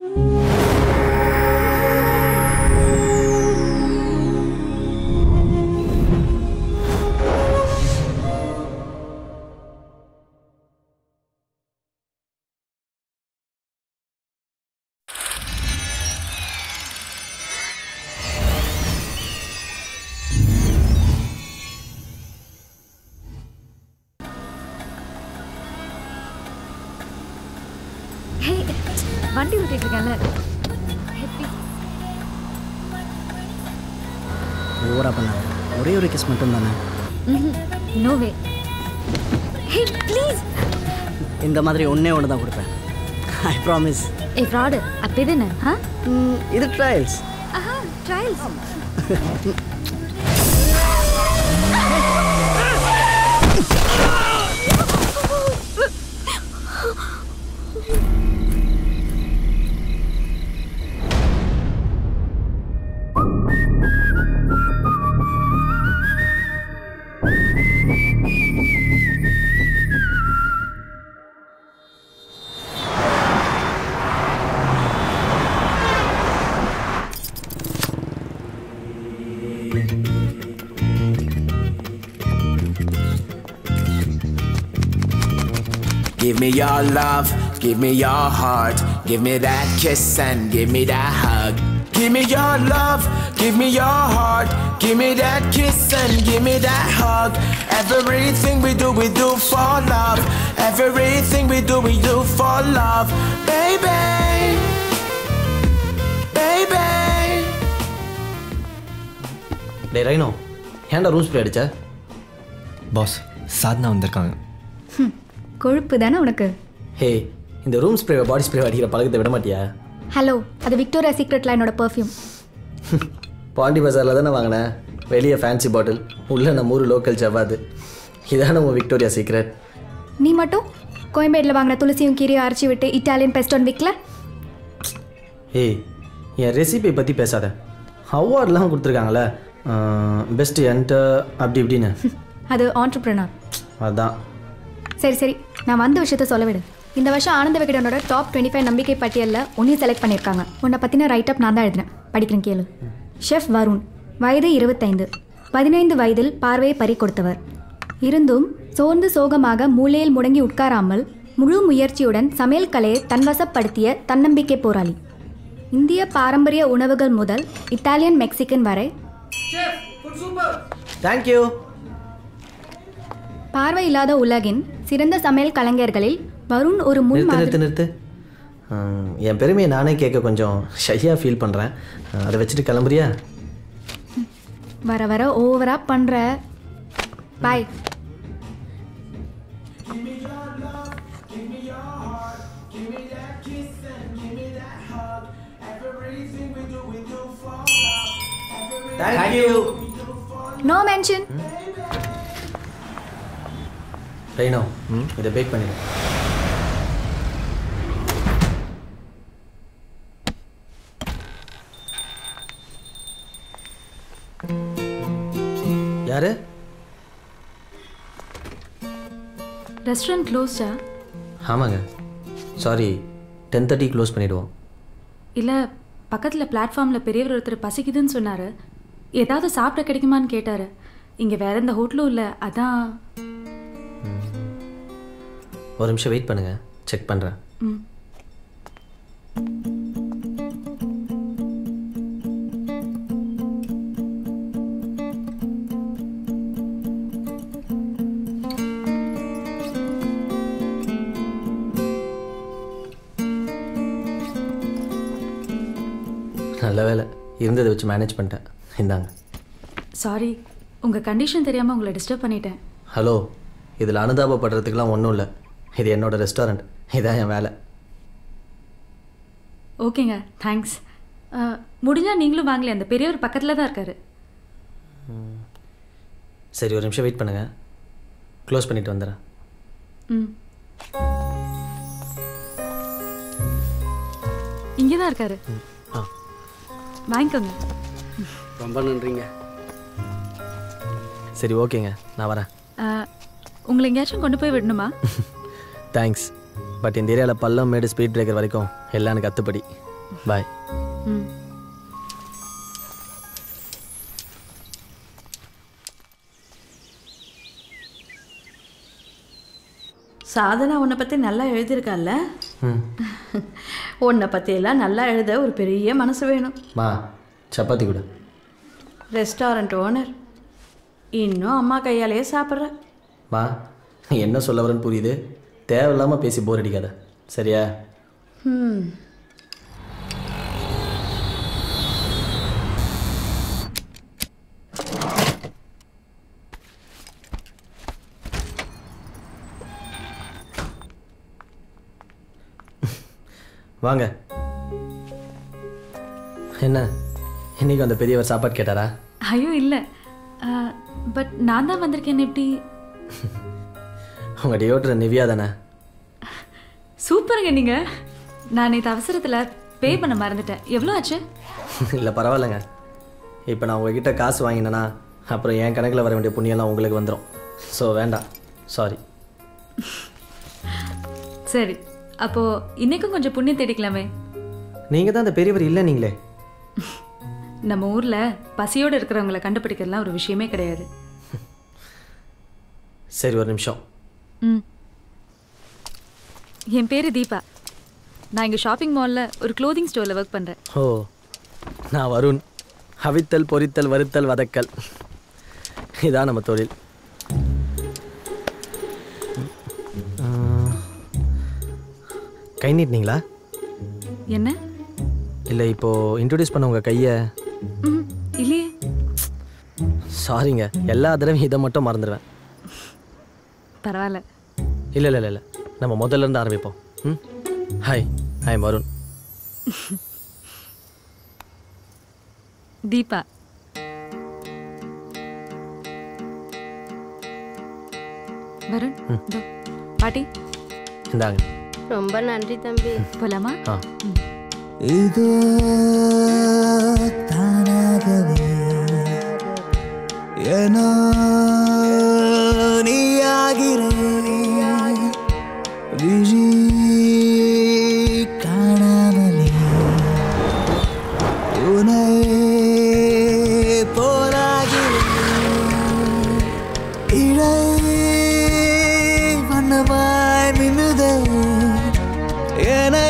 ஹே வண்டி ஓட்டிட்டு இருக்கேன்ல ஹெப்பி ஓவரா பண்ணாத ஒரே ஒரு கிஸ் மட்டும் தானே நோ வே ஹே ப்ளீஸ் இந்த மாதிரி ஒன்றே ஒன்று தான் கொடுப்பேன் ஐ ப்ராமிஸ் ஏ ஃப்ராடு அப்படி தானே ஆ இது ட்ரையல்ஸ் ஆஹா trials Give me your love, give me your heart, give me that kiss and give me that hug. Give me your love, give me your heart, give me that kiss and give me that hug. Everything we do, we do for love. Everything we do, we do for love. Baby, baby. டே rhino ஏன்டா room spray அடிச்ச boss Sadhana வந்திருக்காங்க கொழுப்பு தானே உனக்கு ஹே இந்த room spray body spray அடிக்கிற பழக்கத்தை விட மாட்டியா ஹலோ அது விக்டோரியா சீக்ரெட் லைனோட பர்ஃப்யூம் பாண்டி பஜாரில் தானே வாங்கினேன் வெளியே ஃபேன்சி பாட்டில் உள்ள நம்ம ஊர் லோக்கல் ஜவ்வாது இதான உன் விக்டோரியா சீக்ரெட் நீ மட்டும் கோயம்பேடில் வாங்கின துளசியும் கீரையும் அரைச்சி விட்டு இட்டாலியன் பெஸ்டோன் விற்கல ஏய் என் ரெசிபி பற்றி பேசாத அவார்ட்லாம் கொடுத்துருக்காங்களே பெஸ்ட் என்டர் அப்படி இப்படின்னு அது ஆண்டர்பிரினர் அதான் சரி சரி நான் வந்த விஷயத்த சொல்ல விடு இந்த வருஷம் ஆனந்த விகடனோட டாப் டுவெண்ட்டி ஃபைவ் நம்பிக்கை பட்டியலில் உன்னையும் செலக்ட் பண்ணியிருக்காங்க உன்னை பற்றின ரைட் அப் நான் தான் எழுதினேன் படிக்கிறேன் கேளு ஷெஃப் வருண் வயது இருபத்தைந்து பதினைந்து வயதில் பார்வையை பறி கொடுத்தவர் இருந்தும் சோர்ந்து சோகமாக மூலையில் முடங்கி உட்காராமல் முழு முயற்சியுடன் சமையல் கலையை தன்வசப்படுத்திய தன்னம்பிக்கை போராளி இந்திய பாரம்பரிய உணவுகள் முதல் இத்தாலியன் மெக்சிகன் வரை தேங்க்யூ பார்வை இல்லாத உலகின் சிறந்த சமையல் கலைஞர்களில் வருண் ஒரு முன் நிறுத்து மாதிரி நிறுத்து நிறுத்து ஆம், என் பெருமையை நானே கேட்க கொஞ்சம் ஷையாக ஃபீல் பண்ணுறேன் அதை வச்சுட்டு கிளம்புறியா வர வர ஓவரா பண்ற bye thank you no mention rhino இதை பேக் பண்ணிடு யாரு ரெஸ்டாரண்ட் க்ளோஸ்டா ஆமாங்க சாரி டென் தேர்ட்டி க்ளோஸ் பண்ணிவிடுவோம் இல்லை பக்கத்தில் பிளாட்ஃபார்மில் பெரியவர் ஒருத்தர் பசிக்குதுன்னு சொன்னார் ஏதாவது சாப்பிட கிடைக்குமான்னு கேட்டார் இங்கே வேற எந்த ஹோட்டலும் இல்லை அதான் ஒரு நிமிஷம் வெயிட் பண்ணுங்கள் செக் பண்ணுறேன் ம் நல்ல வேலை இருந்ததை வச்சு மேனேஜ் பண்ணிட்டேன் இந்தாங்க சாரி உங்கள் கண்டிஷன் தெரியாமல் உங்களை டிஸ்டர்ப் பண்ணிட்டேன் ஹலோ இதில் அனுதாபப்படுறதுக்கெலாம் ஒன்றும் இல்லை இது என்னோட ரெஸ்டாரண்ட் இதான் என் வேலை ஓகேங்க தேங்க்ஸ் முடிஞ்சால் நீங்களும் வாங்கல அந்த பெரியவர் பக்கத்தில் தான் இருக்காரு சரி ஒரு நிமிஷம் வெயிட் பண்ணுங்கள் க்ளோஸ் பண்ணிட்டு வந்துடுறேன் ம் இங்கே தான் இருக்காரு ஆ வாங்கிக்கோங்க ரொம்ப நன்றிங்க சரி ஓகேங்க நான் வரேன் அஹ், உங்களை எங்கேயாச்சும் கொண்டு போய் விடணுமா தேங்க்ஸ் பட் இந்த ஏரியாவில் பள்ளம் மேடு ஸ்பீட் பிரேக்கர் வரைக்கும் எல்லாம் எனக்கு அத்துப்படி பாய் ம் சாதனா உன்னை பற்றி நல்லா எழுதியிருக்கால்ல ம் உன்னை பற்றியெல்லாம் நல்லா எழுத ஒரு பெரிய மனசு வேணும் மா சப்பாத்தி கூட ரெஸ்டாரண்ட் ஓனர் இன்னும் அம்மா கையாலேயே சாப்பிட்ற மா நீ என்ன சொல்ல வரேன்னு புரியுது தேவையில்லாமல் பேசி போர் அடிக்காத சரியா ம் வாங்க என்ன இன்னைக்கு அந்த பெரியவர் சாப்பாடு கேட்டாரா ஐயோ இல்லை பட் நான் தான் வந்திருக்கேன் எப்படி உங்கள் டியோட்டர் நிவ்யா தானே சூப்பருங்க நீங்கள் நான் நேற்று அவசரத்தில் பே பண்ண மறந்துட்டேன் எவ்வளோ ஆச்சு இல்லை பரவாயில்லைங்க இப்போ நான் உங்ககிட்ட காசு வாங்கினேன்னா அப்புறம் என் கணக்கில் வர வேண்டிய புண்ணியெல்லாம் உங்களுக்கு வந்துடும் ஸோ வேண்டாம் சாரி சரி அப்போது இன்னைக்கும் கொஞ்சம் புண்ணியம் தேடிக்கலாமே நீங்கள் தான் அந்த பெரியவர் இல்லை நீங்களே நம்ம ஊரில் பசியோடு இருக்கிறவங்கள கண்டுபிடிக்கிறதுலாம் ஒரு விஷயமே கிடையாது சரி ஒரு நிமிஷம் ம் என் பேர் தீபா நான் இங்கே ஷாப்பிங் மாலில் ஒரு க்ளோதிங் ஸ்டோரில் ஒர்க் பண்ணுறேன் ஓ நான் வருண் அவித்தல் பொரித்தல் வறுத்தல் வதக்கல் இதான் நம்ம தொழில் உம், கை நீட்டினீங்களா என்ன இல்லை இப்போது இன்ட்ரடியூஸ் பண்ண உங்கள் கையை ம் இல்லையே சாரிங்க எல்லா தடவையும் இதை மட்டும் மறந்துடுவேன் பரவாயில்ல இல்லை இல்லை இல்லை இல்லை நம்ம முதல்ல இருந்து ஆரம்பிப்போம் ம் ஹாய் ஹாய் வருண் தீபா வருண் இதோ, பாட்டி இந்தாங்க ரொம்ப நன்றி தம்பி போலாமா ஆ இதோ தானாகவே ஏனோ நீயாகிறேன் விழி காணாமலே உனை போலாகிறேன் இழை வண்ணமாய் மின்னுதே என்னை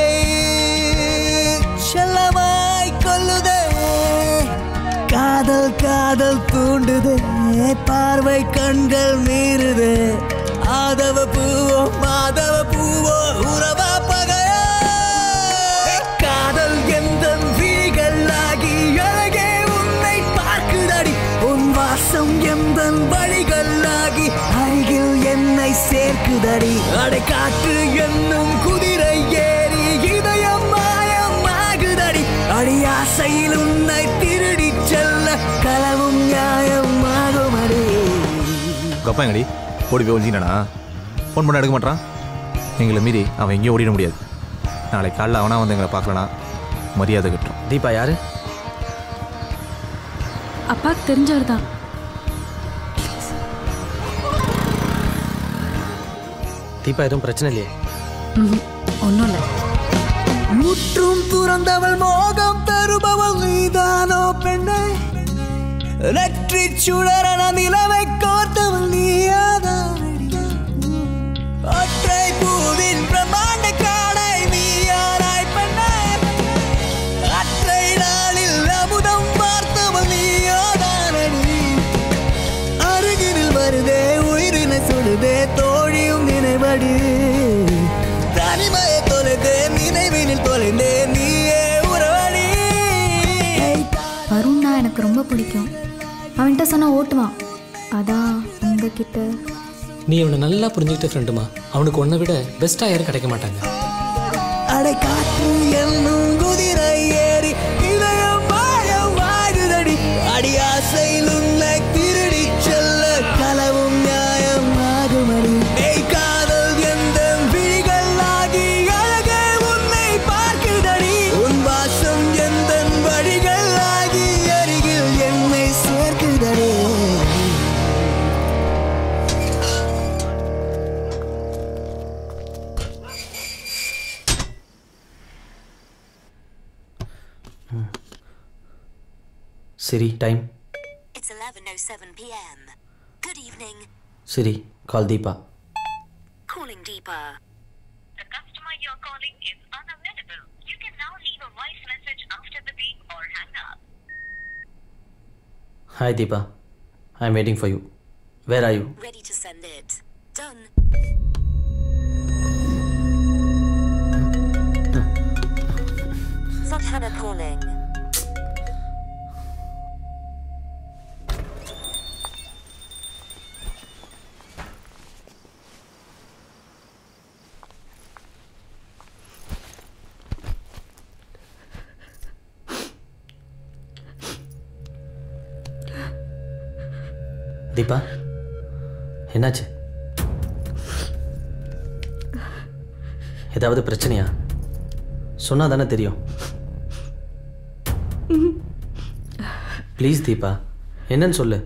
செல்லமாய் கொல்லுதே காதல் காதல் தூண்டுதே பார்வை கண்கள் மீறுதே ஆதவ பூவோ மாதவ பூவோ உறவா பகையோ காதல் எந்த விழிகளாகி அழகே உன்னை பார்க்குதடி உன் வாசம் எந்த வழிகளாகி அருகில் என்னை சேர்க்குதடி அடை காற்று என்னும் குதிரை ஏறி இதயம் மாயம் ஆகுதடி அடி ஆசையில் உன்னை திருடி செல்ல களவும் நியாயம் ஆகுமடி உங்கள் அப்பா எங்கடி ஓடி போய் ஒழிஞ்சினானா ஃபோன் பண்ண எடுக்க மாட்டான் எங்களை மீறி அவன் எங்கேயும் ஓடிட முடியாது நாளைக்கு காலைல அவனா வந்து எங்களை பார்க்கலனா மரியாதை கட்டும் தீபா யாரு அப்பாவுக்கு தெரிஞ்சவர் தான் தீபா எதுவும் பிரச்சனை இல்லையே ஒன்றும் இல்லை முற்றும் துறந்தவள் மோகம் தருபவள் நீதானோ பெண்ணே நெற்றி சுடரன நிலவை கோர்த்தவள் நீயாதானடி ஒற்றை பூவின் பிரம்மாண்ட காடை நீயாராய் பெண்ணே அற்றை நாளில் அமுதம் பார்த்தவள் நீயாதானடி அருகினில் வருதே உயிரினை சொல்லுதே தோழியும் நினைவடி தனிமையை தொலைதே நினைவினில் தொலைந்தே நீயே உறவடி வருண்னா எனக்கு ரொம்ப பிடிக்கும் அவன்கிட்ட சொன்னா ஓட்டுவான் அதான் உங்ககிட்ட நீ அவனை நல்லா புரிஞ்சுக்கிட்ட ஃப்ரெண்டுமா அவனுக்கு உன்னை விட பெஸ்ட்டாக யாரும் கிடைக்க மாட்டாங்க அடை காற்று என்னும் குதிரை ஏறி இதயம் மாயம் வாழுதடி அடி ஆசையில் உன்னை திருடி செல்ல களவும் நியாயம் ஆகுமடி மெய் காதல் எந்த விழிகள் ஆகி அழகே உன்னை பார்க்குதடி உன் வாசம் எந்த வழிகள் ஆகி அருகில் என்னை சேர்க்குதடி Siri, time. It's 11.07 p.m. Good evening. Siri, call Deepa. Calling Deepa. The customer you're calling is unavailable. You can now leave a voice message after the beep or hang up. Hi Deepa. I'm waiting for you. Where are you? Ready to send it. Done. Sadhana calling. Deepa என்னாச்சு ஏதாவது பிரச்சனையா சொன்னா தானே தெரியும் please Deepa என்னன்னு சொல்லு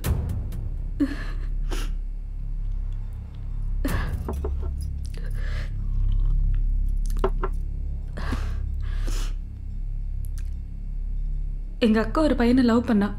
எங்க அக்கா ஒரு பையனை லவ் பண்ணா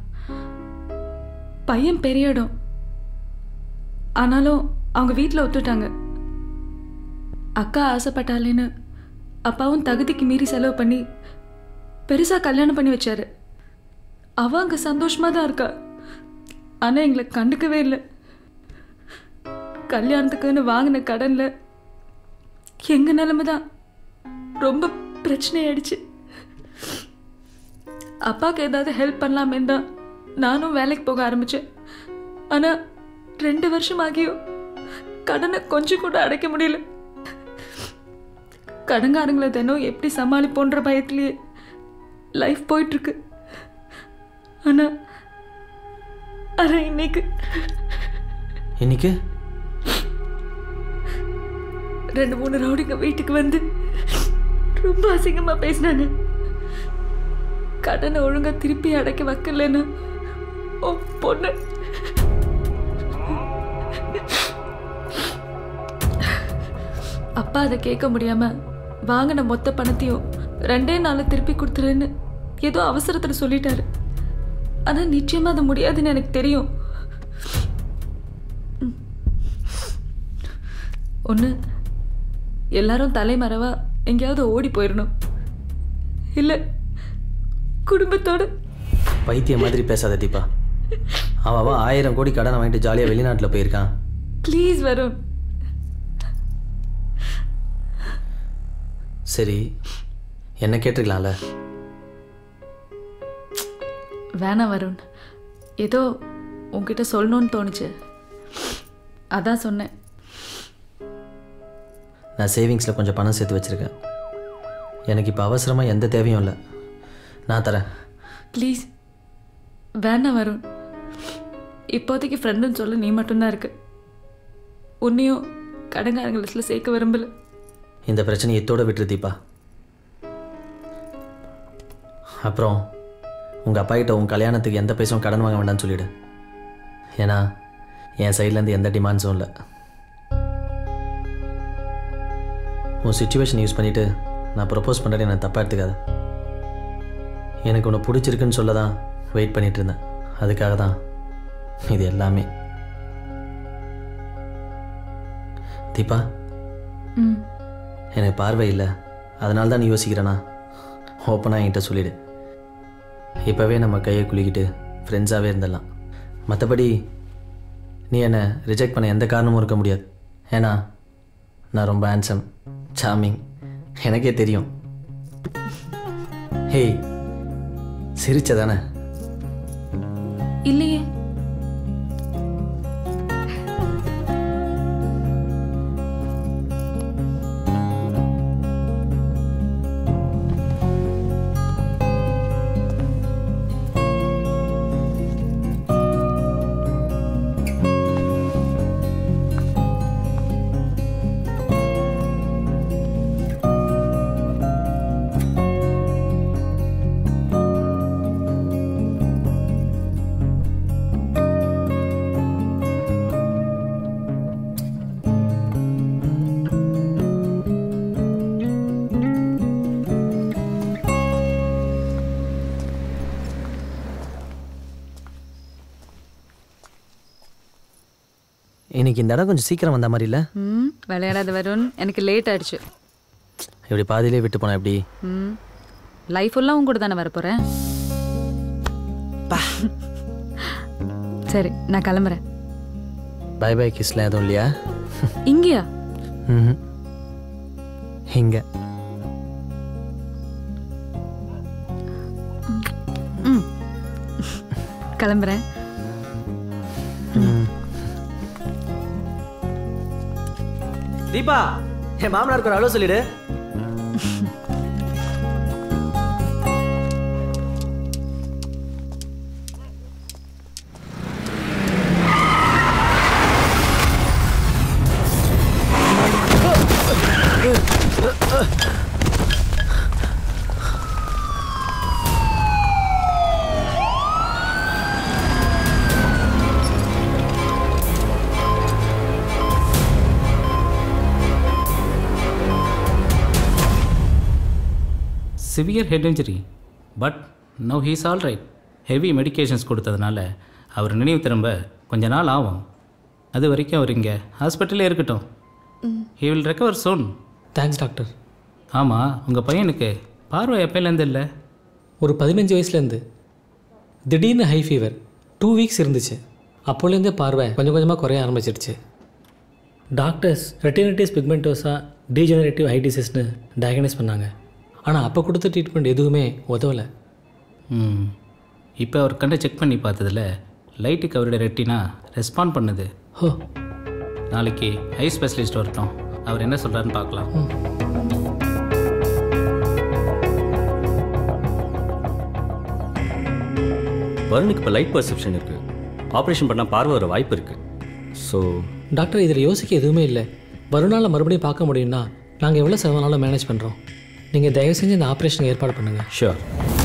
பையன் பெரிய இடம் ஆனாலும் அவங்க வீட்டில் ஒத்துட்டாங்க அக்கா ஆசைப்பட்டாலேன்னு அப்பாவும் தகுதிக்கு மீறி செலவு பண்ணி பெருசா கல்யாணம் பண்ணி வச்சாரு அவ அங்க சந்தோஷமா தான் இருக்கா ஆனா எங்களை கண்டுக்கவே இல்லை கல்யாணத்துக்குன்னு வாங்கின கடன்ல எங்க நிலைமை தான் ரொம்ப பிரச்சனை ஆயிடுச்சு அப்பாவுக்கு ஏதாவது ஹெல்ப் பண்ணலாமே தான் நானும் வேலைக்கு போக ஆரம்பிச்சேன் ஆனா ரெண்டு வருஷம் ஆகியும் கடனை கொஞ்சம் கூட அடைக்க முடியல கடங்காரங்களை தினம் எப்படி சமாளிப்போன்ற பயத்திலேயே லைஃப் போயிட்டு இருக்கு ஆனா ஆனா இன்னைக்கு இன்னைக்கு ரெண்டு மூணு ரவுடிங்க வீட்டுக்கு வந்து ரொம்ப அசிங்கமா பேசினாங்க கடனை ஒழுங்கா திருப்பி அடைக்க வைக்கலன்னு உன் பொண்ணு அப்பா அதை கேட்க முடியாம வாங்கின மொத்த பணத்தையும் ரெண்டே நாள்ல திருப்பி கொடுத்துருன்னு ஏதோ அவசரத்துல சொல்லிட்டாரு ஆனா நிச்சயமா அது முடியாதுன்னு எனக்கு தெரியும் ம். ஒண்ணு எல்லாரும் தலைமறைவா எங்கேயாவது ஓடி போயிடணும் இல்ல குடும்பத்தோட பைத்தியம் மாதிரி பேசாத தீபா அவன் அவன் ஆயிரம் கோடி கடனை வாங்கிட்டு ஜாலியாக வெளிநாட்டில் போயிருக்கான் ப்ளீஸ் வருண் சரி என்ன கேட்டிருக்கலாம்ல வேணாம் வருண் ஏதோ உன்கிட்ட சொல்லணும்னு தோணுச்சு அதான் சொன்னேன் நான் சேவிங்ஸில் கொஞ்சம் பணம் சேர்த்து வச்சுருக்கேன் எனக்கு இப்போ அவசரமாக எந்த தேவையும் இல்லை நான் தரேன் ப்ளீஸ் வேணாம் வருண் இப்போதைக்கு ஃப்ரெண்டுன்னு சொல்ல நீ மட்டும்தான் இருக்கு உன்னையும் கடங்காரங்க லிஸ்ட்டில் சேர்க்க விரும்பல இந்த பிரச்சனையை இத்தோட விட்டுரு தீபா அப்புறம் உங்கள் அப்பா கிட்ட உன் கல்யாணத்துக்கு எந்த பைசாவும் கடன் வாங்க வேண்டாம்னு சொல்லிடு ஏன்னா என் சைட்லேருந்து எந்த டிமாண்ட்ஸும் இல்லை உன் சுச்சுவேஷன் யூஸ் பண்ணிவிட்டு நான் ப்ரப்போஸ் பண்ணுறேன் நான் தப்பாக எடுத்துக்காத எனக்கு உன்னை பிடிச்சிருக்குன்னு சொல்ல தான் வெயிட் பண்ணிட்டு இருந்தேன் அதுக்காக தான் இது எல்லாமே தீபா ம் எனக்கு பார்வை இல்லை அதனால தான் நீ யோசிக்கிறேனா ஓப்பனாக என்கிட்ட சொல்லிடு இப்போவே நம்ம கையை குலுக்கிட்டு ஃப்ரெண்ட்ஸாகவே இருந்துடலாம் மற்றபடி நீ என்னை ரிஜெக்ட் பண்ண எந்த காரணமும் இருக்க முடியாது ஏன்னா நான் ரொம்ப ஹேண்ட்ஸம் சாமிங் எனக்கே தெரியும் ஹேய் சிரிச்சதானே இல்லையே இன்னைக்கு இந்த இடம் கொஞ்சம் சீக்கிரம் வந்த மாதிரி இல்லை ம் விளையாடாத வருண் எனக்கு லேட் ஆயிடுச்சு இப்படி பாதியிலே விட்டு போனேன் எப்படி ம் லைஃப் ஃபுல்லாக உங்க கூட தானே வரப்போகிறேன் சரி நான் கிளம்புறேன் பை பை கிஸ்லாம் எதுவும் இல்லையா இங்கேயா ம் இங்கே ம் கிளம்புறேன் தீபா என் மாமனாருக்கு ஒரு அவ்வளோ சொல்லிடு severe head injury but now he's all right heavy medications கொடுத்ததுனால அவர் நினைவு திரும்ப கொஞ்ச நாள் ஆகும் அது வரைக்கும் அவர் இங்கே ஹாஸ்பிட்டலே இருக்கட்டும் he will recover soon thanks doctor ஆமாம் உங்கள் பையனுக்கு பார்வை எப்போலேருந்து இல்லை ஒரு பதினஞ்சு வயசுலேருந்து திடீர்னு ஹை ஃபீவர் டூ வீக்ஸ் இருந்துச்சு அப்போலேருந்தே பார்வை கொஞ்சம் கொஞ்சமாக குறைய ஆரம்பிச்சிருச்சு doctors retinitis pigmentosa degenerative eye டிசீஸ்னு டயக்னைஸ் பண்ணாங்க ஆனால் அப்போ கொடுத்த ட்ரீட்மெண்ட் எதுவுமே உதவலை ம் இப்போ அவர் கண்ணை செக் பண்ணி பார்த்ததுல லைட்டுக்கு அவருடைய ரெட்டினா ரெஸ்பாண்ட் பண்ணுது ஹோ நாளைக்கு ஐ ஸ்பெஷலிஸ்ட் வரட்டும் அவர் என்ன சொல்கிறாருன்னு பார்க்கலாம் வருணுக்கு இப்போ லைட் பர்செப்ஷன் இருக்குது ஆப்ரேஷன் பண்ணால் பார்வை வர வாய்ப்பு இருக்குது ஸோ டாக்டர் இதில் யோசிக்க எதுவுமே இல்லை வருணால் மறுபடியும் பார்க்க முடியும்னா நாங்கள் எவ்வளோ செலவானாலும் மேனேஜ் பண்ணுறோம் நீங்கள் தயவு செஞ்சு இந்த ஆப்ரேஷனுக்கு ஏற்பாடு பண்ணுங்கள் ஷியோர்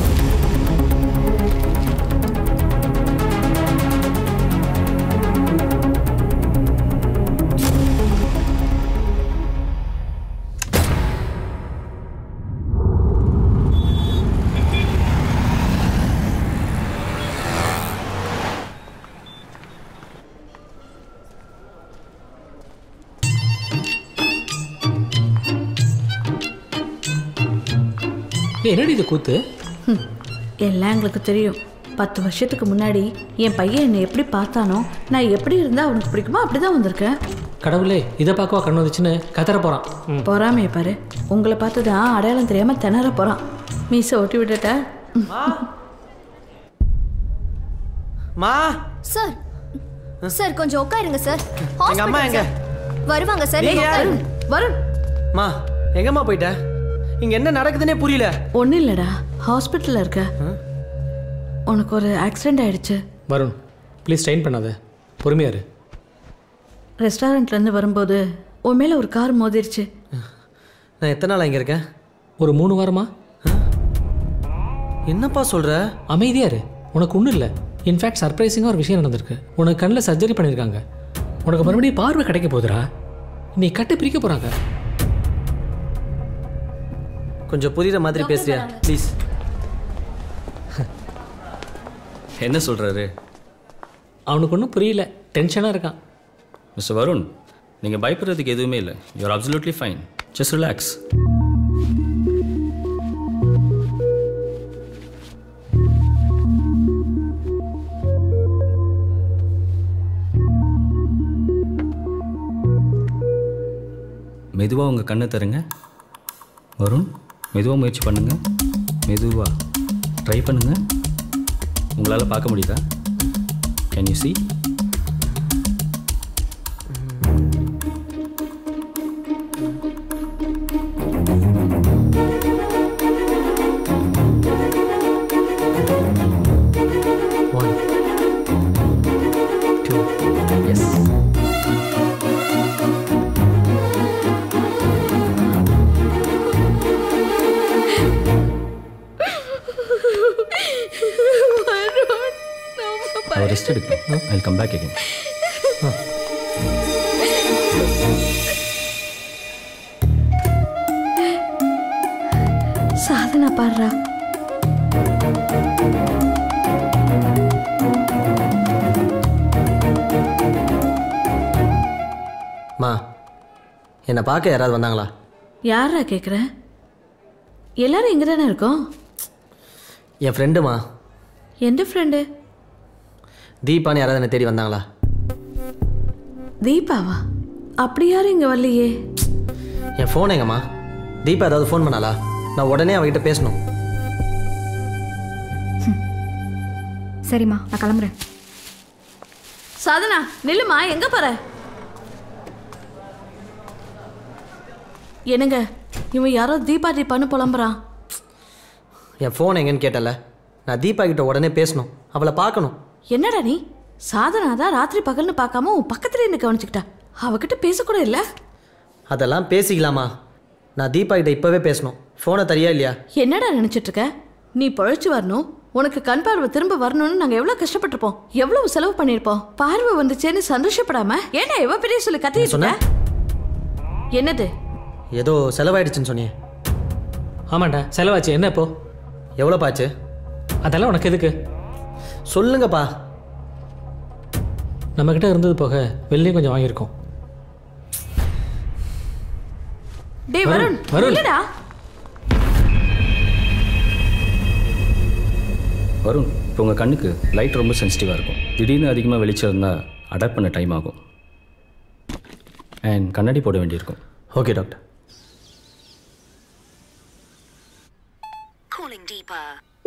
ஏய், என்னடி இது கூத்து ஹம், எல்லாம் எங்களுக்கு தெரியும் பத்து வருஷத்துக்கு முன்னாடி என் பையன் என்னை எப்படி பார்த்தானோ நான் எப்படி இருந்தால் அவனுக்கு பிடிக்குமோ அப்படி தான் வந்திருக்கேன் கடவுளே இதை பார்க்கவா கண்ணு வந்துச்சுன்னு கத்தற போகிறான் ம் பொறாமையை பாரு உங்களை பார்த்து தான் அடையாளம் தெரியாமல் திணற போகிறான் மீசை ஒட்டி விட்டுட்ட மா சார் சார் கொஞ்சம் உட்காருங்க சார் எங்க அம்மா Hospital, எங்க? sir. வருவாங்க சார் நீங்க நீங்க யாரு? உட்காருங்க. வருண் மா எங்கம்மா போயிட்ட இங்க என்ன நடக்குதுன்னே புரியல ஒன்றும் இல்லைடா ஹாஸ்பிட்டலில் இருக்க உனக்கு ஒரு ஆக்சிடென்ட் ஆயிடுச்சு வருண் ப்ளீஸ் ஸ்ட்ரெயின் பண்ணாத பொறுமையா இரு ரெஸ்டாரண்ட்லேருந்து வரும்போது உன் மேலே ஒரு கார் மோதிருச்சு நான் எத்தனை நாள் இங்க இருக்கேன் ஒரு மூணு வாரமா என்னப்பா சொல்ற அமைதியா இரு உனக்கு ஒன்றும் இல்லை இன்ஃபேக்ட் சர்ப்ரைசிங்காக ஒரு விஷயம் நடந்திருக்கு உனக்கு கண்ணில் சர்ஜரி பண்ணியிருக்காங்க உனக்கு மறுபடியும் பார்வை கிடைக்க போகுதுடா நீ கட்டு பிரிக்க போகிறாங்க கொஞ்சம் புரியுற மாதிரி பேசுறியா ப்ளீஸ் என்ன சொல்கிறாரு அவனுக்கு ஒன்றும் புரியல டென்ஷனாக இருக்கான் மிஸ்டர் வருண் நீங்கள் பயப்படுறதுக்கு எதுவுமே இல்லை you're absolutely fine just relax மெதுவாக உங்கள் கண்ணை தருங்க வருண் மெதுவாக முயற்சி பண்ணுங்க மெதுவாக ட்ரை பண்ணுங்க உங்களால் பார்க்க முடியுதா கேன் யூ see அவர் ரெஸ்ட் எடுக்கணும் I come back again Sadhana பாடுறா என்னை பார்க்க யாராவது வந்தாங்களா யாரா கேட்குற எல்லாரும் இங்கே தானே இருக்கோம் என் ஃப்ரெண்டுமா எந்த ஃப்ரெண்டு தீபான்னு யாராவது என்னை தேடி வந்தாங்களா தீபாவா அப்படி யாரும் இங்கே வரலையே என் ஃபோன் எங்கம்மா தீபா ஏதாவது ஃபோன் பண்ணாளா நான் உடனே அவகிட்ட பேசணும் சரிம்மா நான் கிளம்புறேன் சாதனா நில்லுமா எங்க போற என்னங்க இவன் யாரோ தீபா தீபான்னு புலம்புறான் என் ஃபோன் எங்கன்னு கேட்டல நான் தீபா கிட்ட உடனே பேசணும் அவளை பார்க்கணும் என்னடா நீ சாதனா தான் ராத்திரி பகல்னு பார்க்காம உன் பக்கத்துல என்ன கவனிச்சுக்கிட்டா அவகிட்ட பேசக்கூட இல்ல அதெல்லாம் பேசிக்கலாமா நான் தீபா கிட்ட இப்போவே பேசணும் ஃபோனை தரியா இல்லையா என்னடா நினைச்சிட்டு இருக்க நீ பழச்சு வரணும் உனக்கு கண் பார்வை திரும்ப வரணும்னு நாங்க எவ்வளவு கஷ்டப்பட்டிருப்போம் எவ்வளவு செலவு பண்ணிருப்போம் பார்வை வந்துச்சேன்னு சந்தோஷப்படாம ஏன்டா எவ்வளவு பெரிய சொல்லி கத்திட்டு சொன்ன? இருக்க என்னது ஏதோ செலவாயிடுச்சுன்னு சொன்னியே ஆமாண்டா செலவாச்சு என்ன இப்போ எவ்வளோ பாச்சு அதெல்லாம் உனக்கு எதுக்கு சொல்லுங்கப்பா நம்மக்கிட்ட இருந்தது போக வெளிலையும் கொஞ்சம் வாங்கியிருக்கோம் டேய் வருண் வருண். இல்லடா வரும் இப்போ உங்கள் கண்ணுக்கு லைட் ரொம்ப சென்சிட்டிவாக இருக்கும் திடீர்னு அதிகமாக வெளிச்சம் இருந்தால் அடாப்ட் பண்ண டைம் ஆகும் அண்ட் கண்ணாடி போட வேண்டியிருக்கும் okay doctor Calling deeper.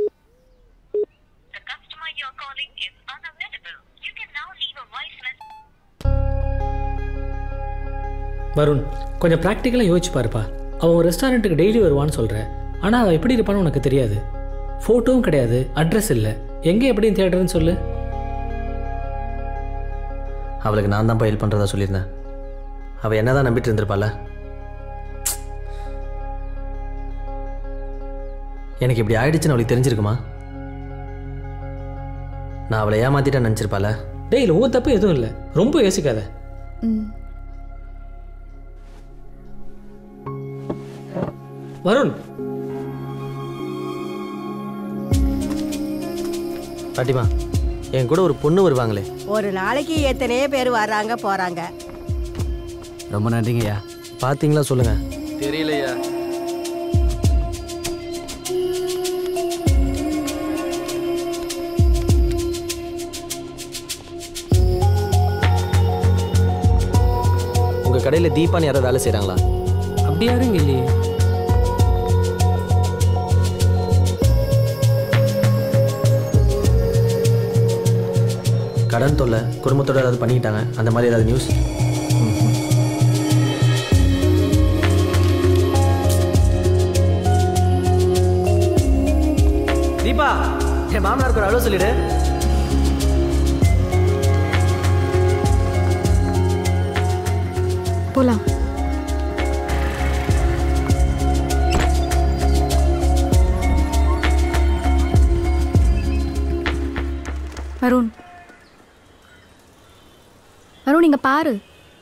The customer you're calling is unavailable. You can now leave a voice message. Varun கொஞ்சம் ப்ராக்டிக்கலாக யோசிச்சு பாருப்பா அவன் ஒரு ரெஸ்டாரண்ட்டுக்கு டெய்லி வருவான்னு சொல்கிற ஆனால் அவன் எப்படி இருப்பான்னு உனக்கு தெரியாது ஃபோட்டோவும் கிடையாது அட்ரஸ் இல்லை எங்கே எப்படின்னு தேடுறேன்னு சொல்லு அவளுக்கு நான் தான் ஹெல்ப் பண்ணுறதா சொல்லியிருந்தேன் அவள் என்ன தான் நம்பிட்டு இருந்திருப்பாள் எனக்கு இப்படி ஆயிடுச்சுன்னு அவளுக்கு தெரிஞ்சிருக்குமா நான் அவளை ஏமாத்திட்டேன்னு நினச்சிருப்பாள டேய் இல்லை உன் தப்பு எதுவும் இல்லை ரொம்ப யோசிக்காத வருண் பாட்டிமா என் கூட ஒரு பொண்ணு வருவாங்களே ஒரு நாளைக்கு எத்தனையோ பேர் வர்றாங்க போறாங்க ரொம்ப நன்றிங்கய்யா பார்த்தீங்களா சொல்லுங்க தெரியலையா உங்கள் கடையில் தீபான்னு யாராவது வேலை செய்கிறாங்களா அப்படி யாரும் இங்கே இல்லையே கடன் தொல்லை குடும்பத்தோட ஏதாவது பண்ணிக்கிட்டாங்க அந்த மாதிரி ஏதாவது நியூஸ் தீபா என் மாமனாருக்கு ஒரு அளவு சொல்லிடு போலாம் அருண் அருண் இங்க பாரு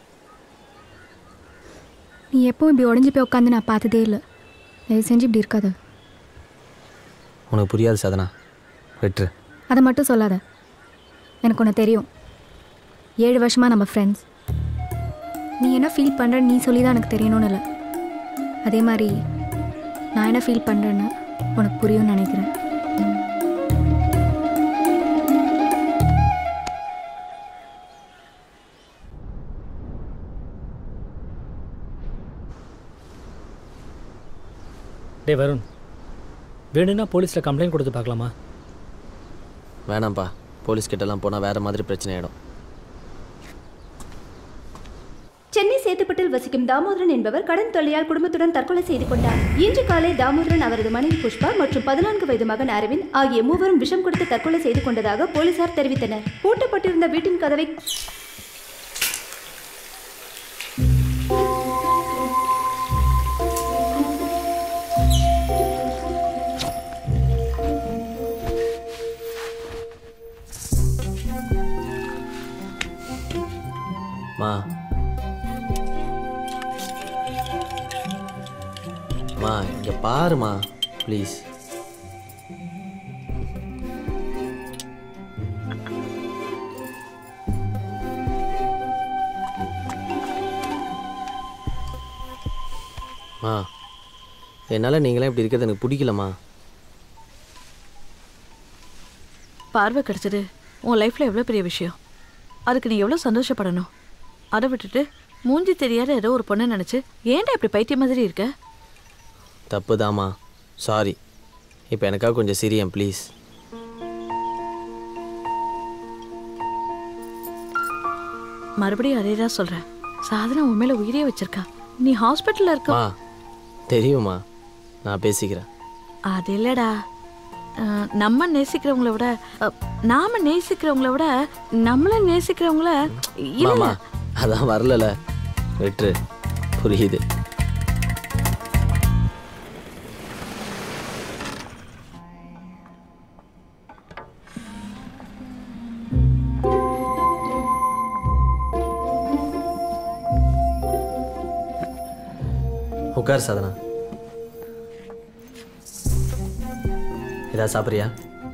நீ எப்பவும் இப்படி உடஞ்சி போய் உட்காந்து நான் பார்த்ததே இல்லை தயவு செஞ்சு இப்படி இருக்காத உனக்கு புரியாது சாதனா வெற்று அதை மட்டும் சொல்லாத எனக்கு ஒன்று தெரியும் ஏழு வருஷமாக நம்ம ஃப்ரெண்ட்ஸ் நீ என்ன ஃபீல் பண்ணுறன்னு நீ சொல்லி தான் எனக்கு தெரியணும்னு இல்லை அதே மாதிரி நான் என்ன ஃபீல் பண்ணுறேன்னு உனக்கு புரியும்னு நினைக்கிறேன் டேய் வருண் வேணும்னா போலீஸில் கம்ப்ளைண்ட் கொடுத்து பார்க்கலாமா வேணாம்ப்பா போலீஸ் கிட்டலாம் போனால் வேறு மாதிரி பிரச்சனை ஆகிடும் சென்னை சேத்துப்பட்டில் வசிக்கும் தாமோதரன் என்பவர் கடன் தொல்லையால் குடும்பத்துடன் தற்கொலை செய்து கொண்டார் இன்று காலை தாமோதரன் அவரது மனைவி புஷ்பா மற்றும் பதினான்கு வயது மகன் அரவிந்த் ஆகிய மூவரும் விஷம் கொடுத்து தற்கொலை செய்து கொண்டதாக போலீசார் தெரிவித்தனர் பூட்டப்பட்டிருந்த வீட்டின் கதவை மா மா இங்கே பாருமா ப்ளீஸ் ஆ என்னால் நீங்களாம் இப்படி இருக்கிறது எனக்கு பிடிக்கலம்மா பார்வை கிடைச்சது உன் லைஃப்பில் எவ்வளோ பெரிய விஷயம் அதுக்கு நீ எவ்வளோ சந்தோஷப்படணும் அதை விட்டுட்டு மூஞ்சி தெரியாத ஏதோ ஒரு பொண்ணை நினச்சி ஏன்டா இப்படி பைத்தியம் மாதிரி இருக்க தப்பு தாம்மா சாரி இப்போ எனக்காக கொஞ்சம் சிரியன் ப்ளீஸ் மறுபடியும் அதே தான் சொல்கிறேன் சாதனா உன் மேலே உயிரே வச்சிருக்கா நீ ஹாஸ்பிட்டலில் இருக்க மா தெரியுமா நான் பேசிக்கிறேன் அது இல்லடா அஹ், நம்ம நேசிக்கிறவங்கள விட அஹ், நாம நேசிக்கிறவங்கள விட நம்மள நேசிக்கிறவங்கள இல்ல மாமா அதான் வரலல விட்டுரு புரியுது உட்கார் சாதனா ஏதாவது சாப்பிட்றியா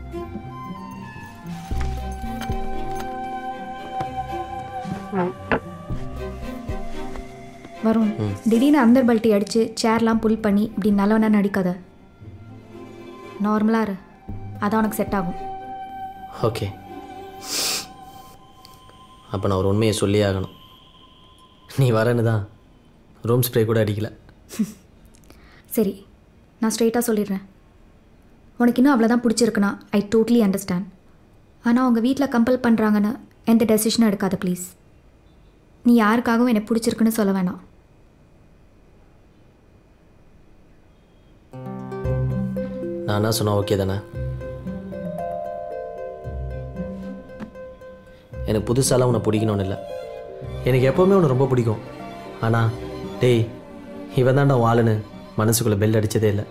வரும் திடீர்னு அந்தர் பல்ட்டி அடித்து சேர்லாம் புல் பண்ணி இப்படி நல்லவனா நடிக்காத நார்மலாக இரு அதான் உனக்கு செட் ஆகும் ஓகே அப்போ நான் ஒரு உண்மையை சொல்லியே ஆகணும் நீ வரேன்னு தான் ரூம் ஸ்ப்ரே கூட அடிக்கல சரி நான் ஸ்ட்ரெயிட்டாக சொல்லிடுறேன் உனக்கு இன்னும் அவ்வளோதான் பிடிச்சிருக்குன்னா ஐ டோட்லி அண்டர்ஸ்டாண்ட் ஆனால் உங்கள் வீட்டில் கம்பல் பண்ணுறாங்கன்னு எந்த டெசிஷனும் எடுக்காத ப்ளீஸ் நீ யாருக்காகவும் எனக்கு பிடிச்சிருக்குன்னு சொல்ல வேணாம் நான் என்ன சொன்னா ஓகே தானே எனக்கு புதுசாலாம் உன்னை பிடிக்கணும்னு இல்லை எனக்கு எப்போவுமே உன்னை ரொம்ப பிடிக்கும் ஆனால் டேய் இவன் தான்டா உன் ஆளுன்னு மனசுக்குள்ளே பெல் அடித்ததே இல்லை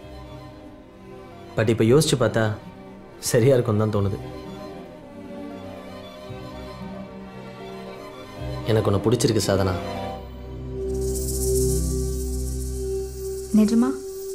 பட் இப்போ யோசிச்சு பார்த்தா சரியாக இருக்கும்னு தான் தோணுது எனக்கு உன்னை பிடிச்சிருக்கு சாதனா நிஜமா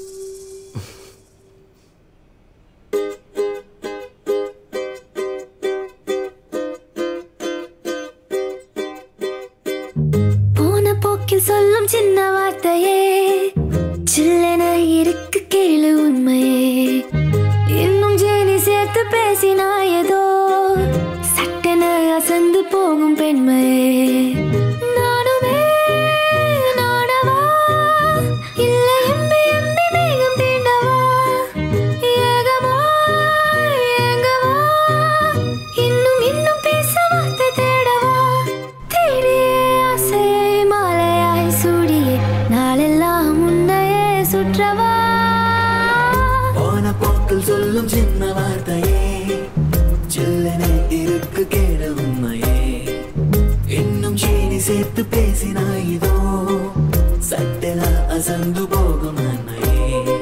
போன போக்கில் சொல்லும் சின்ன வார்த்தையே சில்லென இருக்கு கேளு உண்மையே இன்னும் ஜேனி சேர்த்து பேசினாயதோ சட்டென அசந்து போகும் பெண்மையே நானுமே நானவா இல்லை எம்பி எம்பி மேகம் தீண்டவா ஏகமா ஏங்கவா இன்னும் இன்னும் பேச வார்த்தை தேடவா தேடியே ஆசையை மாலையாய் சூடியே நாளெல்லாம் உன்னையே சுற்றவா போன போக்கில் சொல்லும் சின்ன வார்த்தையே சில்லென இருக்கு கேடு உண்மையே இன்னும் சீனி சேர்த்து பேசினாயிதோ சட்டென அசந்து போகும் அன்னையே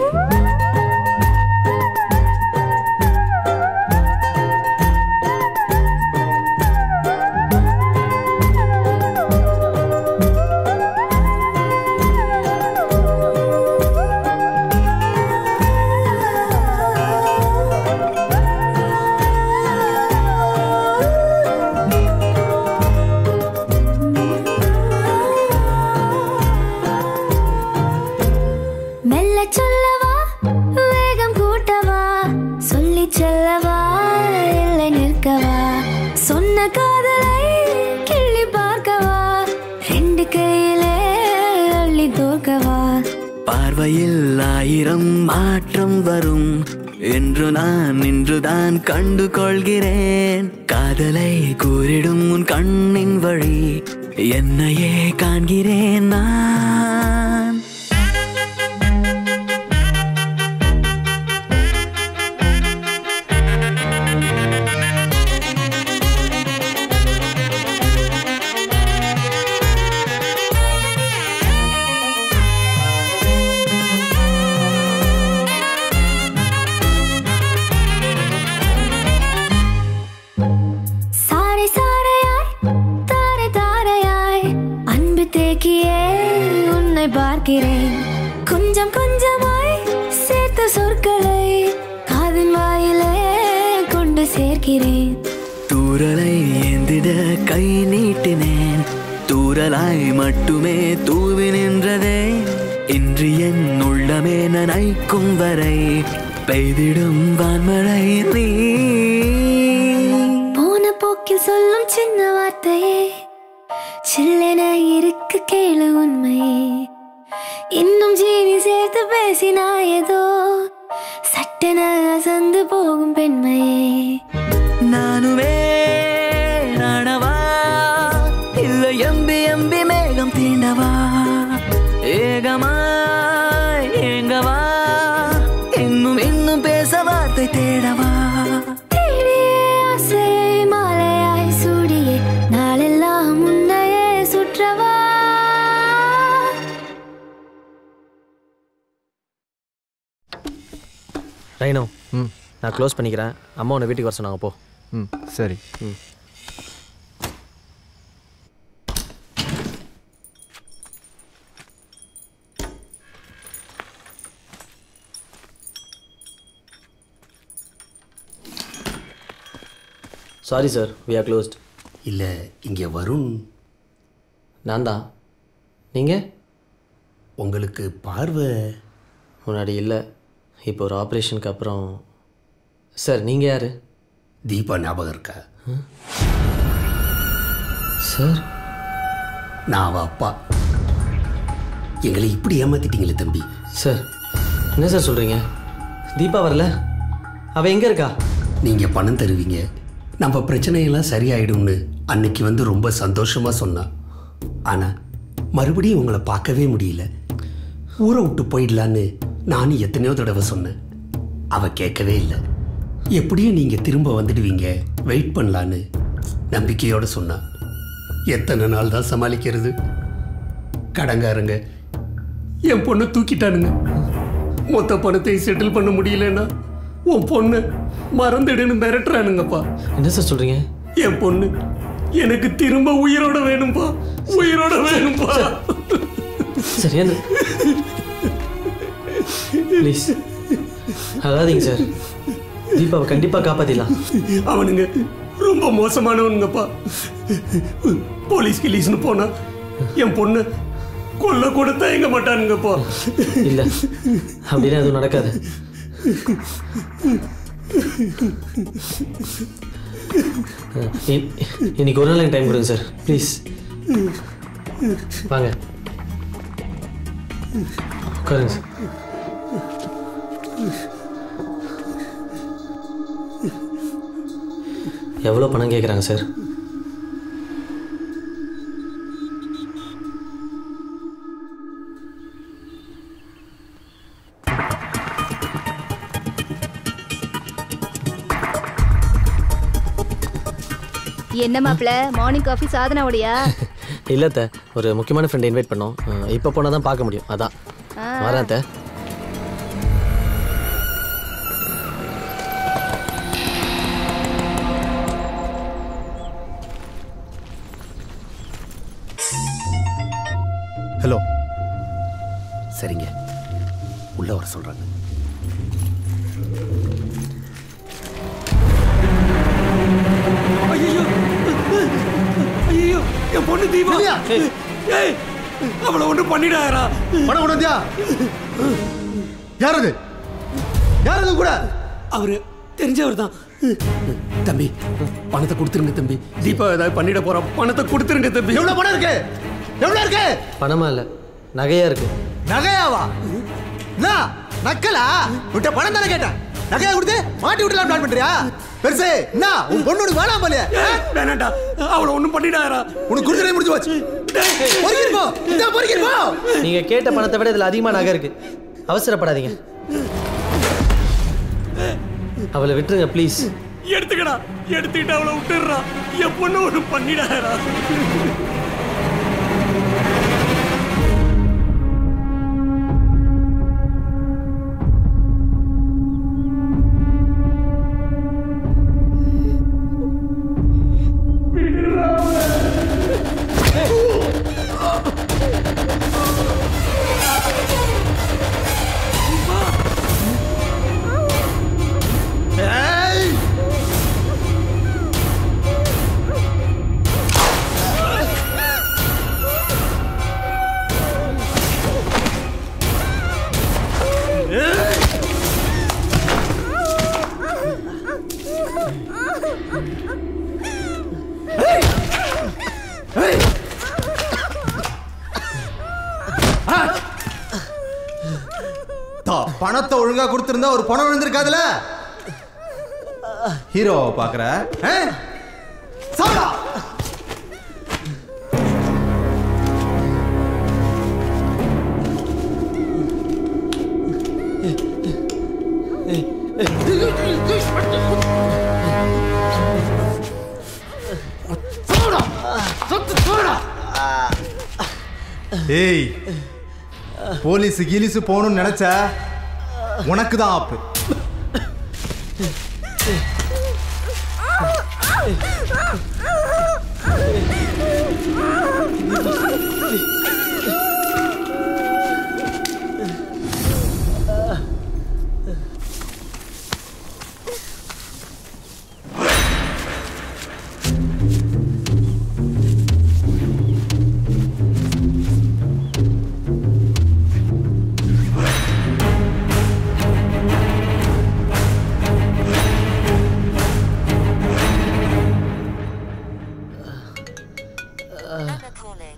மெல்ல சொல்லவா வேகம் கூட்டவா சொல்லி செல்லவா இல்லை நிற்கவா சொன்ன காதலை கிள்ளி பார்க்கவா ரெண்டு கையிலே அள்ளி தோற்கவா பார்வையில் ஆயிரம் மாற்றம் வரும் என்று நான் இன்றுதான் கண்டு கொள்கிறேன் காதலை கூறிடும் உன் கண்ணின் வழி என்னையே காண்கிறேன் நான் சாரை சாரையாய் தாரை தாரையாய் அன்பு தேக்கியே உன்னை பார்க்கிறேன் கொஞ்சம் கொஞ்சமாய் சேர்த்த சொற்களை காதின் வாயிலே கொண்டு சேர்க்கிறேன் தூரலை ஏந்திட கை நீட்டினேன் தூரலாய் மட்டுமே தூவி நின்றதே இன்று என் உள்ளமே நனைக்கும் வரை பெய்திடும் வான்மழை நீ போன போக்கில் சொல்லும் சின்ன வார்த்தையே சில்லென இருக்கு கேளு உண்மையே இன்னும் ஜீனி சேர்த்து பேசினா ஏதோ சட்டென அசந்து போகும் பெண்மையே நானுமே நானவா இல்ல எம்பி எம்பி மேகம் தீண்டவா ஏகமாய் ஏங்கவா இன்னும் இன்னும் பேச வார்த்தை தேடவா தேடியே ஆசையை மாலையாய் சூடியே நாளெல்லாம் முன்னையே சுற்றவா ரைனோ ம் நான் க்ளோஸ் பண்ணிக்கிறேன் அம்மா உன்னை வீட்டுக்கு வர சொன்னாங்க போ ம் சரி ம் sorry sir we are closed இல்லை இங்கே வருண் நான் தான் நீங்கள் உங்களுக்கு பார்வை முன்னாடி இல்லை இப்போ ஒரு ஆப்ரேஷனுக்கு அப்புறம் சார் நீங்கள் யார் தீபா ஞாபகம் இருக்கா சார் நான் அவ அப்பா எங்களை இப்படி ஏமாத்திட்டீங்களே தம்பி சார் என்ன சார் சொல்கிறீங்க தீபா வரல அவள் எங்கே இருக்கா நீங்கள் பணம் தருவீங்க நம்ம பிரச்சனையெல்லாம் சரியாயிடும்னு அன்னைக்கு வந்து ரொம்ப சந்தோஷமாக சொன்னான் ஆனால் மறுபடியும் உங்களை பார்க்கவே முடியல ஊரை விட்டு போயிடலான்னு நானும் எத்தனையோ தடவை சொன்னேன் அவ கேட்கவே இல்லை எப்படியும் நீங்கள் திரும்ப வந்துடுவீங்க வெயிட் பண்ணலான்னு நம்பிக்கையோடு சொன்னா எத்தனை நாள் தான் சமாளிக்கிறது கடங்காரங்க என் பொண்ணை தூக்கிட்டானுங்க மொத்த பணத்தை செட்டில் பண்ண முடியலன்னா உன் பொண்ணு மறந்துடுன்னு மிரட்டுறானுங்கப்பா என்ன சார் சொல்கிறீங்க என் பொண்ணு எனக்கு திரும்ப உயிரோட வேணும்பா உயிரோட வேணும்பா சரியான ப்ளீஸ் அழாதீங்க சார் தீபாவை கண்டிப்பாக காப்பாற்றிடலாம் அவனுங்க ரொம்ப மோசமானவனுங்கப்பா போலீஸ் கிலீஸ்னு போனா என் பொண்ணு கொல்ல கூட தயங்க மாட்டானுங்கப்பா இல்லை அப்படின்னா எதுவும் நடக்காது அஹ், இ- இன்னைக்கு ஒரு நாள் எனக்கு டைம் கொடுங்க சார் ப்ளீஸ் வாங்க உட்காருங்க சார் எவ்வளோ பணம் கேட்குறாங்க சார் என்ன மாப்பிள மார்னிங் காஃபி சாதனாவுடையா இல்லை அத்தை ஒரு முக்கியமான ஃப்ரெண்டை இன்வைட் பண்ணோம் இப்போ போனால் தான் பார்க்க முடியும் அதான் ஆ. வரேன் அத்தை ஹலோ சரிங்க உள்ள வர சொல்றாங்க ஐயோ ஐயோ என் பொண்ணு தீபா ஏய் அவளை ஒண்ணு பண்ணிடாரா பணம் கொண்டு வந்தியா யார் அது யார் அது கூட அவரு தெரிஞ்சவர் தான் தம்பி பணத்தை கொடுத்துருங்க தம்பி தீபா ஏதாவது பண்ணிட போறா பணத்தை கொடுத்துருங்க தம்பி எவ்வளவு பணம் இருக்கு எவ்வளவு இருக்கு பணமா இல்லை நகையாக இருக்கு நகையாவா என்ன நக்கலா விட்ட பணம் தானே கேட்டேன் நகையா கொடுத்து மாட்டி விட்டுலாம் பிளான் பண்றியா பெருசு என்ன உன் பொண்ணு உனக்கு வேணாம் போலியா வேணாண்டா அவளை ஒண்ணும் பண்ணிடாரா உனக்கு கொடுத்துட்டே முடிஞ்சு போச்சு பொறுக்கிருப்போ இந்த பொறுக்கிருப்போ நீங்கள் கேட்ட பணத்தை விட இதில் அதிகமாக நகை இருக்கு அவசரப்படாதீங்க அவளை விட்டுருங்க ப்ளீஸ் எடுத்துக்கடா எடுத்துக்கிட்டு அவளை விட்டுடுறா என் பொண்ணு ஒண்ணு பண்ணிடாரா ஏய் பணத்தை ஒழுங்கா கொடுத்திருந்தா ஒரு பணம் விழுந்திருக்காதுல ஹீரோவை பாக்குற ஆ? சாப்பிடா ஏய் போலீஸ் கீலிசு போகணும்னு நினைச்ச உனக்கு தான் ஆப்பு Emma calling.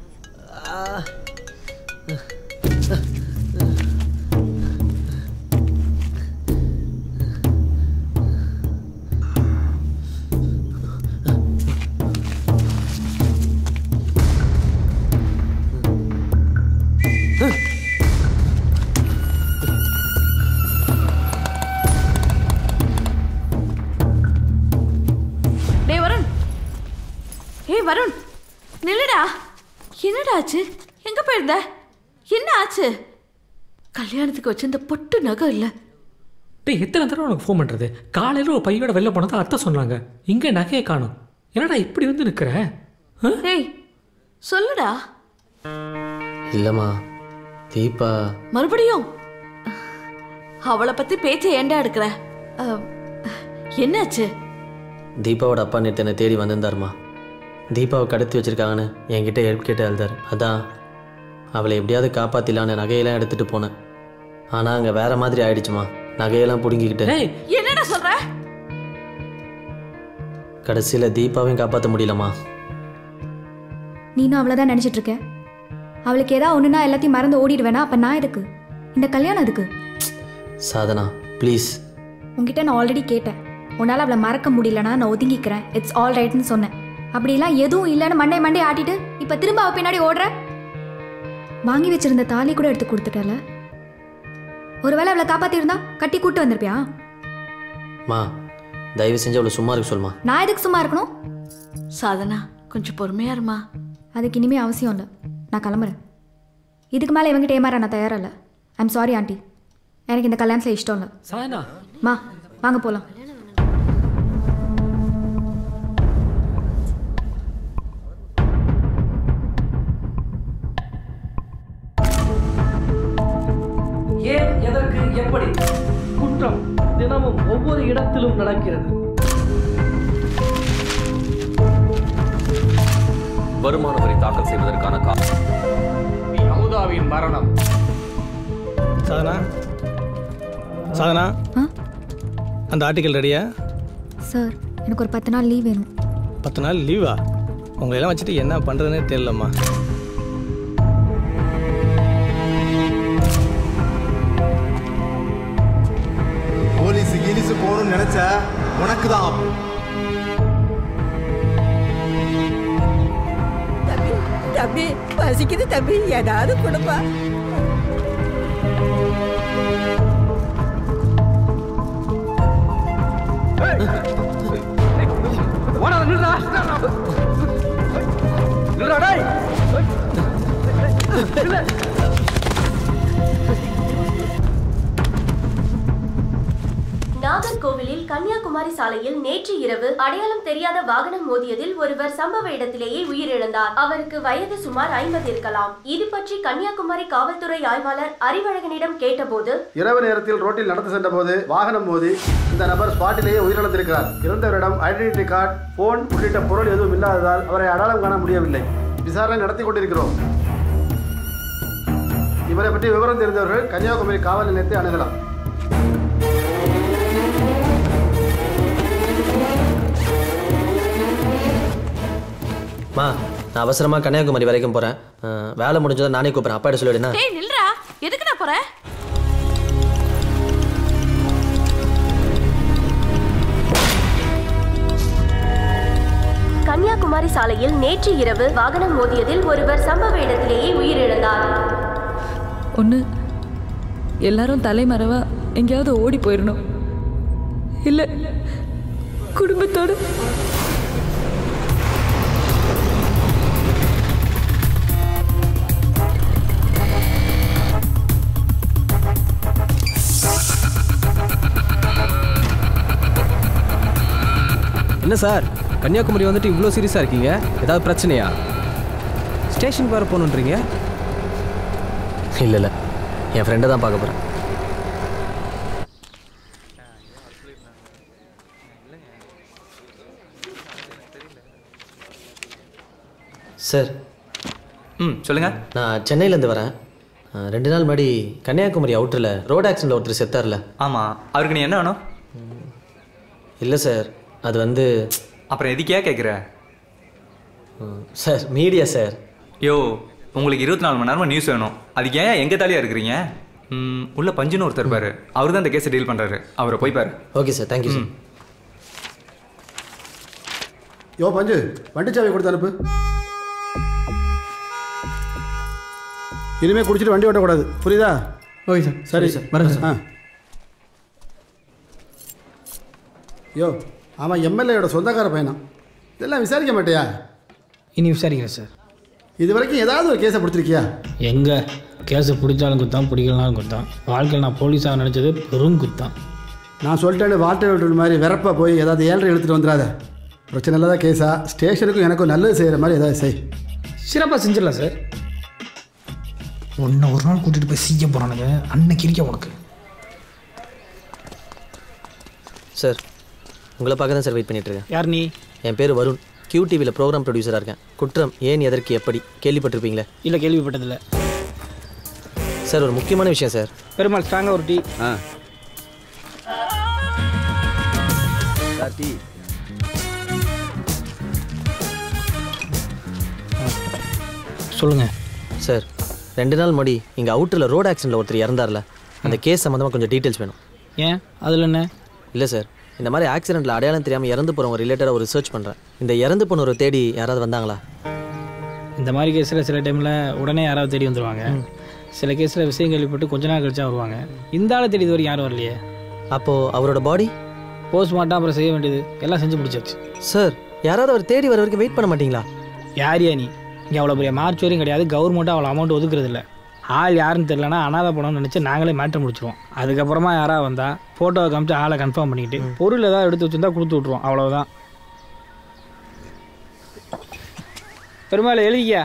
டேய் வருண் ஏய் வருண் நில்லுடா என்னடா ஆச்சு எங்க போயிருந்த என்ன ஆச்சு கல்யாணத்துக்கு வச்ச இந்த பொட்டு நகை இல்ல டேய் எத்தனை தடவை உனக்கு ஃபோன் பண்ணுறது காலையில் ஒரு பையோட வெளில போனதா அத்தை சொன்னாங்க இங்கே நகையை காணும் என்னடா இப்படி வந்து நிற்கிற ஏய் சொல்லுடா இல்லைம்மா தீபா மறுபடியும் அவளை பத்தி பேச்ச ஏன்டா எடுக்கிற அஹ், என்னாச்சு தீபாவோட அப்பா நேற்று என்னை தேடி வந்திருந்தாருமா தீபாவை கடத்தி வச்சிருக்காங்கன்னு என்கிட்ட ஹெல்ப் கேட்டு எழுதார் அதான் அவளை எப்படியாவது காப்பாத்திலான்னு நகையெல்லாம் எடுத்துட்டு போனேன் ஆனால் அங்கே வேற மாதிரி ஆயிடுச்சுமா நகையெல்லாம் பிடுங்கிக்கிட்டு என்னடா சொல்ற கடைசியில் தீபாவையும் காப்பாற்ற முடியலம்மா நீனும் அவ்வளோதான் நினச்சிட்டு இருக்க அவளுக்கு ஏதாவது ஒன்றுனா எல்லாத்தையும் மறந்து ஓடிடுவேனா அப்போ நான் எதுக்கு இந்த கல்யாணம் எதுக்கு சாதனா ப்ளீஸ் உங்ககிட்ட நான் ஆல்ரெடி கேட்டேன் உன்னால் அவளை மறக்க முடியலனா நான் ஒதுங்கிக்கிறேன் இட்ஸ் ஆல் ரைட்னு சொன்னேன் அப்படிலாம் எதுவும் இல்லைன்னு மண்டை மண்டை ஆட்டிட்டு இப்போ திரும்ப அவ பின்னாடி ஓடுற வாங்கி வச்சிருந்த தாலி கூட எடுத்து கொடுத்துட்டல ஒருவேளை அவளை காப்பாத்திருந்தா கட்டி கூட்டு வந்திருப்பியா மா தயவு செஞ்சு அவளை சும்மா இருக்க சொல்லுமா நான் எதுக்கு சும்மா இருக்கணும் சாதனா கொஞ்சம் பொறுமையா இருமா அதுக்கு இனிமே அவசியம் இல்லை நான் கிளம்புறேன் இதுக்கு மேலே இவங்கிட்ட ஏமாற நான் தயாரா இல்லை ஐம் சாரி ஆண்டி எனக்கு இந்த கல்யாணத்தில் இஷ்டம் இல்லை சாயனா மா வாங்க போகலாம் ஏன் எதற்கு எப்படி குற்றம் தினமும் ஒவ்வொரு இடத்திலும் நடக்கிறது வருமான வரி தாக்கல் செய்வதற்கான காலம் அமுதாவின் மரணம் சாதனா சாதனா அந்த ஆர்டிக்கல் ரெடியா சார் எனக்கு ஒரு பத்து நாள் லீவ் வேணும் பத்து நாள் லீவா உங்களை எல்லாம் வச்சுட்டு என்ன பண்ணுறதுனே தெரியலம்மா போலீஸ் கீலிசு போகணும்னு நினைச்ச உனக்கு தான் ஆப்பு தம்பி தம்பி பசிக்குது தம்பி ஏதாவது கொடுப்பா ஓடாத நில்றா நில்றா டேய் நில்லு. நாகர்கோவிலில் கன்னியாகுமரி சாலையில் நேற்று இரவு அடையாளம் தெரியாத வாகனம் மோதியதில் ஒருவர் சம்பவ இடத்திலேயே உயிரிழந்தார் அவருக்கு வயது சுமார் ஐம்பது இருக்கலாம் இது பற்றி கன்னியாகுமரி காவல்துறை ஆய்வாளர் அறிவழகனிடம் கேட்டபோது இரவு நேரத்தில் ரோட்டில் நடந்து சென்றபோது வாகனம் மோதி இந்த நபர் ஸ்பாட்டிலேயே உயிரிழந்திருக்கிறார் இறந்தவரிடம் ஐடென்டிட்டி கார்டு போன் உள்ளிட்ட பொருள் எதுவும் இல்லாததால் அவரை அடையாளம் காண முடியவில்லை விசாரணை நடத்தி கொண்டிருக்கிறோம் இவரை பற்றி விவரம் தெரிந்தவர்கள் கன்னியாகுமரி காவல் நிலையத்தை அணுகலாம் மா நான் அவசரமாக கன்னியாகுமரி வரைக்கும் போகிறேன் வேலை முடிஞ்சதை நானே கூப்பிட்றேன் அப்பாட்ட சொல்லிவிடுனா டேய் நில்றா எதுக்குடா போற கன்னியாகுமரி சாலையில் நேற்று இரவு வாகனம் மோதியதில் ஒருவர் சம்பவ இடத்திலேயே உயிரிழந்தார் ஒன்று எல்லாரும் தலைமறைவா எங்கேயாவது ஓடி போயிடணும் இல்லை குடும்பத்தோட என்ன சார் கன்னியாகுமரி வந்துட்டு இவ்வளோ சீரியஸாக இருக்கீங்க ஏதாவது பிரச்சனையா ஸ்டேஷனுக்கு வேறு போகணுன்றீங்க இல்லை இல்லை என் ஃப்ரெண்டை தான் பார்க்க போகிறேன் சார் ம் சொல்லுங்க நான் சென்னையிலேருந்து வரேன் அஹ், ரெண்டு நாள் முன்னாடி கன்னியாகுமரி அவுட்டரில் ரோட் ஆக்சிடென்ட்ல ஒருத்தர் செத்தார்ல ஆமாம் அவருக்கு நீ என்ன வேணும் இல்லை சார் அது வந்து அப்புறம் எதுக்கே கேட்குற சார் மீடியா சார் யோ உங்களுக்கு இருபத்தி நாலு மணி நேரமா நியூஸ் வேணும் அதுக்கு ஏன் எங்கே தாலியாக இருக்கிறீங்க ம், உள்ள பஞ்சுன்னு ஒருத்தர் இருப்பாரு அவர் தான் இந்த கேஸை டீல் பண்ணுறாரு அவரை போய் பாரு ஓகே சார் தேங்க்யூ சார் யோ பஞ்சு வண்டி சாவி கொடுத்து அனுப்பு இனிமேல் குடிச்சிட்டு வண்டி ஓட்டக்கூடாது புரியுதா ஓகே சார் சரி சார் வரேன் சார் ஆ யோ ஆமாம் எம்எல்ஏயோட சொந்தக்கார பையனா இதெல்லாம் விசாரிக்க மாட்டியா இனி விசாரிக்கிறேன் சார் இது வரைக்கும் ஏதாவது ஒரு கேஸை பிடிச்சிருக்கியா எங்கே கேஸை பிடிச்சாலும் குத்தான் பிடிக்கலனாலும் குத்தான் வாழ்க்கையில் நான் போலீஸாக நினச்சது பெரும் குத்தான் நான் சொல்லிட்டேன்னு வாட்டர் விட்டு மாதிரி விரப்பா போய் ஏதாவது ஏழரை எடுத்துகிட்டு வந்துடாத பிரச்சனை இல்லாத கேஸா ஸ்டேஷனுக்கும் எனக்கும் நல்லது செய்கிற மாதிரி ஏதாவது செய் சிறப்பாக செஞ்சிடலாம் சார் ஒன்று ஒரு நாள் கூட்டிகிட்டு போய் செய்ய போகிறானுங்க அன்னைக்கு இருக்க உனக்கு சார் உங்களை பார்க்க தான் சார் வெயிட் பண்ணிட்டு இருக்கேன் யார் நீ என் பேர் வருண் கியூ டிவியில் ப்ரோக்ராம் ப்ரொடியூசராக இருக்கேன் குற்றம் ஏன் எதற்கு எப்படி கேள்விப்பட்டிருப்பீங்களே இல்லை கேள்விப்பட்டதில்ல சார் ஒரு முக்கியமான விஷயம் சார் பெருமாள் ஸ்ட்ராங்காக ஒரு டீ ஆ டீ சொல்லுங்கள் சார் ரெண்டு நாள் முன்னாடி இங்கே அவுட்டரில் ரோட் ஆக்சிடென்ட்ல ஒருத்தர் இறந்தார்ல அந்த கேஸ் சம்மந்தமாக கொஞ்சம் டீட்டெயில்ஸ் வேணும் ஏன் அதில் என்ன இல்லை சார் இந்த மாதிரி ஆக்சிடென்ட்டில் அடையாளம் தெரியாமல் இறந்து போகிறவங்க ரிலேட்டடாக ஒரு ரிசர்ச் பண்ணுறேன் இந்த இறந்து போனவரை தேடி யாராவது வந்தாங்களா இந்த மாதிரி கேஸில் சில டைமில் உடனே யாராவது தேடி வந்துடுவாங்க சில கேஸில் விஷயம் கேள்விப்பட்டு கொஞ்ச நாள் கழிச்சா வருவாங்க இந்த ஆளை தேடி இது வரைக்கும் யாரும் வரலையே அப்போது அவரோட பாடி போஸ்ட்மார்ட்டம் அப்புறம் செய்ய வேண்டியது எல்லாம் செஞ்சு முடிச்சாச்சு சார் யாராவது அவர் தேடி வர வரைக்கும் வெயிட் பண்ண மாட்டீங்களா யார் யா நீ இங்கே அவ்வளோ பெரிய மார்ச் வரையும் கிடையாது கவர்மெண்ட்டும் அவ்வளோ அமௌண்ட் ஒதுக்குறது இல்லை ஆள் யாருன்னு தெரியலனா அனாதை பணம்னு நினச்சி நாங்களே மேட்டர் முடிச்சிருவோம் அதுக்கப்புறமா யாராவது வந்தால் ஃபோட்டோவை காமிச்சு ஆளை கன்ஃபார்ம் பண்ணிக்கிட்டு பொருள் ஏதாவது எடுத்து வச்சிருந்தா கொடுத்து விட்ருவோம் அவ்வளவுதான் பெருமாள் எழுதிக்கியா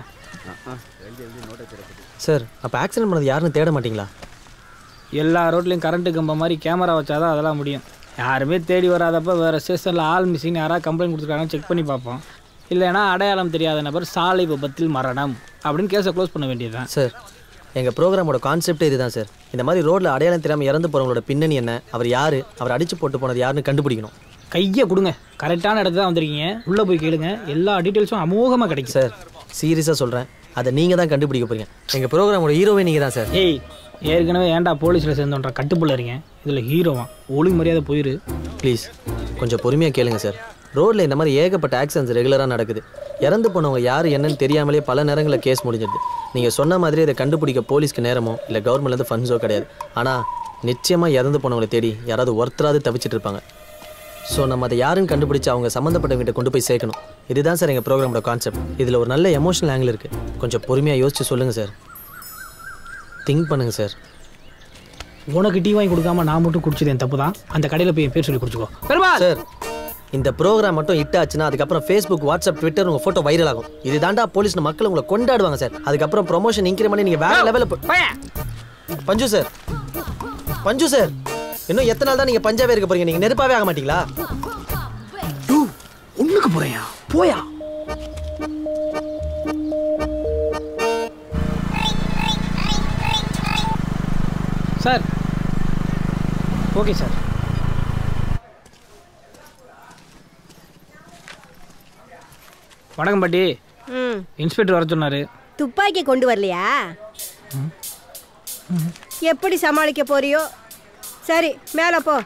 சார் அப்போ ஆக்சிடென்ட் பண்ணது யாருன்னு தேட மாட்டீங்களா எல்லா ரோட்லேயும் கரண்ட்டு கம்பம் மாதிரி கேமரா வச்சாதான் அதெல்லாம் முடியும் யாருமே தேடி வராதப்ப வேறு ஸ்டேஷனில் ஆள் மிஸ்ஸிங் யாராவது கம்ப்ளைண்ட் கொடுத்துருக்காங்கன்னு செக் பண்ணி பார்ப்போம் இல்லைன்னா அடையாளம் தெரியாத நபர் சாலை விபத்தில் மரணம் அப்படின்னு கேஸை க்ளோஸ் பண்ண வேண்டியதுதான் சார் எங்கள் ப்ரோக்ராமோட கான்செப்டே இதுதான் சார் இந்த மாதிரி ரோட்டில் அடையாளம் தெரியாமல் இறந்து போகிறவங்களோட பின்னணி என்ன அவர் யார் அவர் அடிச்சு போட்டு போனது யாருன்னு கண்டுபிடிக்கணும் கையை கொடுங்க கரெக்டான இடத்துல தான் வந்திருக்கீங்க உள்ளே போய் கேளுங்க எல்லா டீட்டெயில்ஸும் அமோகமாக கிடைக்கும் சார் சீரியஸாக சொல்கிறேன் அதை நீங்கள் தான் கண்டுபிடிக்க போறீங்க எங்கள் ப்ரோக்ராமோட ஹீரோவே நீங்கள் தான் சார் ஏய் ஏற்கனவே ஏன்டா போலீஸில் சேர்ந்தோன்ற கட்டுப்புள்ள இருக்கீங்க இதில் ஹீரோவா ஒழுங்கு மரியாதை போயிரு ப்ளீஸ் கொஞ்சம் பொறுமையாக கேளுங்க சார் ரோட்டில் இந்த மாதிரி ஏகப்பட்ட ஆக்சிடென்ட்ஸ் ரெகுலராக நடக்குது இறந்து போனவங்க யார் என்னன்னு தெரியாமலே பல நேரங்களில் கேஸ் முடிஞ்சிடுது நீங்கள் சொன்ன மாதிரி இதை கண்டுபிடிக்க போலீஸ்க்கு நேரமோ இல்லை கவர்மெண்ட்லேருந்து ஃபண்ட்ஸோ கிடையாது ஆனால் நிச்சயமாக இறந்து போனவங்களை தேடி யாராவது ஒருத்தராவது தவிச்சிட்டு இருப்பாங்க ஸோ நம்ம அதை யாருன்னு கண்டுபிடிச்சு அவங்க சம்மந்தப்பட்டவங்கிட்ட கொண்டு போய் சேர்க்கணும் இதுதான் சார் எங்கள் ப்ரோக்ராமோட கான்செப்ட் இதில் ஒரு நல்ல எமோஷனல் ஆங்கிள் இருக்குது கொஞ்சம் பொறுமையாக யோசிச்சு சொல்லுங்கள் சார் திங்க் பண்ணுங்க சார் உனக்கு டீ வாங்கி கொடுக்காம நான் மட்டும் குடிச்சது என் தப்பு தான் அந்த கடையில் போய் என் பேர் சொல்லி குடிச்சுக்கோ பெருமாள் சார் இந்த ப்ரோக்ராம் மட்டும் ஹிட் ஆச்சுன்னா அதுக்கப்புறம் ஃபேஸ்புக் வாட்ஸ்அப் ட்விட்டர் உங்கள் ஃபோட்டோ வைரல் ஆகும் இது தாண்டா போலீஸ் மக்கள் உங்களை கொண்டாடுவாங்க சார் அதுக்கப்புறம் ப்ரொமோஷன் இன்க்ரிமெண்ட் நீங்கள் வேற லெவலில் பஞ்சு சார் பஞ்சு சார் இன்னும் எத்தனை நாள் தான் நீங்கள் பஞ்சாவே இருக்க போறீங்க நீங்கள் நெருப்பாவே ஆக மாட்டீங்களா ஒண்ணுக்கு போறியா போயா சார் ஓகே சார் வணக்கம் பாட்டி ம் இன்ஸ்பெக்டர் வர சொன்னாரு துப்பாக்கி கொண்டு வரலையா எப்படி சமாளிக்க போறியோ சரி மேலே போ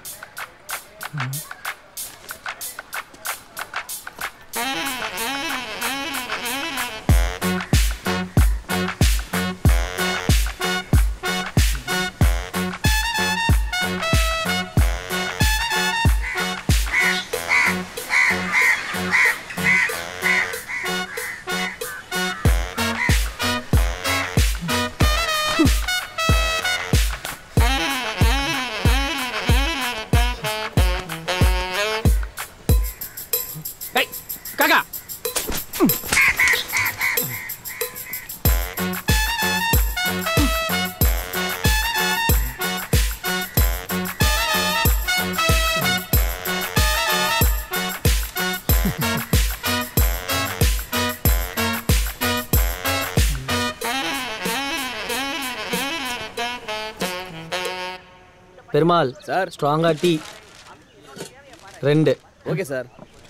பெருமாள் சார் ஸ்ட்ராங்காக டீ ரெண்டு ஓகே சார்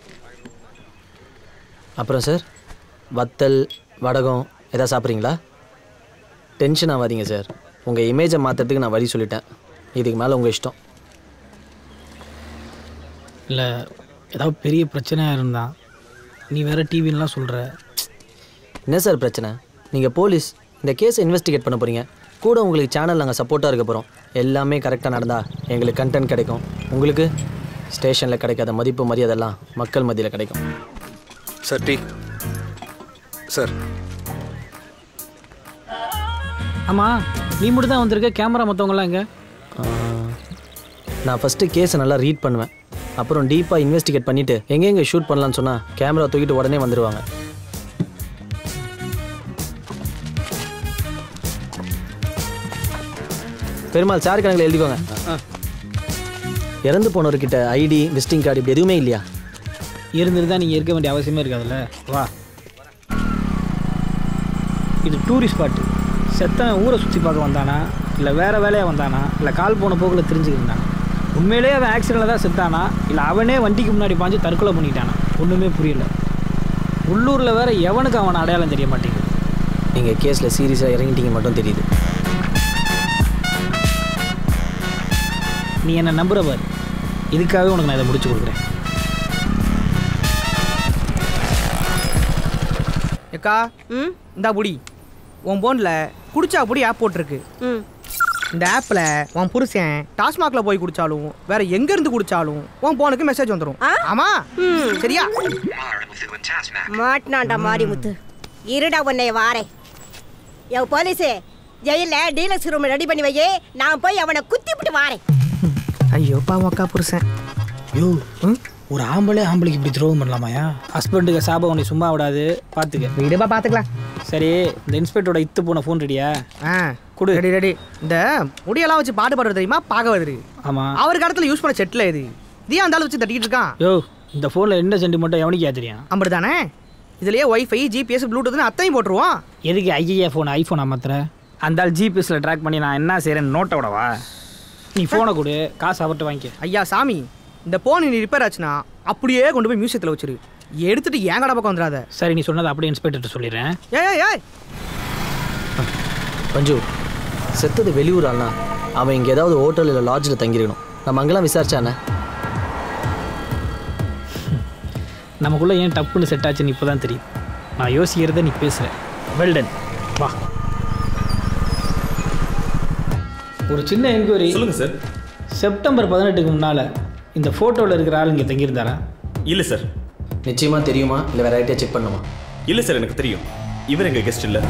அப்புறம் சார் வத்தல் வடகம் எதாவது சாப்பிட்றீங்களா டென்ஷன் ஆகாதீங்க சார் உங்கள் இமேஜை மாற்றுறதுக்கு நான் வழி சொல்லிட்டேன் இதுக்கு மேலே உங்கள் இஷ்டம் இல்லை ஏதாவது பெரிய பிரச்சனையாக இருந்தா நீ வேற டிவின்லாம் சொல்கிற என்ன சார் பிரச்சனை நீங்கள் போலீஸ் இந்த கேஸை இன்வெஸ்டிகேட் பண்ண போகிறீங்க கூட உங்களுக்கு சேனல் நாங்கள் சப்போர்ட்டாக இருக்க போகிறோம் எல்லாமே கரெக்டாக நடந்தால் எங்களுக்கு கண்டென்ட் கிடைக்கும் உங்களுக்கு ஸ்டேஷனில் கிடைக்காத மதிப்பு மரியாதைலாம் மக்கள் மத்தியில் கிடைக்கும் சார் டீ சார் ஆமாம் நீ மட்டும் தான் வந்திருக்க கேமரா மற்றவங்களாம் எங்க நான் ஃபஸ்ட்டு கேஸை நல்லா ரீட் பண்ணுவேன் அப்புறம் டீப்பாக இன்வெஸ்டிகேட் பண்ணிவிட்டு எங்கெங்கே ஷூட் பண்ணலான்னு சொன்னால் கேமரா தூக்கிட்டு உடனே வந்துடுவாங்க பெருமாள் சார் கணக்கில் எழுதிக்கோங்க இறந்து போனவர்கிட்ட ஐடி விசிட்டிங் கார்டு இப்படி எதுவுமே இல்லையா இருந்துட்டு தான் நீங்கள் இருக்க வேண்டிய அவசியமே இருக்காதுல்ல வா இது டூரிஸ்ட் ஸ்பாட்டு செத்தவன் ஊரை சுற்றி பார்க்க வந்தானா இல்லை வேறு வேலையாக வந்தானா இல்லை கால் போன போக்கில் தெரிஞ்சுக்கிட்டானா உண்மையிலேயே அவன் ஆக்சிடெண்ட்டில் தான் செத்தானா இல்லை அவனே வண்டிக்கு முன்னாடி பாஞ்சு தற்கொலை பண்ணிட்டானா ஒன்றுமே புரியல உள்ளூரில் வேற எவனுக்கு அவன் அடையாளம் தெரிய மாட்டேங்குது நீங்கள் கேஸில் சீரியஸாக இறங்கிட்டீங்க மட்டும் தெரியுது நீ என்ன நம்புற பாரு இதுக்காகவே உனக்கு நான் இதை முடிச்சு கொடுக்குறேன் ஏக்கா ம் இந்தா புடி உன் போனில் குடிச்சா புடி ஆப் போட்டிருக்கு ம் இந்த ஆப்பில் உன் புருஷன் டாஸ்மாகில் போய் குடிச்சாலும் வேற எங்கேருந்து குடிச்சாலும் உன் போனுக்கு மெசேஜ் வந்துடும் ஆமா சரியா மாட்டினான்டா மாரிமுத்து இருடா உன்னை வாரேன் யோ போலீஸு ஜெயிலில் டீலக்ஸ் ரூம் ரெடி பண்ணி வையே நான் போய் அவனை குத்திவிட்டு வாரேன் ஐயோ பாவம் அக்கா புருஷன் யோ ஒரு ஆம்பளை ஆம்பளைக்கு இப்படி துரோகம் பண்ணலாமாயா ஹஸ்பண்டுக்கு சாபம் உன்னை சும்மா விடாது பார்த்துக்க வீடுபா பார்த்துக்கலாம் சரி இந்த இன்ஸ்பெக்டரோட இத்து போன ஃபோன் ரெடியா ஆ குடு ரெடி ரெடி இந்த முடியெல்லாம் வச்சு பாட்டு பாடுறது தெரியுமா பாகவதரு ஆமாம் அவர் காலத்தில் யூஸ் பண்ண செட்டில் இது இதையும் அந்த ஆள் வச்சு தட்டிக்கிட்டு இருக்கான் யோ இந்த ஃபோனில் என்ன சென்டிமெண்ட்டோ எவனுக்கு தெரியும் அப்படிதானே இதுலயே ஒய்ஃபை ஜிபிஎஸ் ப்ளூடூத்னு அத்தையும் போட்டுருவோம் எதுக்கு ஐஏ ஃபோன் ஐஃபோன் அமர்த்துற அந்த ஆள் ஜிபிஎஸ்ல ட்ராக் பண்ணி நான் என்ன செய்கிறேன் நோட்டை விடவா நீ ஃபோனை கொடு காசு அவர்கிட்ட வாங்கிக்க ஐயா சாமி இந்த போன் நீ ரிப்பேர் ஆச்சுன்னா அப்படியே கொண்டு போய் மியூசியத்தில் வச்சிரு எடுத்துட்டு ஏன் கடை பக்கம் வந்துடாத சரி நீ சொன்னதை அப்படியே இன்ஸ்பெக்டர்கிட்ட சொல்லிடுறேன் ஏய் ஏய் ஏய் பஞ்சு செத்தது வெளியூர் ஆள்னா அவன் இங்கே ஏதாவது ஹோட்டல் இல்லை லாட்ஜில் தங்கியிருக்கணும் நம்ம அங்கெல்லாம் விசாரிச்சானே நமக்குள்ளே ஏன் டப்புன்னு செட் ஆச்சுன்னு இப்போ தான் தெரியும் நான் யோசிக்கிறத நீ பேசுகிற வெல்டன் வா ஒரு சின்ன என்கொயரி சொல்லுங்க சார் செப்டம்பர் பதினெட்டுக்கு முன்னால் இந்த ஃபோட்டோவில் இருக்கிற ஆள் இங்கே தங்கியிருந்தாரா இல்லை சார் நிச்சயமாக தெரியுமா இல்லை வேற யார்கிட்டயா செக் பண்ணுமா இல்லை சார் எனக்கு தெரியும் இவர் எங்கள் கெஸ்ட் இல்லை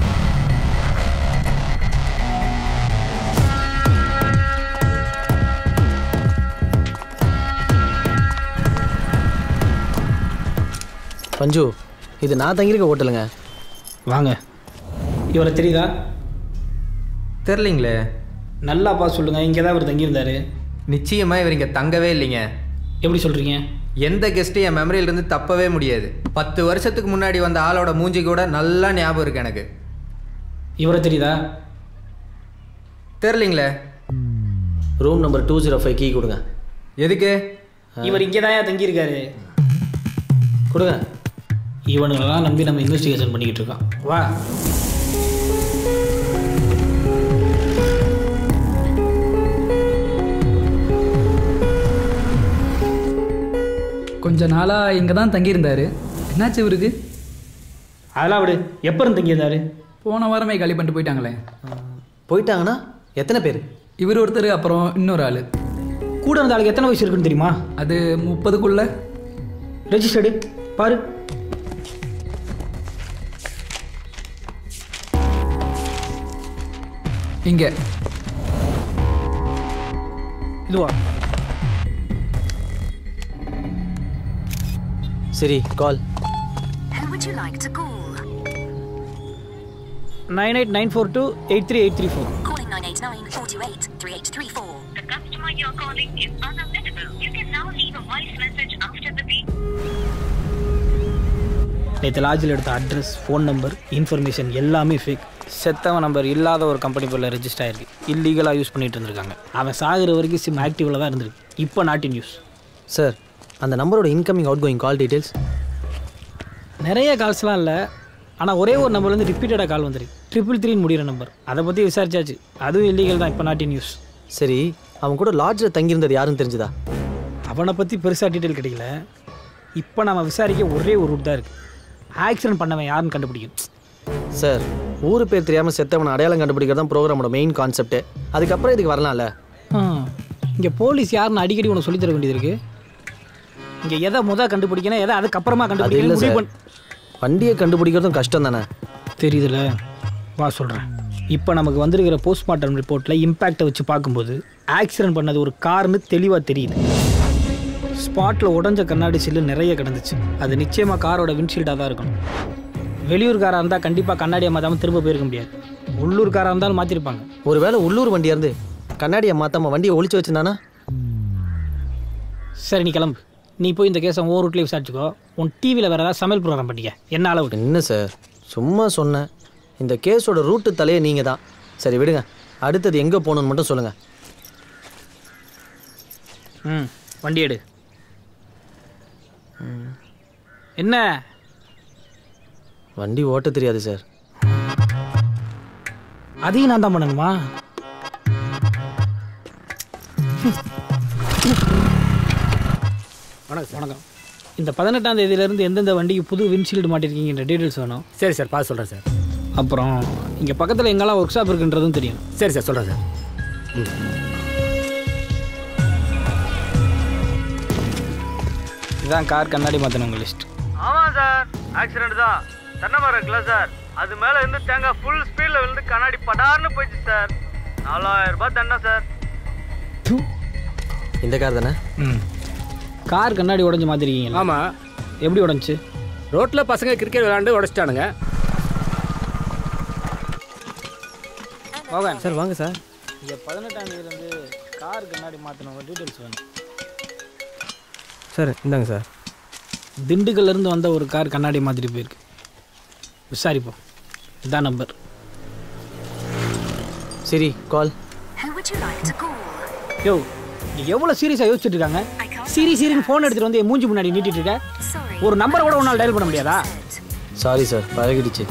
பஞ்சு இது நான் தங்கியிருக்க ஹோட்டலுங்க வாங்க இவரை தெரியுதா தெரிலிங்களே நல்லா பார்த்து சொல்லுங்கள் இங்கே தான் இவர் தங்கியிருந்தாரு நிச்சயமாக இவர் இங்கே தங்கவே இல்லைங்க எப்படி சொல்கிறீங்க எந்த கெஸ்ட்டும் என் மெமரியிலிருந்து தப்பவே முடியாது பத்து வருஷத்துக்கு முன்னாடி வந்த ஆளோட மூஞ்சி கூட நல்லா ஞாபகம் இருக்கு எனக்கு இவரை தெரியுதா தெரிலிங்களே room number two zero five key கொடுங்க எதுக்கு இவர் இங்கே தான் தங்கியிருக்காரு கொடுங்க இவனுங்களெல்லாம் நம்பி நம்ம இன்வெஸ்டிகேஷன் பண்ணிக்கிட்டு இருக்கோம் வா கொஞ்ச நாளாக இங்கே தான் தங்கியிருந்தாரு என்னாச்சு இவருக்கு அதெல்லாம் விடு எப்போ இருந்து தங்கியிருந்தாரு போன வாரமே காலி பண்ணிட்டு போயிட்டாங்களே போயிட்டாங்கன்னா எத்தனை பேர் இவர் ஒருத்தர் அப்புறம் இன்னொரு ஆள் கூட இருந்த ஆளுக்கு எத்தனை வயசு இருக்குன்னு தெரியுமா அது முப்பதுக்குள்ள ரெஜிஸ்டர்டு பாரு இங்கே இதுவா சரி call Who would you like to call? Nine eight nine four two eight three eight three four Calling 989 428 3834. The customer you're calling is unavailable. You can now leave a voice message after the beep. நேற்று லாட்ஜில் எடுத்த address phone number information எல்லாமே fake செத்தவன் number இல்லாத ஒரு company பேரில் register ஆயிருக்கு இல்லீகலாக யூஸ் பண்ணிட்டு இருந்திருக்காங்க அவன் சாகுற வரைக்கும் சிம் ஆக்டிவில் தான் இருந்திருக்கு இப்போ நாட் இன் யூஸ் சார் அந்த நம்பரோட incoming outgoing call details நிறைய கால்ஸ்லாம் இல்லை ஆனால் ஒரே ஒரு நம்பர்லேருந்து ரிப்பீட்டடாக கால் வந்திருக்கு ட்ரிபிள் த்ரீன்னு முடிகிற நம்பர் அதை பற்றி விசாரிச்சாச்சு அதுவும் இல்லீகல் தான் இப்போ நாட் இன் யூஸ் சரி அவன் கூட லாட்ஜில் தங்கியிருந்தது யாருன்னு தெரிஞ்சுதா அவனை பற்றி பெருசாக டீட்டெயில் கிடைக்கல இப்போ நம்ம விசாரிக்க ஒரே ஒரு ரூட் தான் இருக்குது ஆக்சிடென்ட் பண்ணவன் யாருன்னு கண்டுபிடிக்கணும் சார் ஊர் பேர் தெரியாமல் செத்தவனை அடையாளம் கண்டுபிடிக்கிறது தான் ப்ரோக்ராமோட மெயின் கான்செப்ட்டு அதுக்கப்புறம் இதுக்கு வரலாம்ல இங்கே போலீஸ் யாருன்னு அடிக்கடி உனக்கு சொல்லித் தர வேண்டியது இருக்கு இங்கே எதை முத கண்டுபிடிக்கணும் எதை அதுக்கப்புறமா அது இல்லை கண்டுபிடிக்கணும் முடிவு சார் பண்ண வண்டியை கண்டுபிடிக்கிறதும் கஷ்டம் தானே தெரியுதுல வா சொல்கிறேன் இப்போ நமக்கு வந்திருக்கிற போஸ்ட்மார்ட்டம் ரிப்போர்ட்டில் இம்பேக்டை வச்சு பார்க்கும்போது ஆக்சிடென்ட் பண்ணது ஒரு கார்னு தெளிவாக தெரியுது ஸ்பாட்டில் உடஞ்ச கண்ணாடி சில்லு நிறைய கிடந்துச்சு அது நிச்சயமாக காரோட விண்ட்ஷீல்டாக தான் இருக்கணும் வெளியூர்காராக இருந்தால் கண்டிப்பாக கண்ணாடியை மாற்றாமல் திரும்ப போயிருக்க முடியாது உள்ளூர்காராக இருந்தாலும் மாற்றிருப்பாங்க ஒருவேளை உள்ளூர் வண்டியாக இருந்து கண்ணாடியை மாற்றாம வண்டியை ஒளிச்சு வச்சிருந்தானா சரி நீ கிளம்பு நீ போய் இந்த கேஸை ஓ ரூட்லேயே விசாரிச்சுக்கோ உன் டிவியில் வேறு ஏதாவது சமையல் ப்ரோக்ராம் பண்ணிக்க என்ன அளவு என்ன சார் சும்மா சொன்னேன் இந்த கேஸோட ரூட்டு தலையே நீங்கள் தான் சரி விடுங்க அடுத்தது எங்கே போகணுன்னு மட்டும் சொல்லுங்கள் ம் வண்டி எடு என்ன வண்டி ஓட்ட தெரியாது சார் அதையும் நான் தான் பண்ணணுமா வணக்கம் வணக்கம் இந்த பதினெட்டாம் தேதியிலேருந்து எந்தெந்த வண்டிக்கு புது விண்ட்ஷீல்டு மாட்டிருக்கீங்கன்ற டீட்டெயில்ஸ் வேணும் சரி சார் பார்த்து சொல்கிறேன் சார் அப்புறம் இங்கே பக்கத்தில் எங்கெல்லாம் ஒர்க் ஷாப் இருக்குன்றதும் தெரியும் சரி சார் சொல்கிறேன் சார் இதுதான் கார் கண்ணாடி மாற்றினவங்க லிஸ்ட் ஆமாம் சார் ஆக்சிடென்ட் தான் தென்னை மரம் இருக்குல்ல சார் அது மேலே இருந்து தேங்காய் ஃபுல் ஸ்பீடில் விழுந்து கண்ணாடி படார்னு போயிடுச்சு சார் நாலாயிரம் ரூபாய் தண்டை சார் இந்த கார் தானே ம் கார் கண்ணாடி உடஞ்ச மாதிரிங்க ஆமாம் எப்படி உடஞ்சி ரோட்டில் பசங்க கிரிக்கெட் விளாண்டு உடச்சிட்டானுங்க மோகன் சார் வாங்க சார் இங்கே பதினெட்டாம் தேதியிலேருந்து கார் கண்ணாடி மாற்றினவங்க டீட்டெயில்ஸ் வேணும் சார் இந்தாங்க சார் திண்டுக்கல்ல இருந்து வந்த ஒரு கார் கண்ணாடி மாற்றிட்டு போயிருக்கு விசாரிப்போம் இதான் நம்பர் சரி call Who would you like to call? யோ நீ எவ்வளோ சீரியஸாக யோசிச்சுட்டு இருக்காங்க சீரி சீரின்னு ஃபோன் எடுத்துட்டு வந்து என் மூஞ்சி முன்னாடி நீட்டிட்டு இருக்க ஒரு நம்பரை கூட உன்னால் டயல் பண்ண முடியாதா சாரி சார் பழகிடுச்சு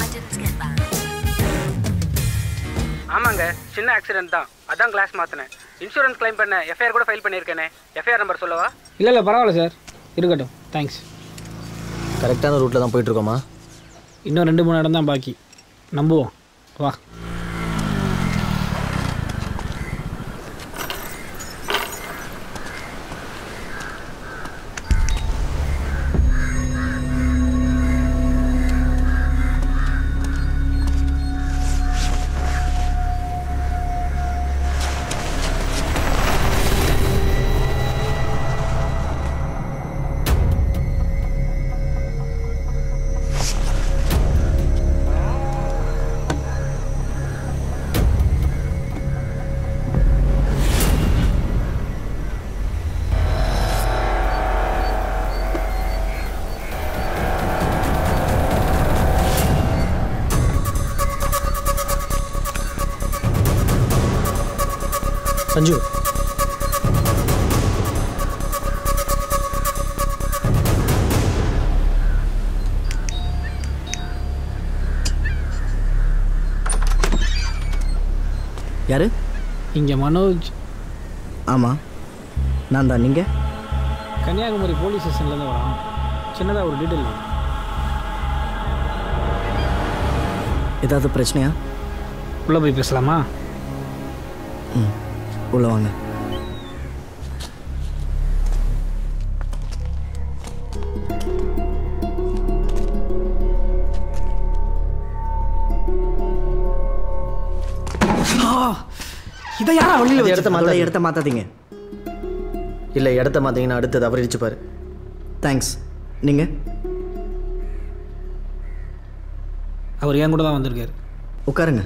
ஆமாங்க சின்ன ஆக்சிடென்ட் தான் அதான் கிளாஸ் மாற்றினேன் இன்சூரன்ஸ் கிளைம் பண்ண எஃப்ஐஆர் கூட ஃபைல் பண்ணியிருக்கேனே எஃப்ஐஆர் நம்பர் சொல்லவா இல்லை இல்லை பரவாயில்ல சார் இருக்கட்டும் தேங்க்ஸ் கரெக்டான ரூட்டில் தான் போயிட்டுருக்கோமா இன்னும் ரெண்டு மூணு இடம் தான் பாக்கி நம்புவோம் வா சஞ்சு யாரு இங்கே மனோஜ் ஆமாம் நான் தான் நீங்கள் கன்னியாகுமரி போலீஸ் ஸ்டேஷன்லேருந்து வரோம் சின்னதாக ஒரு டீட்டெயில் வேணும் ஏதாவது பிரச்சனையா உள்ளே போய் பேசலாமா ம் உள்ள வாங்க இதை யாரா வெளியில் அது இடத்த அதோட மாற்ற இடத்த மாற்றாதீங்க இல்லை இடத்த மாற்றிங்கன்னா அடுத்தது அவர் இடிச்சுப்பார் தேங்க்ஸ் நீங்கள் அவர் என் கூட தான் வந்திருக்காரு உட்காருங்க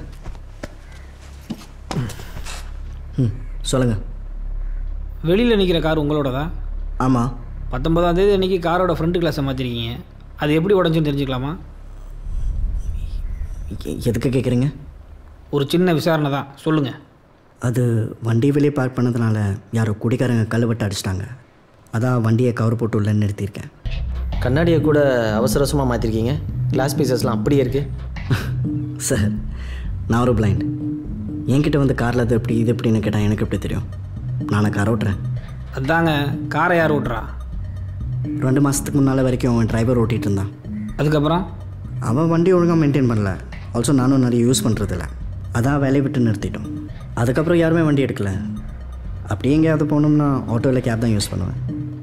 ம் சொல்லுங்கள் வெளியில் நிற்கிற கார் உங்களோட தான் ஆமாம் பத்தொன்பதாம் தேதி அன்றைக்கி காரோட ஃப்ரண்ட் கிளாஸை மாற்றிருக்கீங்க அது எப்படி உடஞ்சுன்னு தெரிஞ்சுக்கலாமா எ- எதுக்கு கேட்குறீங்க ஒரு சின்ன விசாரணை தான் சொல்லுங்கள் அது வண்டி வெளியே பார்க் பண்ணதுனால யாரோ குடிக்காரங்க கல்வெட்டு அடிச்சிட்டாங்க அதான் வண்டியை கவர் போட்டு உள்ள நிறுத்தியிருக்கேன் கண்ணாடியை கூட அவசர அவசரமாக மாற்றிருக்கீங்க கிளாஸ் பீசஸ்லாம் அப்படியே இருக்குது சார் நான் ஒரு பிளைண்ட் என்கிட்ட வந்து காரில் அது எப்படி இது எப்படின்னு கேட்டால் எனக்கு எப்படி தெரியும் நான் கார் ஓட்டுறேன் அதாங்க காரை யார் ஓட்டுறா ரெண்டு மாதத்துக்கு முன்னால் வரைக்கும் அவன் டிரைவர் ஓட்டிகிட்டு இருந்தான் அதுக்கப்புறம் அவன் வண்டி ஒழுங்காக மெயின்டைன் பண்ணல ஆல்சோ நானும் நிறைய யூஸ் பண்ணுறதில்ல அதான் வேலையை விட்டு நிறுத்திட்டோம் அதுக்கப்புறம் யாருமே வண்டி எடுக்கல அப்படியே எங்கேயாவது போகணும்னா ஆட்டோவில் கேப் தான் யூஸ் பண்ணுவேன்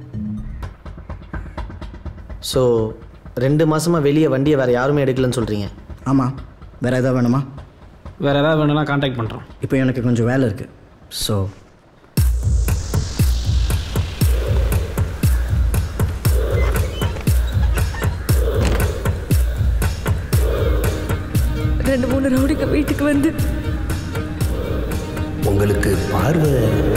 ஸோ ரெண்டு மாதமாக வெளியே வண்டியை வேறு யாருமே எடுக்கலன்னு சொல்கிறீங்க ஆமாம் வேறு எதாவது வேணுமா வேறு ஏதாவது வேணும்னா காண்டாக்ட் பண்ணுறோம் இப்போ எனக்கு கொஞ்சம் வேலை இருக்குது ஸோ ரெண்டு மூணு ரவுடிங்க வீட்டுக்கு வந்து உங்களுக்கு பார்வை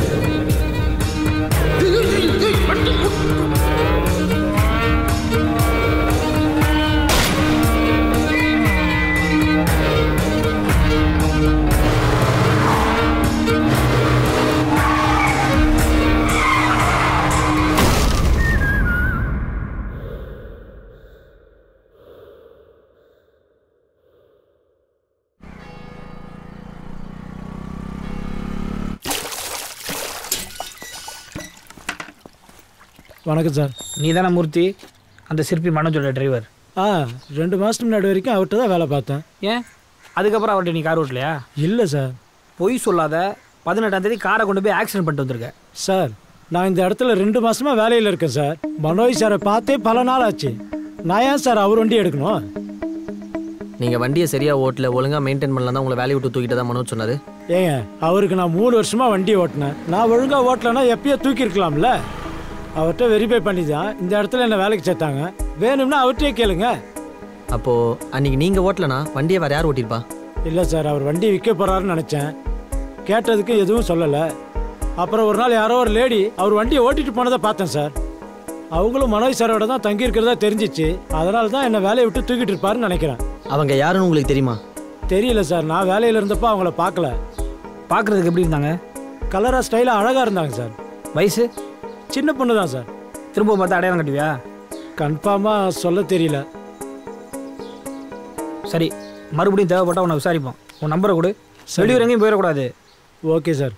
வணக்கம் சார் நீ தானே மூர்த்தி அந்த சிற்பி மனோஜோட டிரைவர் ஆ ரெண்டு மாதத்துக்கு முன்னாடி வரைக்கும் அவர்கிட்ட தான் வேலை பார்த்தேன் ஏன் அதுக்கப்புறம் அவர்கிட்ட நீ கார் ஓட்டலையா இல்லை சார் பொய் சொல்லாத பதினெட்டாம் தேதி காரை கொண்டு போய் ஆக்சிடென்ட் பண்ணிட்டு வந்திருக்க சார் நான் இந்த இடத்துல ரெண்டு மாசமா வேலையில் இருக்கேன் சார் மனோஜ் சாரை பார்த்தே பல நாள் ஆச்சு நான் ஏன் சார் அவர் வண்டி எடுக்கணும் நீங்கள் வண்டியை சரியாக ஓட்டல ஒழுங்காக மெயின்டைன் பண்ணலாம் தான் உங்களை வேலையை விட்டு தூக்கிட்டு தான் மனோஜ் சொன்னார் ஏங்க அவருக்கு நான் மூணு வருஷமா வண்டி ஓட்டினேன் நான் ஒழுங்கா ஓட்டலைன்னா எப்பயோ தூக்கி இருக்கலாம்ல அவர்கிட்ட வெரிஃபை பண்ணி தான் இந்த இடத்துல என்ன வேலைக்கு சேர்த்தாங்க வேணும்னா அவர்கிட்டயே கேளுங்க அப்போது அன்றைக்கி நீங்கள் ஓட்டலனா வண்டியை வேறு யார் ஓட்டியிருப்பா இல்லை சார் அவர் வண்டி விற்க போறாருன்னு நினச்சேன் கேட்டதுக்கு எதுவும் சொல்லலை அப்புறம் ஒரு நாள் யாரோ ஒரு லேடி அவர் வண்டியை ஓட்டிட்டு போனதை பார்த்தேன் சார் அவங்களும் மனோஜ் சாரோட தான் தங்கி இருக்கிறதா தெரிஞ்சிச்சு அதனால தான் என்னை வேலையை விட்டு தூக்கிட்டு இருப்பாருன்னு நினைக்கிறேன் அவங்க யாருன்னு உங்களுக்கு தெரியுமா தெரியல சார் நான் வேலையில் இருந்தப்போ அவங்கள பார்க்கல பார்க்குறதுக்கு எப்படி இருந்தாங்க கலராக ஸ்டைலாக அழகாக இருந்தாங்க சார் வயசு சின்ன பொண்ணு தான் சார் திரும்ப பார்த்து அடையாளம் கட்டுவியா கன்ஃபார்மாக சொல்ல தெரியல சரி மறுபடியும் தேவைப்பட்டா உன்னை விசாரிப்போம் உன் நம்பரை கொடு வெளியூர் எங்கேயும் போயிடக்கூடாது okay sir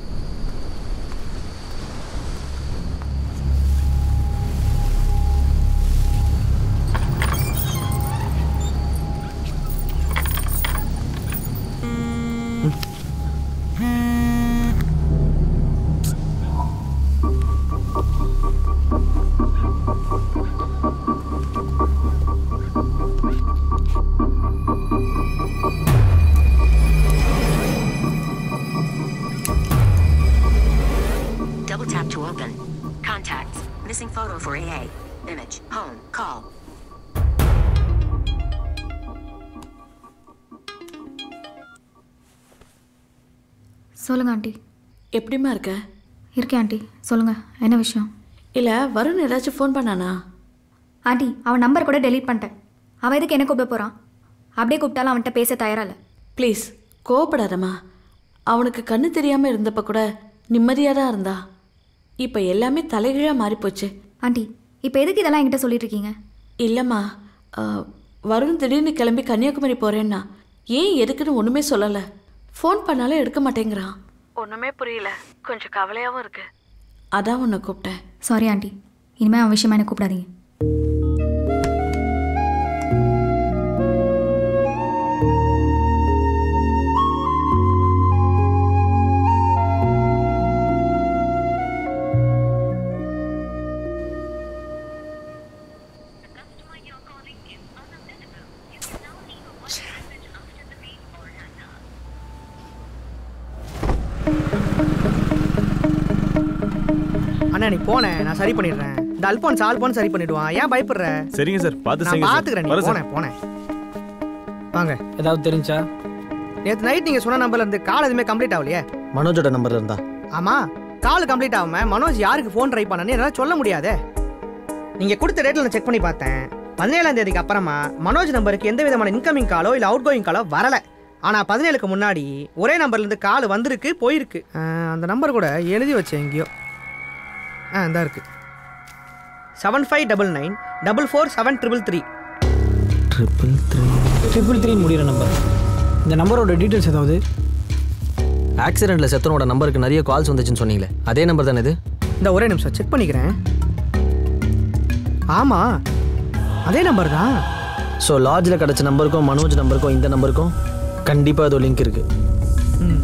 Double tap to open. Contacts. Missing photo for AA. Image. Home. Call. சொல்லுங்க ஆண்டி எப்படிம்மா இருக்க இருக்கேன் ஆண்டி சொல்லுங்க என்ன விஷயம் இல்லை வருண் ஏதாச்சும் ஃபோன் பண்ணானா ஆண்டி அவன் நம்பர் கூட டெலீட் பண்ணிட்டேன் அவன் எதுக்கு என்ன கூப்பிட போகிறான் அப்படியே கூப்பிட்டாலும் அவன்கிட்ட பேச தயாரா இல்லை ப்ளீஸ் கோவப்படாதம்மா அவனுக்கு கண்ணு தெரியாமல் இருந்தப்ப கூட நிம்மதியாக தான் இருந்தா இப்போ எல்லாமே தலைகீழாக மாறிப்போச்சு ஆண்டி இப்போ எதுக்கு இதெல்லாம் என்கிட்ட சொல்லிட்டு இருக்கீங்க இல்லைம்மா அஹ், வருண் திடீர்னு கிளம்பி கன்னியாகுமரி போகிறேன்னா ஏன் எதுக்குன்னு ஒன்றுமே சொல்லலை ஃபோன் பண்ணாலும் எடுக்க மாட்டேங்கிறான் ஒன்றுமே புரியல கொஞ்சம் கவலையாகவும் இருக்கு அதான் உன்னை கூப்பிட்டேன் சாரி ஆண்டி இனிமேல் அவன் விஷயமா என்ன கூப்பிடாதீங்க அண்ணா நீ போனேன் நான் சரி பண்ணிடுறேன் இந்த அல்போன்ஸ் ஆல்போன் சரி பண்ணிடுவான் ஏன் பயப்படுற சரிங்க சார் பார்த்து நான் செய்யுங்க சார். பாத்துக்கிறேன் நீ வரேன் சார். போனேன் போனேன் வாங்க ஏதாவது தெரிஞ்சா நேற்று நைட் நீங்க சொன்ன நம்பர்ல இருந்து கால் எதுவுமே கம்ப்ளீட் ஆகலையே மனோஜோட நம்பர் இருந்தா ஆமா கால் கம்ப்ளீட் ஆகாம மனோஜ் யாருக்கு ஃபோன் ட்ரை பண்ணனு என்னால சொல்ல முடியாதே நீங்க கொடுத்த ரேட்ல நான் செக் பண்ணி பார்த்தேன் பதினேழாம் தேதிக்கு அப்புறமா மனோஜ் நம்பருக்கு எந்த விதமான இன்கமிங் காலோ இல்ல அவுட் கோயிங் காலோ வரல ஆனால் பதினேழுக்கு முன்னாடி ஒரே நம்பர்லேருந்து கால் வந்திருக்கு போயிருக்கு ஆ, அந்த நம்பர் கூட எழுதி வச்சேன் எங்கேயோ ஆ இந்தா இருக்கு seven five double nine double four seven triple three triple three triple three முடிகிற நம்பர் இந்த நம்பரோட டீட்டெயில்ஸ் ஏதாவது ஆக்சிடெண்ட்டில் செத்தனோட நம்பருக்கு நிறைய கால்ஸ் வந்துச்சுன்னு சொன்னீங்களே அதே நம்பர் தானே இது இந்த ஒரே நிமிஷம் செக் பண்ணிக்கிறேன் ஆமாம் அதே நம்பர் தான் ஸோ லாட்ஜில் கிடச்ச நம்பருக்கும் மனோஜ் நம்பருக்கும் இந்த நம்பருக்கும் கண்டிப்பாக அது லிங்க் இருக்குது ம்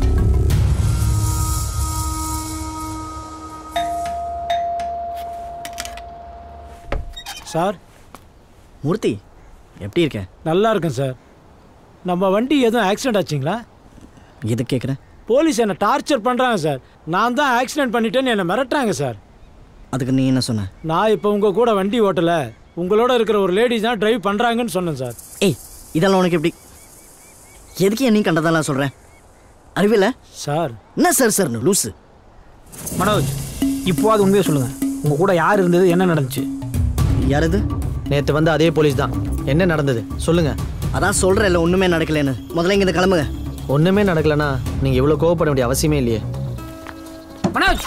சார் மூர்த்தி எப்படி இருக்க நல்லா இருக்கேன் சார் நம்ம வண்டி எதுவும் ஆக்சிடென்ட் ஆச்சுங்களா எது கேட்குறேன் போலீஸ் என்னை டார்ச்சர் பண்ணுறாங்க சார் நான் தான் ஆக்சிடென்ட் பண்ணிட்டேன்னு என்னை மிரட்டுறாங்க சார் அதுக்கு நீ என்ன சொன்ன நான் இப்போ உங்கள் கூட வண்டி ஓட்டலை உங்களோட இருக்கிற ஒரு லேடி தான் டிரைவ் பண்ணுறாங்கன்னு சொன்னேன் சார் ஏய் இதெல்லாம் உனக்கு எப்படி எதுக்கு என்னையும் கண்டதெல்லாம் சொல்கிறேன் அறிவில்ல சார் என்ன சார் சார் லூஸு மனோஜ் இப்போவாது உண்மையை சொல்லுங்கள் உங்கள் கூட யார் இருந்தது என்ன நடந்துச்சு யார் இது நேற்று வந்து அதே போலீஸ் தான் என்ன நடந்தது சொல்லுங்கள் அதான் சொல்கிறேன்ல ஒன்றுமே நடக்கலைன்னு முதல்ல இங்கே கிளம்புங்க ஒன்றுமே நடக்கலனா நீங்கள் இவ்வளோ கோவப்பட வேண்டிய அவசியமே இல்லையே மனோஜ்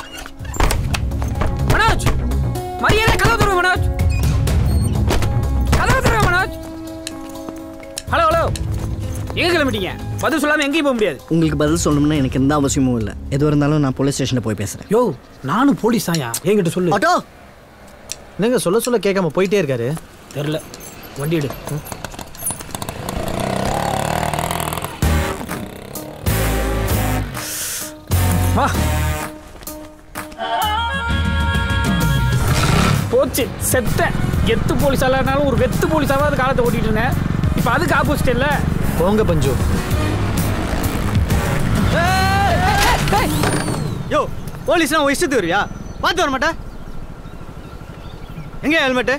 மனோஜ் மரியாதை கதவு தருவ மனோஜ் கதவு தருவ மனோஜ் ஹலோ ஹலோ எங்க கிளம்பிட்டீங்க பதில் சொல்லாம எங்கேயும் போக முடியாது உங்களுக்கு பதில் சொல்லணும்னு எனக்கு எந்த அவசியமும் இல்லை எது இருந்தாலும் நான் போலீஸ் ஸ்டேஷனில் போய் பேசுகிறேன் யோ நானும் போலீஸ் தான்யா என்கிட்ட சொல்லு ஆட்டோ நீங்கள் சொல்ல சொல்ல கேட்காம போயிட்டே இருக்காரு தெரில வண்டி எடு ம். வா போச்சு செத்த எத்து போலீஸால இருந்தாலும் ஒரு வெத்து போலீஸாவது அது காலத்தை ஓட்டிட்டு இருந்தேன் இப்போ அதுக்கு ஆப்போசிட் இல்லை போங்க பஞ்சு யோ போலீஸ்லாம் உன் இஷ்டத்துக்கு வருவியா பார்த்து வர மாட்டேன் எங்கே ஹெல்மெட்டு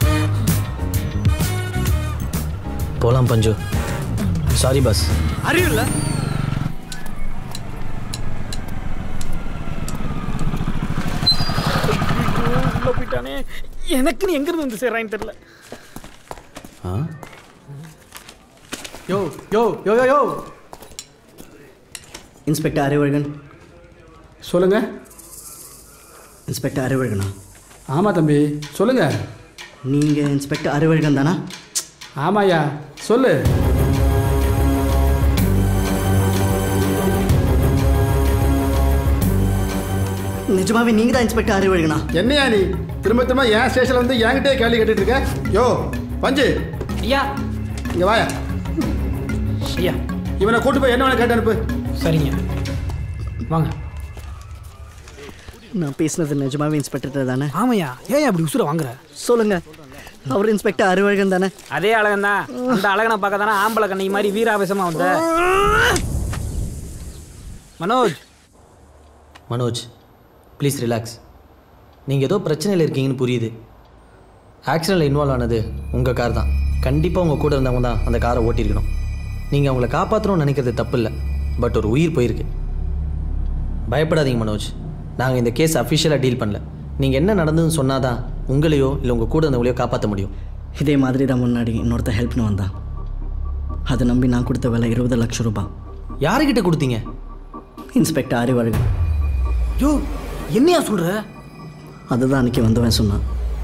போகலாம் பஞ்சு சாரி பாஸ் அறிவு இல்லை உள்ள போயிட்டானே எனக்கு நீ எங்கிருந்து வந்து சேர்றான்னு தெரியல யோ யோ யோ யோ யோ இன்ஸ்பெக்டர் அறிவழகன் சொல்லுங்க இன்ஸ்பெக்டர் அறிவழகனா ஆமாம் தம்பி சொல்லுங்க நீங்கள் இன்ஸ்பெக்டர் அறிவழகன் தானா ஆமாய்யா சொல்லு நிஜமாவே நீங்கள் தான் இன்ஸ்பெக்டர் அறிவழகனா என்னையா நீ திரும்ப திரும்ப என் ஸ்டேஷன்ல வந்து என்கிட்டயே கேள்வி கேட்டுட்டு இருக்க யோ பஞ்சு ஐயா இங்க வாயா ஐயா இவனை கூட்டு போய் என்ன வேணா கேட்டு அனுப்பு சரிங்க வாங்க நான் பேசினது நிஜமாவே இன்ஸ்பெக்டர் தானே ஆமாய்யா ஏன் அப்படி உசுர வாங்குற சொல்லுங்க அவர் இன்ஸ்பெக்டர் அறிவழகன் தானே அதே அழகன் தான் அந்த அழகனை பார்க்க தானே ஆம்பளை கண்ணி மாதிரி வீராவேசமா வந்த மனோஜ் மனோஜ் ப்ளீஸ் ரிலாக்ஸ் நீங்கள் ஏதோ பிரச்சனையில் இருக்கீங்கன்னு புரியுது ஆக்சிடெண்ட்டில் இன்வால்வ் ஆனது உங்கள் கார் தான் கண்டிப்பாக உங்கள் கூட இருந்தவங்க தான் அந்த காரை ஓட்டியிருக்கணும் நீங்கள் அவங்கள காப்பாற்றணும்னு நினைக்கிறது தப்பு இல்லை பட் ஒரு உயிர் போயிருக்கு பயப்படாதீங்க மனோஜ் நாங்கள் இந்த கேஸ் அஃபிஷியலாக டீல் பண்ணல நீங்கள் என்ன நடந்ததுன்னு சொன்னால் தான் உங்களையோ இல்லை உங்கள் கூட இருந்தவங்களையோ காப்பாற்ற முடியும் இதே மாதிரி தான் முன்னாடி இன்னொருத்த ஹெல்ப்னு வந்தான் அதை நம்பி நான் கொடுத்த விலை இருபது லட்சம் ரூபாய் யாருக்கிட்ட கொடுத்தீங்க இன்ஸ்பெக்டர் அறிவழகன் யோ என்னையா சொல்ற அதுதான் அன்றைக்கி வந்தவன் சொன்னான்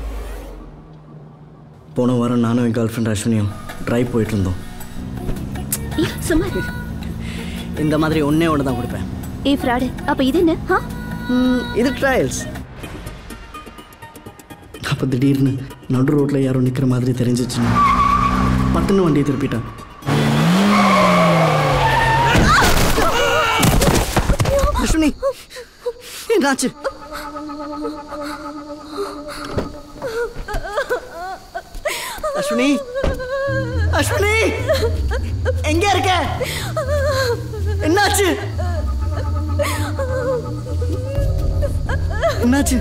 போன வாரம் நானும் என் கேர்ள் ஃப்ரெண்ட் அஸ்வினியும் ட்ரைவ் போயிட்டு இருந்தோம் சும்மா இந்த மாதிரி ஒன்றே ஒன்று தான் கொடுப்பேன் ஏ ஃப்ராடு அப்ப இது என்ன ஆ? இது ட்ரையல்ஸ் அப்போ திடீர்னு நடு ரோட்டில் யாரோ நிற்கிற மாதிரி தெரிஞ்சிச்சுன்னா பட்டுன்னு வண்டியை திருப்பிட்டான் அஸ்வினி என்னாச்சு அஸ்வினி அஸ்வினி எங்க இருக்க என்னாச்சு என்னாச்சு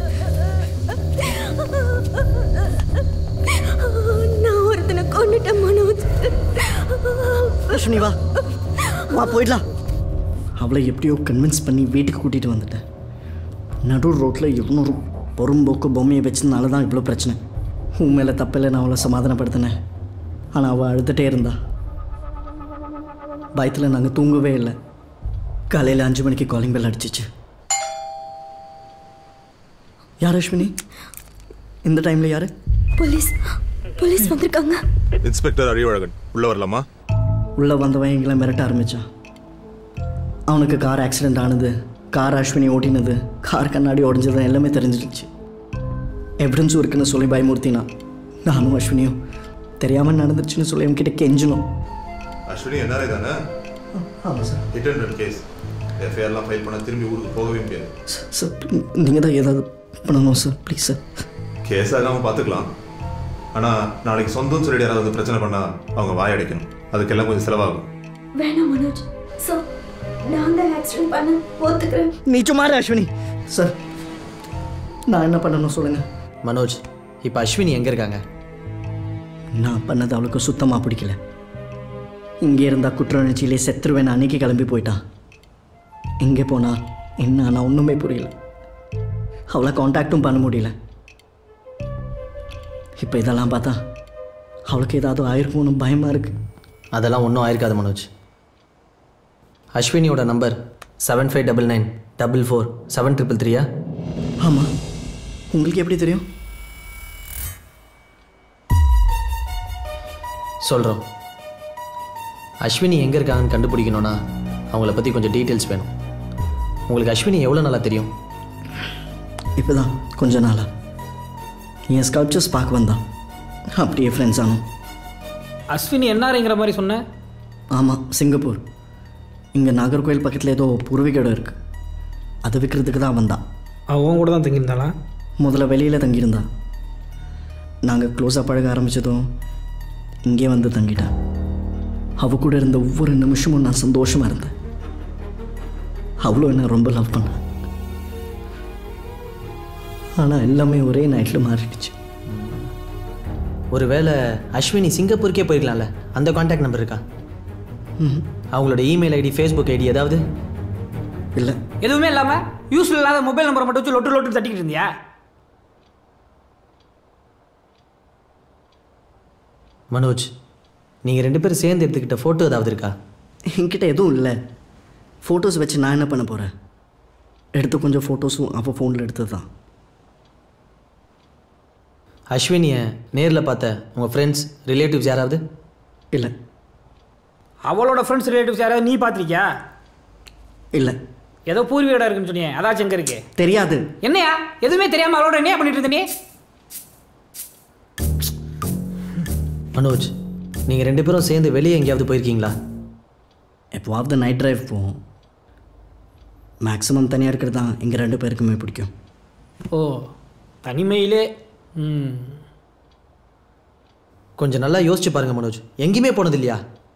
நான் ஒருத்தனை கொண்டுட்டேன் மனோஜ் அஸ்வினி வா வா போயிடலாம் அவளை எப்படியோ கன்வின்ஸ் பண்ணி வீட்டுக்கு கூட்டிகிட்டு வந்துட்டேன் நடு ரோட்டில் இவ்வளோ பொறும்போக்கு பொம்மையை வச்சதுனால தான் இவ்வளோ பிரச்சனை உன் மேலே தப்பில்லை நான் அவளை சமாதானப்படுத்தினேன் ஆனால் அவள் அழுதுகிட்டே இருந்தா பயத்தில் நாங்கள் தூங்கவே இல்லை காலையில் அஞ்சு மணிக்கு காலிங் பெல் அடிச்சிச்சு யார் அஸ்வினி இந்த டைமில் யார் போலீஸ் போலீஸ் வந்திருக்காங்க இன்ஸ்பெக்டர் அறிவழகன் உள்ள வரலாமா உள்ளே வந்தவன் எங்களை மிரட்ட ஆரம்பித்தான் அவனுக்கு கார் ஆக்சிடெண்ட் ஆனது கார் அஸ்வினி ஓட்டினது கார் கண்ணாடி உடஞ்சது எல்லாமே தெரிஞ்சிருச்சு எவிடன்ஸும் இருக்குன்னு சொல்லி பயமுறுத்தினான் நானும் அஸ்வினியும் தெரியாமல் நடந்துருச்சுன்னு சொல்லி என்கிட்ட கெஞ்சணும் அஸ்வினி என்ஆர்ஐ தானே ஆமாம் sir hit and run case எஃப்ஐஆர்லாம் ஃபைல் பண்ண திரும்பி ஊருக்கு போகவே முடியாது சார் நீங்கள் தான் ஏதாவது பண்ணணும் சார் ப்ளீஸ் சார் கேஸ் ஆகாமல் பார்த்துக்கலாம் ஆனால் நாளைக்கு சொந்தம் சொல்லிட்டு யாராவது வந்து பிரச்சனை பண்ணால் அவங்க வாயடைக்கணும் அதுக்கெல்லாம் கொஞ்சம் செலவாகும் வேணாம் மனோஜ் சோ நான் தான் ஆக்சிடென்ட் பண்ண ஒத்துக்கிறேன் நீ சும்மா இரு, அஸ்வினி சார் நான் என்ன பண்ணணும் சொல்லுங்கள் மனோஜ் இப்போ அஸ்வினி எங்கே இருக்காங்க நான் பண்ணது அவளுக்கு சுத்தமாக பிடிக்கல இங்கே இருந்தால் குற்றவுணர்ச்சியிலே செத்துருவேன் அன்னைக்கு கிளம்பி போயிட்டான் இங்கே போனா என்ன நான் ஒன்றுமே புரியல அவளை காண்டாக்டும் பண்ண முடியல இப்போ இதெல்லாம் பார்த்தா அவளுக்கு ஏதாவது ஆயிருக்கும்னு பயமாக இருக்கு அதெல்லாம் ஒன்றும் ஆயிருக்காது மனோஜ் அஸ்வினியோட number seven five double nine double four seven triple த்ரீயா ஆமாம் உங்களுக்கு எப்படி தெரியும் சொல்கிறோம் அஸ்வினி எங்கே இருக்காங்கன்னு கண்டுபிடிக்கணும்னா அவங்கள பற்றி கொஞ்சம் டீட்டெயில்ஸ் வேணும் உங்களுக்கு அஸ்வினி எவ்வளோ நல்லா தெரியும் இப்போ தான் கொஞ்ச நாளா என் ஸ்கல்ப்சர்ஸ் பார்க்க வந்தான் அப்படியே ஃப்ரெண்ட்ஸ் ஆனோம் அஸ்வினி என்னாருங்கிற மாதிரி சொன்னேன் ஆமாம் சிங்கப்பூர் இங்கே நாகர்கோயில் பக்கத்தில் ஏதோ பூர்வீக இடம் இருக்குது அதை விற்கிறதுக்கு தான் வந்தான் அவன் கூட தான் தங்கியிருந்தாளா முதல்ல வெளியில் தங்கியிருந்தா நாங்கள் க்ளோஸாக பழக ஆரம்பித்ததும் இங்கே வந்து தங்கிட்டான் அவ கூட இருந்த ஒவ்வொரு நிமிஷமும் நான் சந்தோஷமாக இருந்தேன் அவ்வளோ என்ன ரொம்ப லவ் பண்ண ஆனால் எல்லாமே ஒரே நைட்டில் மாறிடுச்சு ஒருவேளை அஸ்வினி சிங்கப்பூருக்கே போயிருக்கலாம்ல அந்த காண்டாக்ட் நம்பர் இருக்கா அவங்களோட இமெயில் ஐடி ஃபேஸ்புக் ஐடி ஏதாவது இல்லை எதுவுமே இல்லாம யூஸ்ல இல்லாத மொபைல் நம்பரை மட்டும் வச்சு லொட்டு லொட்டு தட்டிக்கிட்டு இருந்தியா மனோஜ் நீங்கள் ரெண்டு பேரும் சேர்ந்து எடுத்துக்கிட்ட ஃபோட்டோ ஏதாவது இருக்கா என்கிட்ட எதுவும் இல்லை ஃபோட்டோஸ் வச்சு நான் என்ன பண்ண போகிறேன் எடுத்த கொஞ்சம் ஃபோட்டோஸும் அப்போ ஃபோனில் எடுத்தது தான் அஸ்வினியை நேரில் பார்த்த உங்கள் ஃப்ரெண்ட்ஸ் ரிலேட்டிவ்ஸ் யாராவது இல்லை அவளோட ஃப்ரெண்ட்ஸ் ரிலேட்டிவ்ஸ் யாராவது நீ பார்த்திருக்கியா இல்லை ஏதோ பூர்வீக இடம் இருக்குன்னு சொன்னியே அதாச்சும் எங்க இருக்கு தெரியாது என்னையா எதுவுமே தெரியாம அவளோட என்ன பண்ணிட்டு இருந்த நீ மனோஜ் நீங்கள் ரெண்டு பேரும் சேர்ந்து வெளியே எங்கேயாவது போயிருக்கீங்களா எப்போவாவது நைட் டிரைவ் போவோம் மேக்ஸிமம் தனியாக இருக்கிறது தான் எங்கள் ரெண்டு பேருக்குமே பிடிக்கும் ஓ தனிமையிலே ம் கொஞ்சம் நல்லா யோசிச்சு பாருங்க மனோஜ் எங்கேயுமே போனது இல்லையா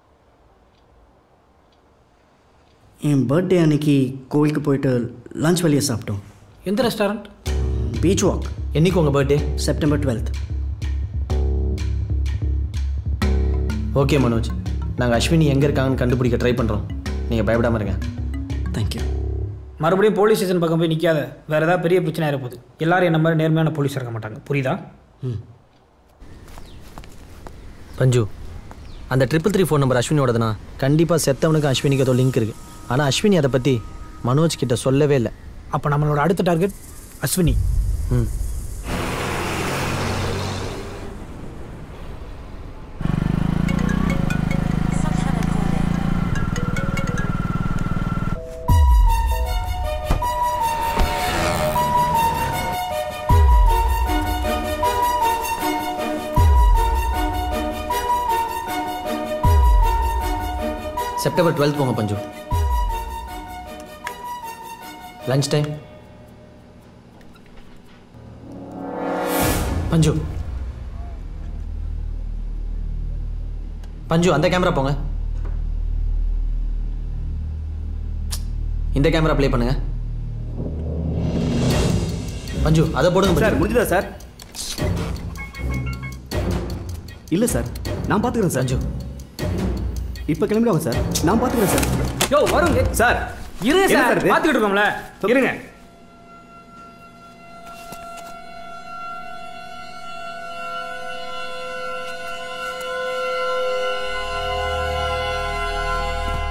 என் பர்த்டே அன்னைக்கு கோவிலுக்கு போயிட்டு லஞ்ச் வெளியே சாப்பிட்டோம் எந்த ரெஸ்டாரண்ட் பீச் வாக் என்னைக்கு உங்கள் birthday September twelfth okay Manoj நாங்கள் அஸ்வினி எங்கே இருக்காங்கன்னு கண்டுபிடிக்க ட்ரை பண்ணுறோம் நீங்கள் பயப்படாமல் இருங்க தேங்க்யூ மறுபடியும் போலீஸ் ஸ்டேஷன் பக்கம் போய் நிற்காத வேற ஏதாவது பெரிய பிரச்சனை இருப்போது எல்லாரும் என்ன மாதிரி நேர்மையான போலீஸ் இருக்க மாட்டாங்க புரியுதா பஞ்சு அந்த ட்ரிபிள் த்ரீ ஃபோன் நம்பர் அஸ்வினியோடதுனா கண்டிப்பாக செத்தவனுக்கு அஸ்வினிக்கு ஏதோ லிங்க் இருக்குது ஆனால் அஸ்வினி அதை பற்றி மனோஜ் கிட்ட சொல்லவே இல்லை அப்போ நம்மளோட அடுத்த டார்கெட் அஸ்வினி ம் செப்டம்பர் டுவெல்த் போங்க பஞ்சு லஞ்ச் டைம் பஞ்சு பஞ்சு அந்த கேமரா போங்க இந்த கேமரா ப்ளே பண்ணுங்க பஞ்சு அதை போடுங்க சார் முடிஞ்சுதா சார் இல்லை சார் நான் பார்த்துக்கிறேன் சார் பஞ்சு இப்போ கிளம்பிடுவாங்க சார் நான் பார்த்துக்கிறேன் சார் யோ வருங்க சார் இருங்க என்ன சார் இது? பார்த்துக்கிட்டு இருக்கோம்ல இருங்க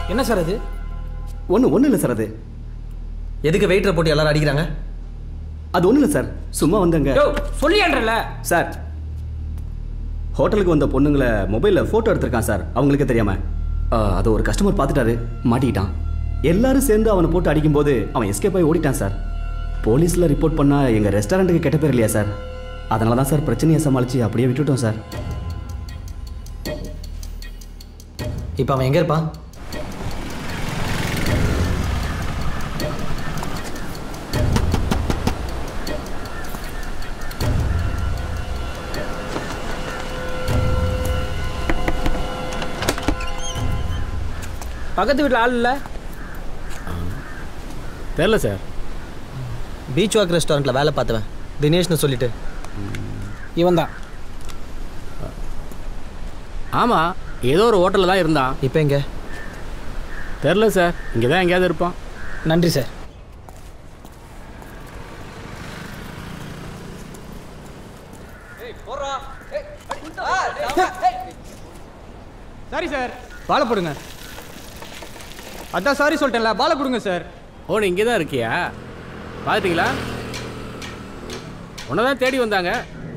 என்ன சார் அது ஒன்றும் ஒன்றும் இல்லை சார் அது எதுக்கு வெயிட்டரை போட்டு எல்லாரும் அடிக்கிறாங்க அது ஒன்றும் இல்லை சார் சும்மா வந்தங்க யோ சொல்லியான்றல சார் ஹோட்டலுக்கு வந்த பொண்ணுங்களை மொபைலில் ஃபோட்டோ எடுத்திருக்கான் சார் அவங்களுக்கே தெரியாம ஆ, அது ஒரு கஸ்டமர் பார்த்துட்டாரு மாட்டிக்கிட்டான் எல்லாரும் சேர்ந்து அவனை போட்டு அடிக்கும்போது அவன் எஸ்கேப் ஆகி ஓடிட்டான் சார் போலீஸில் ரிப்போர்ட் பண்ணால் எங்கள் ரெஸ்டாரண்ட்டுக்கு கெட்ட பேர் இல்லையா சார் அதனால தான் சார் பிரச்சனையை சமாளித்து அப்படியே விட்டுட்டோம் சார் இப்போ அவன் எங்கே இருப்பான் பக்கத்து வீட்டில் ஆள் இல்லை தெரில சார் பீச் வாக் ரெஸ்டாரண்ட்டில் வேலை பார்த்தவன் தினேஷ்னு சொல்லிட்டு இவன் தான் ஆமாம் ஏதோ ஒரு ஹோட்டலில் தான் இருந்தான் இப்போ எங்கே தெரில சார் இங்கே தான் எங்கேயாவது இருப்பான் நன்றி சார் சாரி சார் பாலை போடுங்க அதான் சாரி சொல்லிட்டேன்ல பாலை கொடுங்க சார் ஓ நீ இங்கே தான் இருக்கியா பார்த்துட்டீங்களா உன்னை தான் தேடி வந்தாங்க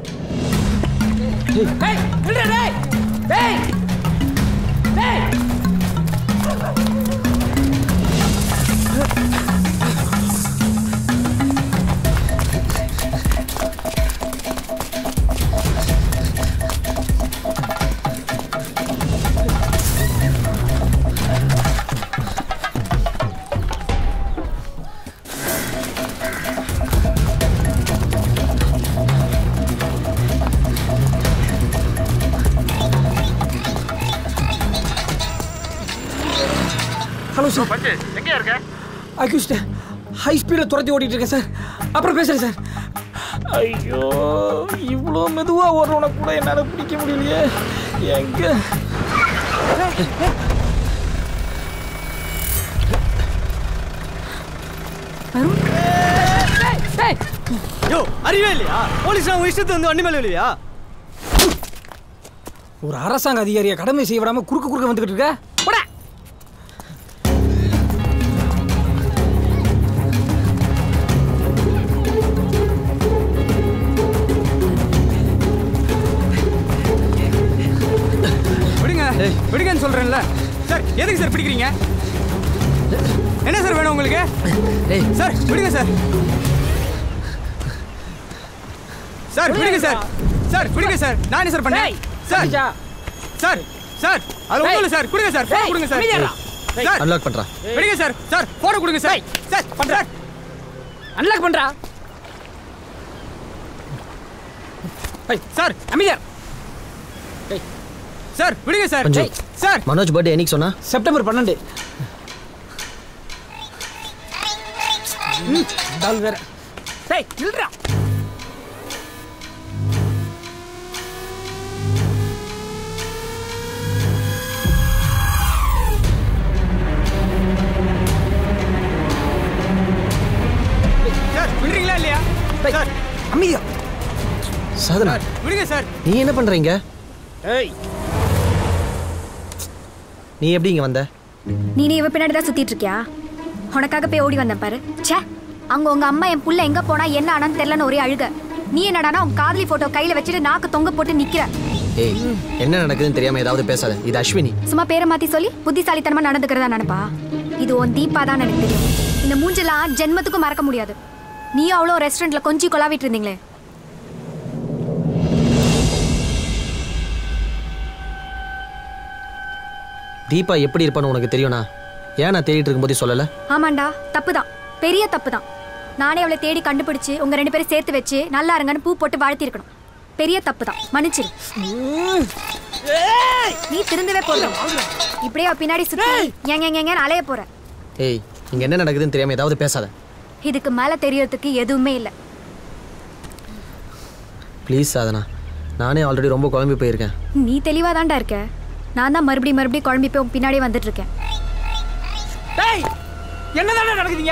ஹலோ சார் பஞ்சு எங்கேயா இருக்க அக்யூஸ்ட ஹை ஸ்பீடில் துரத்தி ஓட்டிட்டு இருக்கேன் சார் அப்புறம் பேசுகிறேன் சார் ஐயோ இவ்வளோ மெதுவாக ஓடுறவனை கூட என்னால் பிடிக்க முடியலையே எங்க யோ அறிவே இல்லையா போலீஸ் உங்க இஷ்டத்து வந்து வண்டி மேல இல்லையா ஒரு அரசாங்க அதிகாரியை கடமை செய்ய விடாம குறுக்க குறுக்க வந்துகிட்டு இருக்க போடா விடுங்க விடுங்கன்னு சொல்றேன்ல சார் எதுக்கு சார் பிடிக்கிறீங்க என்ன சார் வேணும் உங்களுக்கு சார் விடுங்க சார் சார் விடுங்க சார் சார் விடுங்க சார் நான் என்ன சார் பண்ணேன் சார் சார் சார் அது ஒண்ணும் இல்ல சார் கொடுங்க சார் போன் கொடுங்க சார் சார் அன்லாக் பண்ணுறா விடுங்க சார் சார் போன கொடுங்க சார் சார் பண்றார் அன்லாக் பண்றா சார் அமைதியா சார் விடுங்க sir Panju sir Manoj birthday என்னைக்கு சொன்னா செப்டம்பர் பன்னெண்டு டால் வேற டேய் நில்றா சார் விடுறீங்களா இல்லையா சார் அமைதியா சாதனா விடுங்க சார் நீ என்ன பண்ணுறீங்க ஏய் நீ எப்படி இங்கே வந்த நீ நீ இவ பின்னாடி தான் சுத்திட்டு இருக்கியா உனக்காக போய் ஓடி வந்தேன் பாரு ச்சே அங்க உங்க அம்மா என் புள்ள எங்க போனா என்ன ஆனான்னு தெரியலன்னு ஒரே அழுக நீ என்னடானா உன் காதலி போட்டோ கையில வச்சுட்டு நாக்கு தொங்க போட்டு நிக்கிற ஏய் என்ன நடக்குதுன்னு தெரியாமல் ஏதாவது பேசாத இது அஸ்வினி சும்மா பேரை மாத்தி சொல்லி புத்திசாலித்தனமா நடந்துக்கிறதா நினைப்பா இது உன் தீபா தான் எனக்கு தெரியும் இந்த மூஞ்செல்லாம் ஜென்மத்துக்கும் மறக்க முடியாது நீயும் அவ்வளோ ரெஸ்டாரண்ட்ல கொஞ்சி கொலாவிட்டு இருந்தீங்களே தீபா எப்படி இருப்பான்னு உனக்கு தெரியும்னா ஏன் நான் தேடிட்டு இருக்கும்போதே சொல்லலை ஆமாண்டா தப்பு தான் பெரிய தப்பு தான் நானே அவளை தேடி கண்டுபிடிச்சு உங்க ரெண்டு பேரும் சேர்த்து வச்சு நல்லா இருங்கன்னு பூ போட்டு வாழ்த்திருக்கணும் பெரிய தப்பு தான் மன்னிச்சிரு நீ திருந்தவே போதும் இப்படியே அவ பின்னாடி சுத்தி எங்க எங்க எங்கன்னு அலைய போற ஏய் இங்கே என்ன நடக்குதுன்னு தெரியாமல் ஏதாவது பேசாத இதுக்கு மேல தெரியறதுக்கு எதுவுமே இல்லை ப்ளீஸ் சாதனா நானே ஆல்ரெடி ரொம்ப குழம்பி போயிருக்கேன் நீ தெளிவா தான்டா இருக்க நான் தான் மறுபடியும் மறுபடியும் குழம்பி போய் உன் பின்னாடியே வந்துட்டு இருக்கேன் டேய் என்னதானே நடக்குதுங்க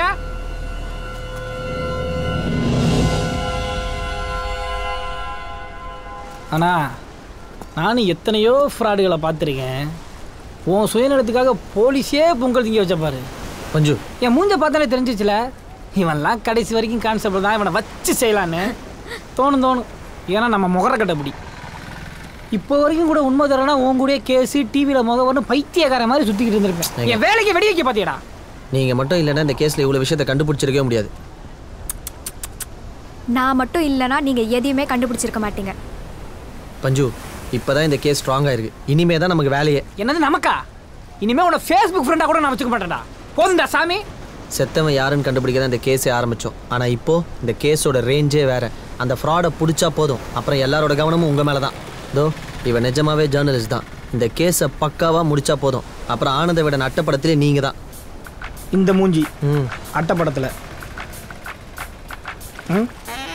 ஆனா நானும் எத்தனையோ ஃப்ராடுகளை பார்த்துருக்கேன் உன் சுயநலத்துக்காக போலீஸே பொங்கல் திங்க வச்ச பாரு பஞ்சு என் மூஞ்ச பார்த்தாலே தெரிஞ்சிச்சுல இவன்லாம் கடைசி வரைக்கும் கான்செப்ட் தான் இவனை வச்சு செய்யலான்னு தோணும் தோணும் ஏன்னா நம்ம முகர கட்டப்படி இப்போ வரைக்கும் கூட உண்மை தரனா உன் கூட கேஸு டிவியில் முகவர்னு பைத்தியக்கார மாதிரி சுற்றிக்கிட்டு இருந்திருப்பேன் என் வேலைக்கு வெடி வைக்க பார்த்தியடா நீங்கள் மட்டும் இல்லைன்னா இந்த கேஸில் இவ்வளோ விஷயத்தை கண்டுபிடிச்சிருக்கவே முடியாது நான் மட்டும் இல்லைனா நீங்கள் எதையுமே கண்டுபிடிச்சிருக்க மாட்டீங்க பஞ்சு இப்போ தான் இந்த கேஸ் ஸ்ட்ராங்காக இருக்குது இனிமே தான் நமக்கு வேலையே என்னது நமக்கா இனிமே உன ஃபேஸ்புக் ஃப்ரெண்டாக கூட நான் வச்சுக்க மாட்டேன்டா போதும்டா சாமி செத்தவன் யாருன்னு கண்டுபிடிக்க தான் இந்த கேஸே ஆரம்பித்தோம் ஆனால் இப்போது இந்த கேஸோட ரேஞ்சே வேறு அந்த ஃப்ராடை பிடிச்சா போதும் அப்புறம் எல்லாரோட கவனமும் உங்கள் மேலே தான் தோ இவன் நிஜமாவே ஜேர்னலிஸ்ட் தான் இந்த கேஸை பக்காவாக முடிச்சா போதும் அப்புறம் ஆனந்த விட அட்டப்படத்திலே நீங்கள் தான் இந்த மூஞ்சி அட்டப்படத்தில் ம்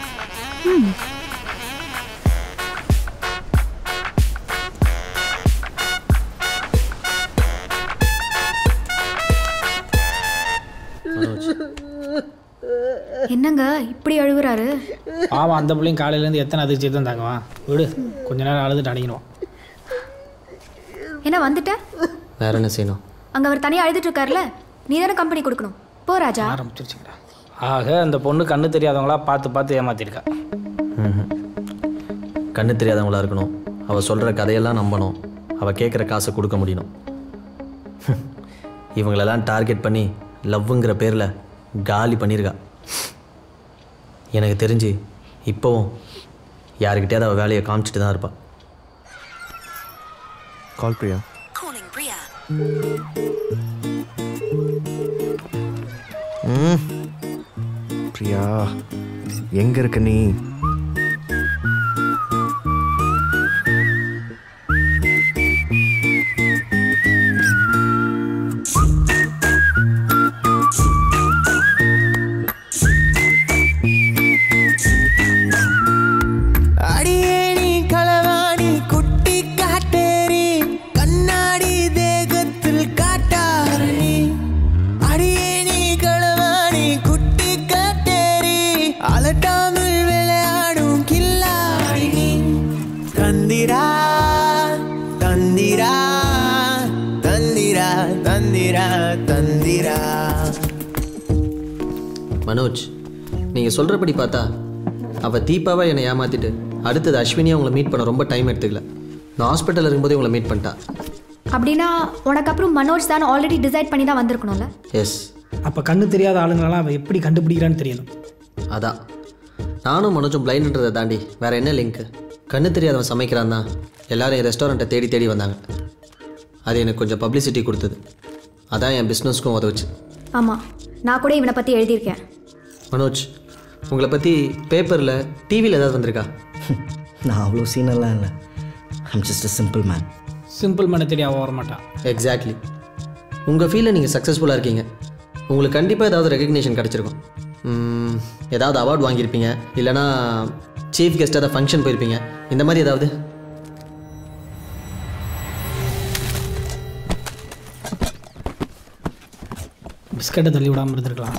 என்னங்க இப்படி அழுகுறாரு பாவம் அந்த பிள்ளையும் காலையிலேருந்து எத்தனை அதிர்ச்சி தான் தாங்குவான் விடு கொஞ்ச நேரம் அழுதுட்டு அடங்கிடுவான் என்ன வந்துட்ட வேற என்ன செய்யணும் அங்க அவர் தனியா அழுதுட்டு இருக்காருல்ல நீ தானே கம்பெனி கொடுக்கணும் போ ராஜா ஆரம்பிச்சிருச்சுங்கடா ஆக அந்த பொண்ணு கண்ணு தெரியாதவங்களா பார்த்து பார்த்து ஏமாத்திருக்கா ம்ஹும். கண்ணு தெரியாதவங்களா இருக்கணும் அவள் சொல்கிற கதையெல்லாம் நம்பணும் அவள் கேட்குற காசை கொடுக்க முடியணும் இவங்களெல்லாம் டார்கெட் பண்ணி லவ்வுங்கிற பேரில் காலி பண்ணியிருக்கா எனக்கு தெரிஞ்சு இப்போவும் யாருக்கிட்டேயாவது அவள் வேலையை காமிச்சிட்டு தான் இருப்பாள் கால் பிரியா Calling Bria. ம் பிரியா எங்க இருக்க நீ அடியேணி களவாணி குட்டி காட்டேரி கண்ணாடி தேகத்தில் காட்டாரணி அடியேணி களவாணி குட்டி காட்டேரி அலட்டாமல் விளையாடும் கில்லாடினி தந்திரா தந்திரா தந்திரா தந்திரா தந்திரா மனோஜ் நீங்கள் சொல்கிறபடி பார்த்தா அவள் தீபாவை என்னை ஏமாற்றிட்டு அடுத்தது அஸ்வினியை உங்களை மீட் பண்ண ரொம்ப டைம் எடுத்துக்கல நான் ஹாஸ்பிட்டலில் இருக்கும்போதே உங்களை மீட் பண்ணிட்டா அப்படின்னா உனக்கு அப்புறம் மனோஜ் தான் ஆல்ரெடி டிசைட் பண்ணி தான் வந்திருக்கணும்ல எஸ் அப்போ கண்ணு தெரியாத ஆளுங்களெல்லாம் அவன் எப்படி கண்டுபிடிக்கிறான்னு தெரியணும் அதான் நானும் மனோஜும் பிளைண்டுன்றதை தாண்டி வேற என்ன லிங்க்கு கண்ணு தெரியாதவன் சமைக்கிறான் தான் எல்லாரும் என் ரெஸ்டாரண்ட்டை தேடி தேடி வந்தாங்க அது எனக்கு கொஞ்சம் பப்ளிசிட்டி கொடுத்தது அதான் என் பிஸ்னஸ்க்கும் உதவுச்சு ஆமா நான் கூட இவனை பத்தி எழுதியிருக்கேன் மனோஜ் உங்களை பற்றி பேப்பரில் டிவியில் ஏதாவது வந்திருக்கா நான் அவ்வளோ சீனெல்லாம் இல்லை I'm just a simple man simple பண்ண தெரியாம வர மாட்டான் எக்ஸாக்ட்லி உங்கள் ஃபீல்டில் நீங்கள் சக்ஸஸ்ஃபுல்லாக இருக்கீங்க உங்களுக்கு கண்டிப்பாக ஏதாவது ரெகக்னேஷன் கிடச்சிருக்கும் ம், ஏதாவது அவார்ட் வாங்கியிருப்பீங்க இல்லைனா சீஃப் கெஸ்ட் ஏதாவது ஃபங்க்ஷன் போயிருப்பீங்க இந்த மாதிரி ஏதாவது பிஸ்கட்டை தள்ளி விடாமல் இருந்திருக்கலாம்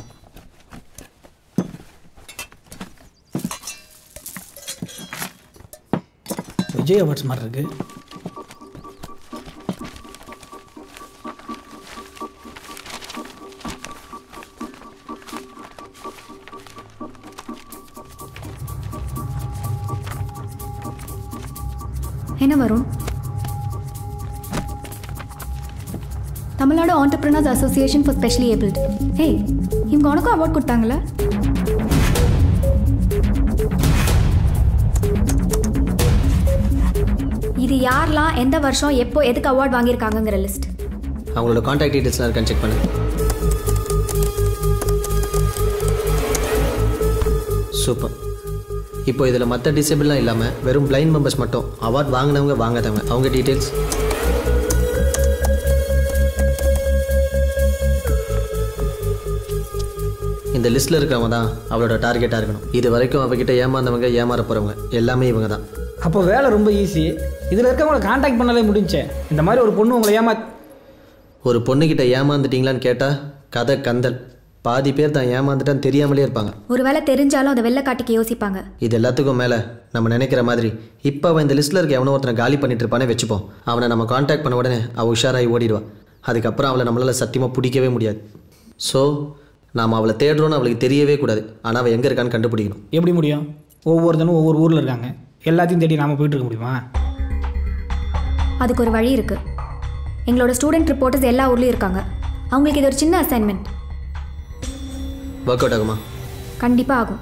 விஜய் அவார்ட்ஸ் மாதிரி இருக்கு என்ன வரும் Tamil Nadu entrepreneurs association for specially abled ஏய் இவங்க உனக்கும் அவார்ட் கொடுத்தாங்களே இது யாரெல்லாம் எந்த வருஷம் எப்போ எதுக்கு அவார்ட் வாங்கியிருக்காங்கங்கிற லிஸ்ட் அவங்களோட காண்டாக்ட் டீட்டெயில்ஸ்லாம் இருக்கான்னு செக் பண்ணுங்க சூப்பர் இப்போ இதில் மற்ற டிசேபிள்லாம் இல்லாமல் வெறும் பிளைண்ட் மெம்பர்ஸ் மட்டும் அவார்ட் வாங்கினவங்க வாங்காதவங்க அவங்க டீட்டெயில்ஸ் இந்த லிஸ்ட்டில் இருக்கிறவங்க தான் அவளோட டார்கெட்டாக இருக்கணும் இது வரைக்கும் அவகிட்ட ஏமாந்தவங்க ஏமாற போகிறவங்க எல்லாமே இவங்க தான் அப்போ வேலை ரொம்ப ஈஸி இதில் இருக்கவங்கள காண்டாக்ட் பண்ணாலே முடிஞ்சே இந்த மாதிரி ஒரு பொண்ணு உங்களை ஏமா ஒரு பொண்ணுக்கிட்ட ஏமாந்துட்டீங்களான்னு கேட்டால் கதை கந்தல் பாதி பேர் தான் ஏமாந்துட்டான்னு தெரியாமலே இருப்பாங்க ஒருவேளை தெரிஞ்சாலும் அதை வெளில காட்டிக்க யோசிப்பாங்க இது எல்லாத்துக்கும் மேலே நம்ம நினைக்கிற மாதிரி இப்போ அவன் இந்த லிஸ்ட்டில் இருக்க எவனோ ஒருத்தனை காலி பண்ணிட்டு இருப்பானே வச்சுப்போம் அவனை நம்ம காண்டாக்ட் பண்ண உடனே அவள் உஷாராகி ஓடிடுவான் அதுக்கப்புறம் அவளை நம்மளால் சத்தியமாக பிடிக்கவே முடியாது ஸோ நாம் அவளை தேடுறோன்னு அவளுக்கு தெரியவே கூடாது ஆனால் அவள் எங்கே இருக்கான்னு கண்டுபிடிக்கணும் எப்படி முடியும் ஒவ்வொருத்தனும் ஒவ்வொரு ஊரில் இருக்காங்க எல்லாத்தையும் தேடி நாம போயிட்டு இருக்க முடியுமா அதுக்கு ஒரு வழி இருக்கு எங்களோட ஸ்டூடெண்ட் ரிப்போர்ட்டர்ஸ் எல்லா ஊர்லேயும் இருக்காங்க அவங்களுக்கு இது ஒரு சின்ன அசைன்மெண்ட் ஒர்க் அவுட் ஆகுமா கண்டிப்பாக ஆகும்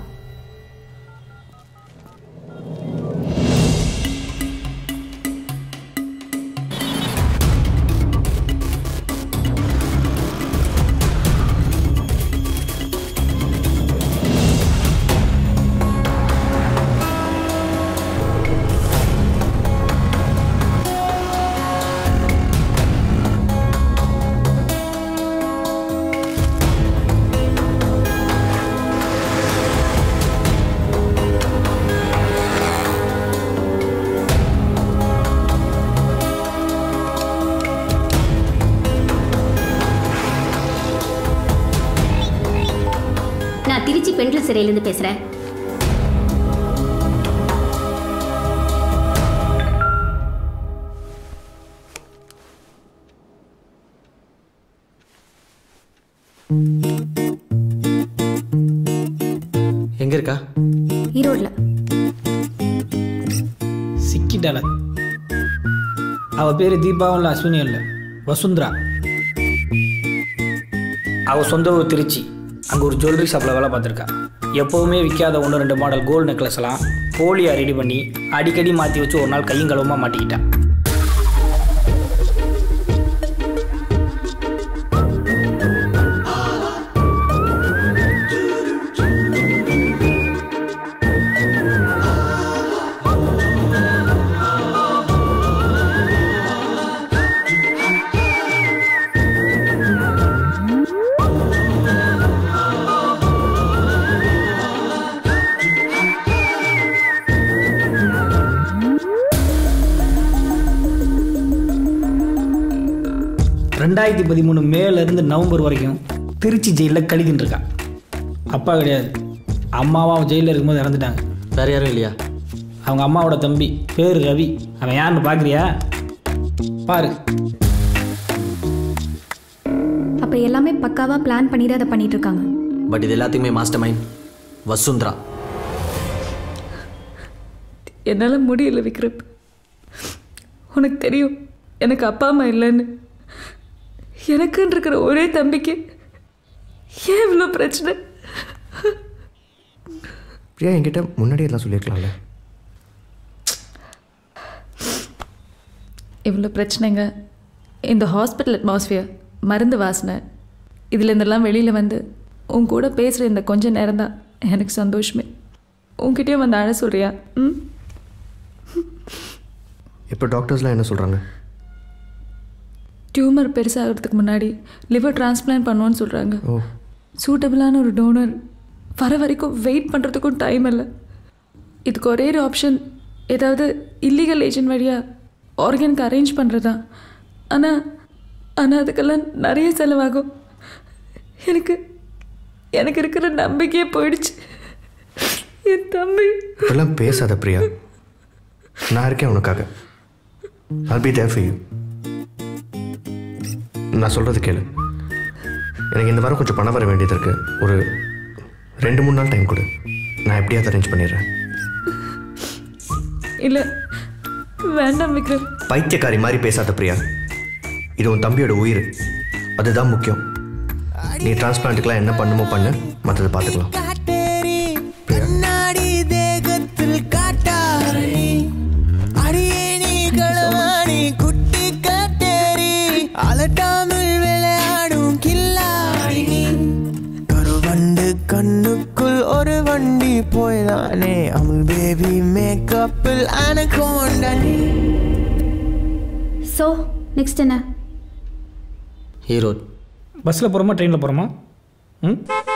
நான் திருச்சி பெண்கள் சிறையிலேருந்து பேசுகிறேன் எங்கே இருக்கா ஈரோடில் சிக்கிட்டால அவள் பேர் தீபாவும் இல்லை அஸ்வினியும் இல்லை வசுந்தரா அவள் சொந்த ஊர் திருச்சி அங்கே ஒரு ஜுவல்லரி ஷாப்பில் வேலை பார்த்துருக்கா எப்போவுமே விற்காத ஒன்று ரெண்டு மாடல் கோல்டு நெக்லஸ் எல்லாம் போலியாக ரெடி பண்ணி அடிக்கடி மாற்றி வச்சு ஒரு நாள் கையும் களவுமா மாட்டிக்கிட்டா ரெண்டாயிரத்தி பதிமூணு மேலேருந்து நவம்பர் வரைக்கும் திருச்சி ஜெயிலில் கழிக்கிட்டு இருக்கா அப்பா கிடையாது அம்மாவும் அவன் ஜெயிலில் இருக்கும்போது இறந்துட்டாங்க வேற யாரும் இல்லையா அவங்க அம்மாவோட தம்பி பேர் ரவி அவன் யாருன்னு பார்க்குறியா பாரு அப்போ எல்லாமே பக்காவாக பிளான் பண்ணி தான் அதை பண்ணிட்டு இருக்காங்க பட் இது எல்லாத்துக்குமே மாஸ்டர் மைண்ட் வசுந்தரா என்னால் முடியல விக்ரம் உனக்கு தெரியும் எனக்கு அப்பா அம்மா இல்லைன்னு எனக்குன்னு இருக்கிற ஒரே தம்பிக்கு ஏன் இவ்வளோ பிரச்சனை பிரியா என்கிட்ட முன்னாடி எல்லாம் சொல்லியிருக்கலாம்ல இவ்வளோ பிரச்சனைங்க இந்த ஹாஸ்பிட்டல் அட்மாஸ்ஃபியர் மருந்து வாசனை இதுல இருந்தெல்லாம் வெளியில் வந்து உன் கூட பேசுகிற இந்த கொஞ்ச நேரம் தான் எனக்கு சந்தோஷமே உன்கிட்டயும் வந்து அழ சொல்றியா ம் இப்போ டாக்டர்ஸ்லாம் என்ன சொல்கிறாங்க டியூமர் பெருசாகிறதுக்கு முன்னாடி லிவர் டிரான்ஸ்பிளான்ட் பண்ணுவோன்னு சொல்கிறாங்க ஓ சூட்டபிளான ஒரு டோனர் வர வரைக்கும் வெயிட் பண்ணுறதுக்கும் டைம் இல்லை இதுக்கு ஒரே ஒரு ஆப்ஷன் ஏதாவது இல்லீகல் ஏஜென்ட் வழியாக ஆர்கனுக்கு அரேஞ்ச் பண்ணுறதா ஆனால் ஆனால் அதுக்கெல்லாம் நிறைய செலவாகும் எனக்கு எனக்கு இருக்கிற நம்பிக்கையே போயிடுச்சு என் தம்பி இப்பெல்லாம் பேசாத பிரியா நான் இருக்கேன் உனக்காக I'll be there for you நான் சொல்கிறது கேளு எனக்கு இந்த வாரம் கொஞ்சம் பணம் வர வேண்டியது இருக்கு ஒரு ரெண்டு மூணு நாள் டைம் கொடு நான் எப்படியாவது அரேஞ்ச் பண்ணிடுறேன் இல்லை வேண்டாம் விக்ரம் பைத்தியக்காரி மாதிரி பேசாத பிரியா இது உன் தம்பியோட உயிர் அதுதான் முக்கியம் நீ டிரான்ஸ்பிளான்ட்டுக்கெலாம் என்ன பண்ணுமோ பண்ணு மற்றதை பார்த்துக்கலாம் காட்டேரி கண்ணாடி தேகத்தில் காட்டாரி அடியே நீ களவாணி குட்டி காட்டேரி அலட்டாமல் விளையாடும் கில்லாடி நீ கருவண்டு கண்ணுக்குள் ஒரு வண்டி போய்தானே அமுல் பேபி மேக்கப்பில் அனகோண்டா நீ ஸோ நெக்ஸ்ட் என்ன ஈரோடு பஸ்ஸில் போகிறோமா ட்ரெயினில் போகிறோமா ம்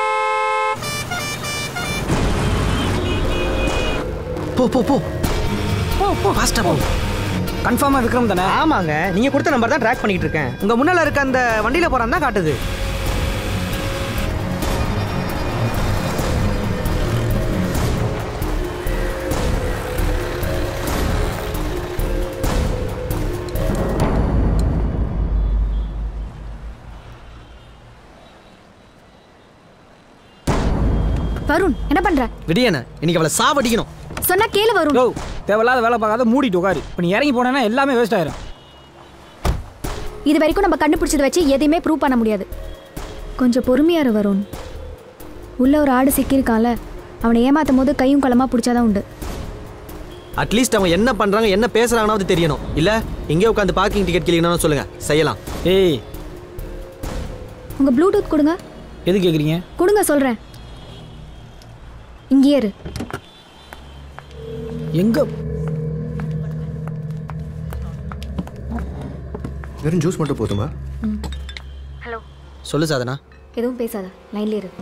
போ போ போ போ போ ஃபாஸ்ட்டாக போ கன்ஃபார்மாக விக்ரம் தானே ஆமாங்க நீங்கள் கொடுத்த நம்பர் தான் ட்ராக் பண்ணிட்டு இருக்கேன் உங்கள் முன்னால் இருக்க அந்த வண்டியில் போகிறான் தான் காட்டுது வருண் என்ன பண்ற விடியண்ணே இன்னைக்கு அவளை சாவடிக்கணும் சொன்னா கேளு வருண் யோ தேவையில்லாத வேலை பார்க்காத மூடிட்டு உட்காரு இப்போ நீ இறங்கி போனேன்னா எல்லாமே வேஸ்ட் ஆயிரும் இது வரைக்கும் நம்ம கண்டுபிடிச்சதை வச்சு எதையுமே ப்ரூவ் பண்ண முடியாது கொஞ்சம் பொறுமையா இரு வருண் உள்ள ஒரு ஆடு சிக்கியிருக்கான்ல அவனை ஏமாத்தும் போது கையும் களமா பிடிச்சாதான் உண்டு அட்லீஸ்ட் அவங்க என்ன பண்றாங்க என்ன பேசுறாங்கன்னாவது தெரியணும் இல்ல இங்கே உட்காந்து பார்க்கிங் டிக்கெட் கிளிக்கணும்னு சொல்லுங்க செய்யலாம் ஏய் உங்க ப்ளூடூத் கொடுங்க எது கேட்குறீங்க கொடுங்க சொல்றேன் இங்கேயே இரு எங்க வெறும் ஜூஸ் மட்டும் போதுமா ஹலோ சொல்லு சாதனா எதுவும் பேசாத லைன்ல இரு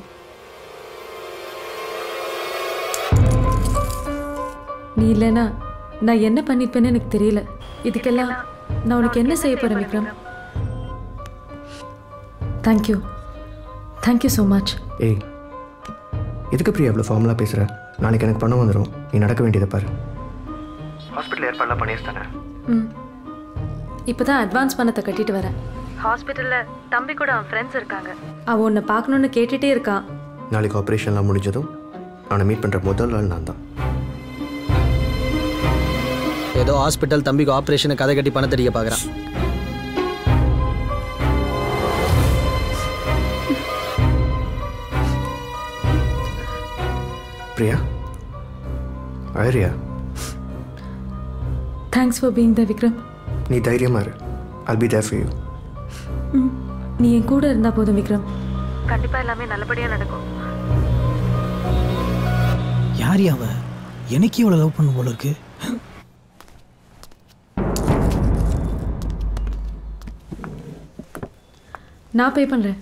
நீ இல்லைனா நான் என்ன பண்ணிருப்பேன்னு எனக்கு தெரியல இதுக்கெல்லாம் நான் உனக்கு என்ன செய்ய போறேன் Vikram thank you thank you so much ஏய் எதுக்கு பிரியா இவ்வளோ ஃபார்மலாக பேசுகிற நாளைக்கு எனக்கு பணம் வந்துடும் நீ நடக்க வேண்டியதை பாரு ஹாஸ்பிட்டல் ஏற்பாடுலாம் பண்ணியிருந்தானே ம் இப்போ தான் அட்வான்ஸ் பணத்தை கட்டிட்டு வரேன் ஹாஸ்பிட்டலில் தம்பி கூட அவன் ஃப்ரெண்ட்ஸ் இருக்காங்க அவன் உன்னை பார்க்கணுன்னு கேட்டுட்டே இருக்கான் நாளைக்கு ஆப்ரேஷன்லாம் முடிஞ்சதும் அவனை மீட் பண்ணுற முதல் ஆள் நான் தான் ஏதோ ஹாஸ்பிட்டல் தம்பிக்கு ஆப்ரேஷனை கதை கட்டி பணத்தை அடிக்க பார்க்குறான் பிரியா அழறியா thanks for being the Vikram நீ தைரியமாக இரு I'll be there for you ம் நீ என் கூட இருந்தால் போதும் விக்ரம் கண்டிப்பாக எல்லாமே நல்லபடியாக நடக்கும் யார் அவ எனக்கு இவ்வளோ லவ் பண்ணும் போல இருக்கு நான் பே பண்ணுறேன்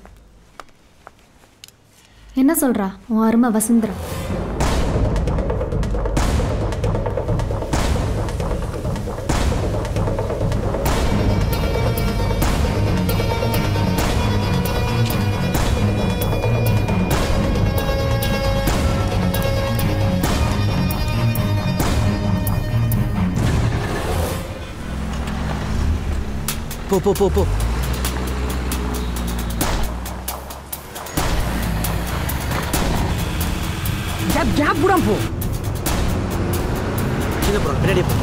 என்ன சொல்றா உன் அருமை வசுந்தரா போ போ போ போ கேப் கேப் கூட போ கீழே போகிறோம் பின்னாடி போ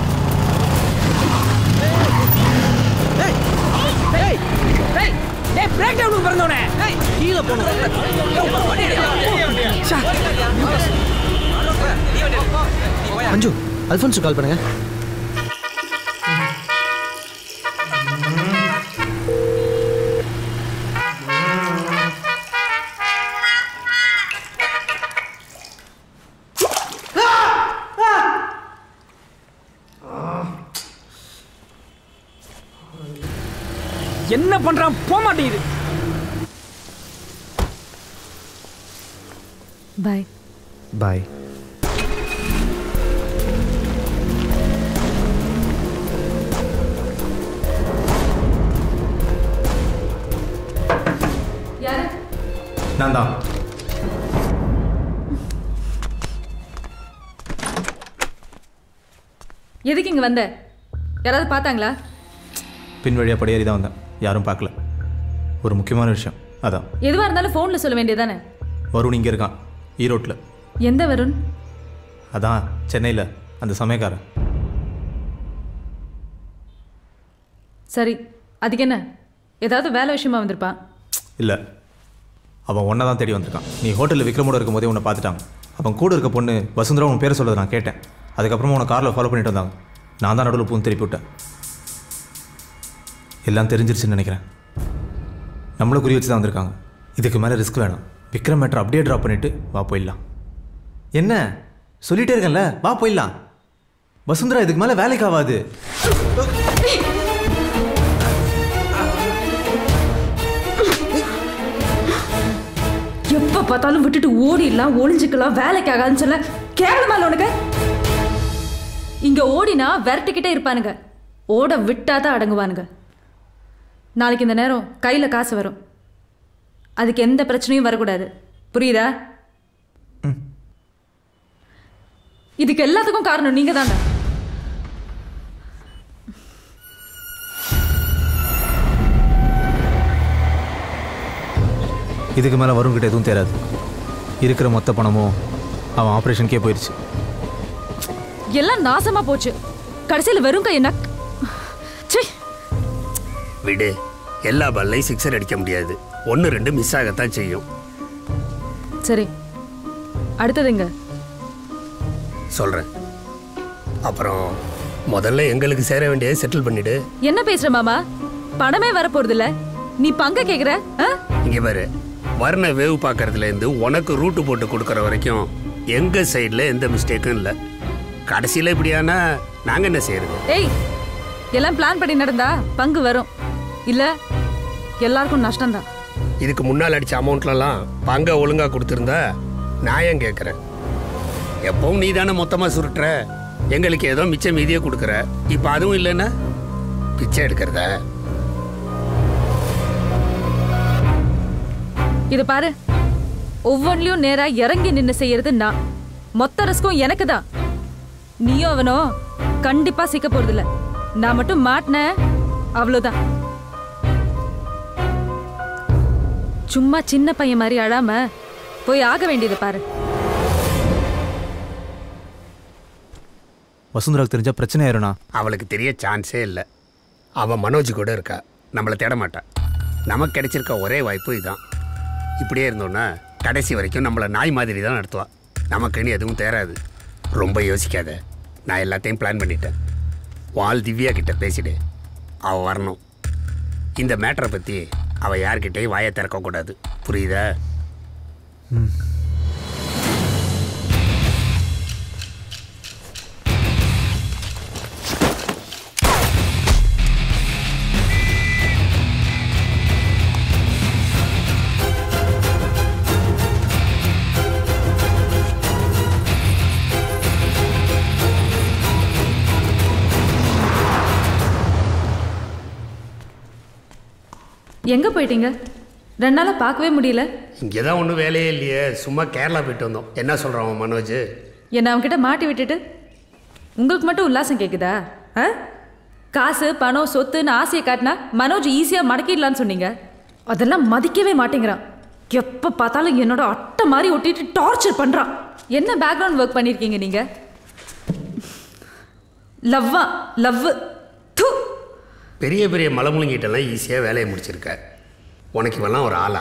ஏய் ஏய் ஏய் பிரேக் டவுன் பிறந்தவனே ஏய் கீழே அஞ்சு அல்ஃபோன்ஸு கால் பண்ணுங்க என்ன பண்றான் போக மாட்டேங்குது பாய் பாய் யாரு நான் தான் எதுக்கு இங்கே வந்த யாராவது பார்த்தாங்களா பின் வழியாக படியேறி தான் வந்தேன் யாரும் பார்க்கல ஒரு முக்கியமான விஷயம் அதான் எதுவாக இருந்தாலும் ஃபோனில் சொல்ல வேண்டியதானே வருண் இங்கே இருக்கான் ஈரோட்டில் எந்த வருண் அதான் சென்னையில் அந்த சமயக்காரன் சரி அதுக்கு என்ன ஏதாவது வேலை விஷயமா வந்திருப்பான் இல்லை அவன் ஒன்றை தான் தேடி வந்திருக்கான் நீ ஹோட்டலில் விக்ரமோட இருக்கும்போதே உன்னை பார்த்துட்டாங்க அவன் கூட இருக்க பொண்ணு வசுந்தரா உன் பேரை சொல்கிறத நான் கேட்டேன் அதுக்கப்புறமா உன்னை காரில் ஃபாலோ பண்ணிட்டு வந்தாங்க நான் தான் நடுவில் பூந்து திருப்பி விட்டேன் எல்லாம் தெரிஞ்சிருச்சுன்னு நினைக்கிறேன் நம்மளை குறி வச்சு தான் வந்திருக்காங்க இதுக்கு மேலே ரிஸ்க் வேணாம் விக்ரம் மேட்டர் அப்படியே ட்ராப் பண்ணிவிட்டு வா போயிடலாம் என்ன சொல்லிட்டே இருக்கேன்ல வா போயிடலாம் வசுந்தரா இதுக்கு மேலே வேலைக்கு ஆகாது எப்போ பார்த்தாலும் விட்டுட்டு ஓடிடலாம் ஒளிஞ்சுக்கலாம் வேலைக்கு ஆகாதுன்னு சொல்ல கேவலமா இல்லை உனக்கு இங்க ஓடினா விரட்டிக்கிட்டே இருப்பானுங்க ஓட விட்டாதான் அடங்குவானுங்க நாளைக்கு இந்த நேரம் கையில காசு வரும் அதுக்கு எந்த பிரச்சனையும் வரக்கூடாது புரியுதா இதுக்கு எல்லாத்துக்கும் காரணம் நீங்க தானே இதுக்கு மேலே வருண்கிட்ட எதுவும் தெரியாது இருக்கிற மொத்த பணமும் அவன் ஆப்ரேஷனுக்கே போயிடுச்சு எல்லாம் நாசமா போச்சு கடைசியில் வெறும் கை என்ன ச்சீ விடு எல்லா பால்லையும் சிக்ஸர் அடிக்க முடியாது ஒன்று ரெண்டு மிஸ் ஆகத்தான் செய்யும் சரி அடுத்ததுங்க சொல்கிறேன் அப்புறம் முதல்ல எங்களுக்கு சேர வேண்டியதை செட்டில் பண்ணிடு என்ன பேசுற மாமா பணமே வரப்போறது இல்ல நீ பங்க கேக்குற ஆ? இங்கே பாரு வர்ண வேவ் பார்க்கறதுலேருந்து உனக்கு ரூட்டு போட்டு கொடுக்குற வரைக்கும் எங்கள் சைடில் எந்த மிஸ்டேக்கும் இல்லை கடைசியில் இப்படியானா நாங்கள் என்ன செய்யறது ஏய் எல்லாம் பிளான் பண்ணி நடந்தா பங்கு வரும் இல்ல எல்லாருக்கும் நஷ்டம்தான் இதுக்கு முன்னால் அடித்த அமௌண்ட்லலாம் பங்கை ஒழுங்காக கொடுத்துருந்தா நான் ஏன் கேட்குறேன் எப்பவும் நீ தானே மொத்தமாக சுருட்டுற எங்களுக்கு ஏதோ மிச்சம் மீதியே கொடுக்குற இப்போ அதுவும் இல்லைன்னா பிச்சை எடுக்கிறத இது பாரு ஒவ்வொன்றிலையும் நேரா இறங்கி நின்னு செய்யறது நான் மொத்த ரிஸ்க்கும் எனக்கு தான் நீயும் அவனோ கண்டிப்பா சிக்க போறது இல்ல நான் மட்டும் மாட்டினேன் அவ்வளவுதான் சும்மா சின்ன பையன் மாதிரி அழாம போய் ஆக வேண்டியது பாரு வசுந்தராவுக்கு தெரிஞ்சா பிரச்சனை ஆயிரும்ண்ணா அவளுக்கு தெரிய சான்ஸே இல்லை அவன் மனோஜ் கூட இருக்கா நம்மளை தேட மாட்டா நமக்கு கிடைச்சிருக்க ஒரே வாய்ப்பு இதான் இப்படியே இருந்தோன்னா கடைசி வரைக்கும் நம்மளை நாய் மாதிரி தான் நடத்துவா நமக்குன்னு எதுவும் தேராது ரொம்ப யோசிக்காத நான் எல்லாத்தையும் பிளான் பண்ணிட்டேன் வால் திவ்யா கிட்ட பேசிடு அவள் வரணும் இந்த மேட்டரை பற்றி அவள் யார்கிட்டயும் வாயை திறக்கக்கூடாது புரியுதா எங்க போயிட்டீங்க ரெண்டு நாளா பார்க்கவே முடியல இங்கே தான் ஒன்றும் வேலையே இல்லையே சும்மா கேரளா போயிட்டு வந்தோம் என்ன சொல்கிறான் அவன் மனோஜ் என்னை அவன்கிட்ட மாட்டி விட்டுட்டு உங்களுக்கு மட்டும் உல்லாசம் கேக்குதா ஆ காசு பணம் சொத்துன்னு ஆசையை காட்டினா மனோஜ் ஈஸியாக மடக்கிடலான்னு சொன்னீங்க அதெல்லாம் மதிக்கவே மாட்டேங்கிறான் எப்போ பார்த்தாலும் என்னோட அட்டை மாதிரி ஒட்டிட்டு டார்ச்சர் பண்ணுறான் என்ன பேக்ரவுண்ட் ஒர்க் பண்ணியிருக்கீங்க நீங்கள் லவ்வா லவ்வு பெரிய பெரிய மலமுழுங்கிட்டெல்லாம் ஈஸியாக வேலையை முடிச்சிருக்க உனக்கு இவெல்லாம் ஒரு ஆளா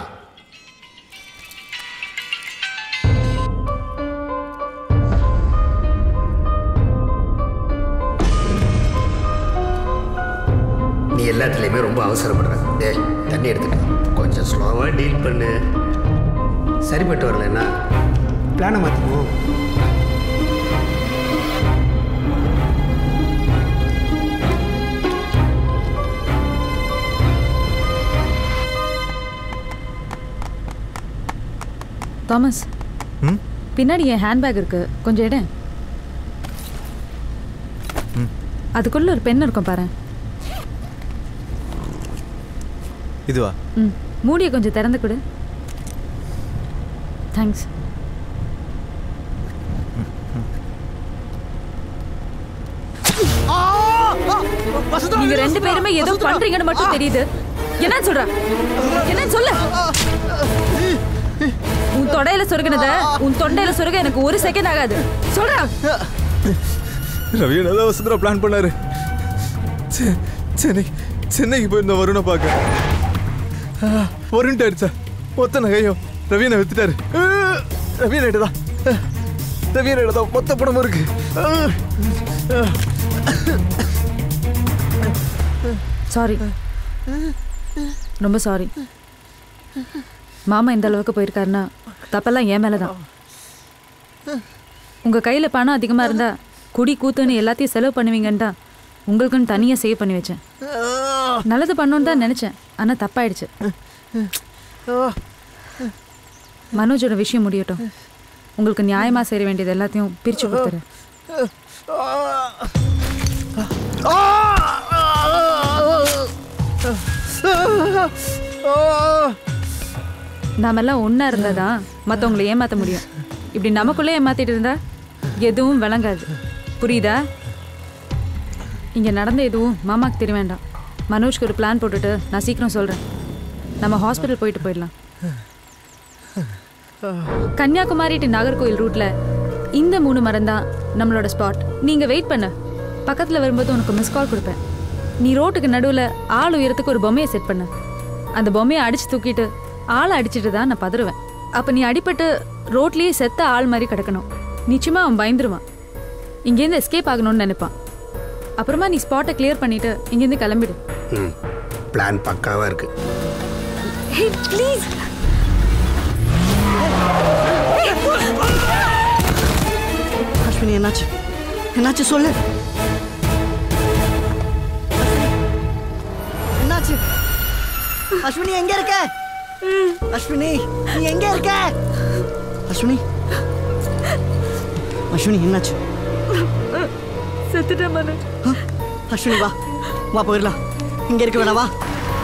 நீ எல்லாத்துலேயுமே ரொம்ப அவசரப்படுற டேய் தண்ணி எடுத்துக்க கொஞ்சம் ஸ்லோவாக டீல் பண்ணு சரிப்பட்டு வரலன்னா பிளானை மாற்றுவோம் தாமஸ் ம் பின்னாடி என் ஹேண்ட்பேக் இருக்கு கொஞ்சம் இடம் அதுக்குள்ள ஒரு பென் இருக்கும் பாரு இதுவா ம் மூடியை கொஞ்சம் திறந்து கொடு தேங்க்ஸ் நீங்க ரெண்டு பேருமே ஏதோ பண்றீங்கன்னு மட்டும் தெரியுது என்ன சொல்ற என்ன சொல்ல உன் தொடையில சொருகினத உன் தொண்டையில சொருக எனக்கு ஒரு செகண்ட் ஆகாது சொல்றா ரவி நல்லா வசுந்தரா பிளான் பண்ணாரு செ- சென்னை சென்னைக்கு போயிருந்த வருணை பார்க்க வருண்ட்டு அடிச்சா மொத்த நகையும் ரவியனை வித்துட்டாரு ரவியனை தான் ரவியனை தான் மொத்த பணமும் இருக்கு சாரி ரொம்ப சாரி மாமா இந்த அளவுக்கு போயிருக்காருன்னா தப்பெல்லாம் என் மேலே தான் உங்கள் கையில் பணம் அதிகமாக இருந்தா குடி கூத்துன்னு எல்லாத்தையும் செலவு பண்ணுவீங்கன்னு தான் உங்களுக்குன்னு தனியாக சேவ் பண்ணி வச்சேன் நல்லது பண்ணணுன்னு தான் நினச்சேன் ஆனால் தப்பாயிடுச்சு மனோஜோட விஷயம் முடியட்டும் உங்களுக்கு நியாயமாக சேர வேண்டியது எல்லாத்தையும் பிரித்து கொடுத்துரு நாமெல்லாம் ஒன்றா இருந்தால் தான் மற்றவங்களை ஏமாற்ற முடியும் இப்படி நமக்குள்ளே ஏமாத்திட்டு இருந்தா எதுவும் விளங்காது புரியுதா இங்கே நடந்த எதுவும் மாமாக்கு தெரிய வேண்டாம் மனோஜ்க்கு ஒரு பிளான் போட்டுட்டு நான் சீக்கிரம் சொல்கிறேன் நம்ம ஹாஸ்பிட்டல் போயிட்டு போயிடலாம் கன்னியாகுமரி டு நாகர்கோயில் ரூட்ல இந்த மூணு மரம் தான் நம்மளோட ஸ்பாட் நீங்க வெயிட் பண்ணு பக்கத்துல வரும்போது உனக்கு மிஸ் கால் கொடுப்பேன் நீ ரோட்டுக்கு நடுவில் ஆள் உயரத்துக்கு ஒரு பொம்மையை செட் பண்ணு அந்த பொம்மையை அடிச்சு தூக்கிட்டு ஆளை அடிச்சிட்டு தான் நான் பதறுவேன் அப்போ நீ அடிபட்டு ரோட்லயே செத்த ஆள் மாதிரி கிடக்கணும் நிச்சயமா அவன் பயந்துருவான் இங்கேருந்து எஸ்கேப் ஆகணும்னு நினைப்பான் அப்புறமா நீ ஸ்பாட்டை கிளியர் பண்ணிட்டு இங்கேருந்து கிளம்பிடு ம் பிளான் பக்காவாக இருக்கு ஹே ப்ளீஸ் அஸ்வினி என்னாச்சு என்னாச்சு சொல்லு என்னாச்சு அஸ்வினி எங்க இருக்க அஸ்வினி நீ எங்க இருக்க அஸ்வினி அஸ்வினி என்னாச்சு செத்துட்டேன் மனோஜ் அஸ்வினி வா வா போயிடலாம் இங்க இருக்க வேணாம் வா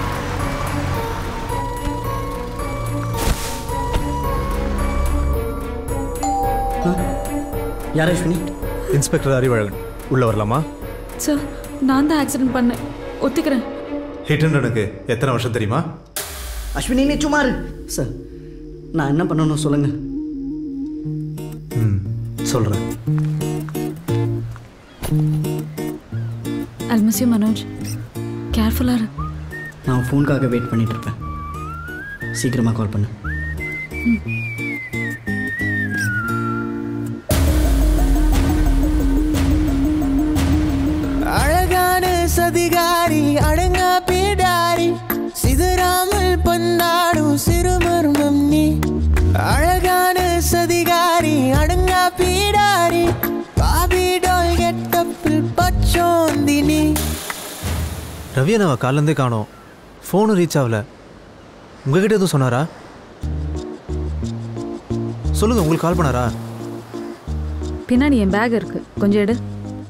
யார் அஸ்வினி இன்ஸ்பெக்டர் அறிவழகன் உள்ள வரலாமா சார் நான் தான் ஆக்சிடென்ட் பண்ணேன் ஒத்துக்கிறேன் ஹிட் அண்ட் எத்தனை வருஷம் தெரியுமா அஸ்வினி நீ சும்மா இரு சார் நான் என்ன பண்ணணும் சொல்லுங்க ம் சொல்கிறேன் அல்மசியோ மனோஜ் கேர்ஃபுல்லாக இரு நான் ஃபோனுக்காக வெயிட் பண்ணிட்டு இருப்பேன் சீக்கிரமாக கால் பண்ணு அழகான சதிகாரி அடங்கா பீடாரி சிதறாமல் பந்தாடும் சிறுமர்மம் நீ அழகான சதிகாரி அடங்கா பீடாரி பாபிடால் கெட்டப்பில் பச்சோந்தி நீ ரவி அண்ணாவை காலேருந்தே காணோம் ஃபோனும் ரீச் ஆகல உங்ககிட்ட எதுவும் சொன்னாரா சொல்லுங்க உங்களுக்கு கால் பண்ணாரா பின்னாடி என் பேக் இருக்கு கொஞ்சம் எடு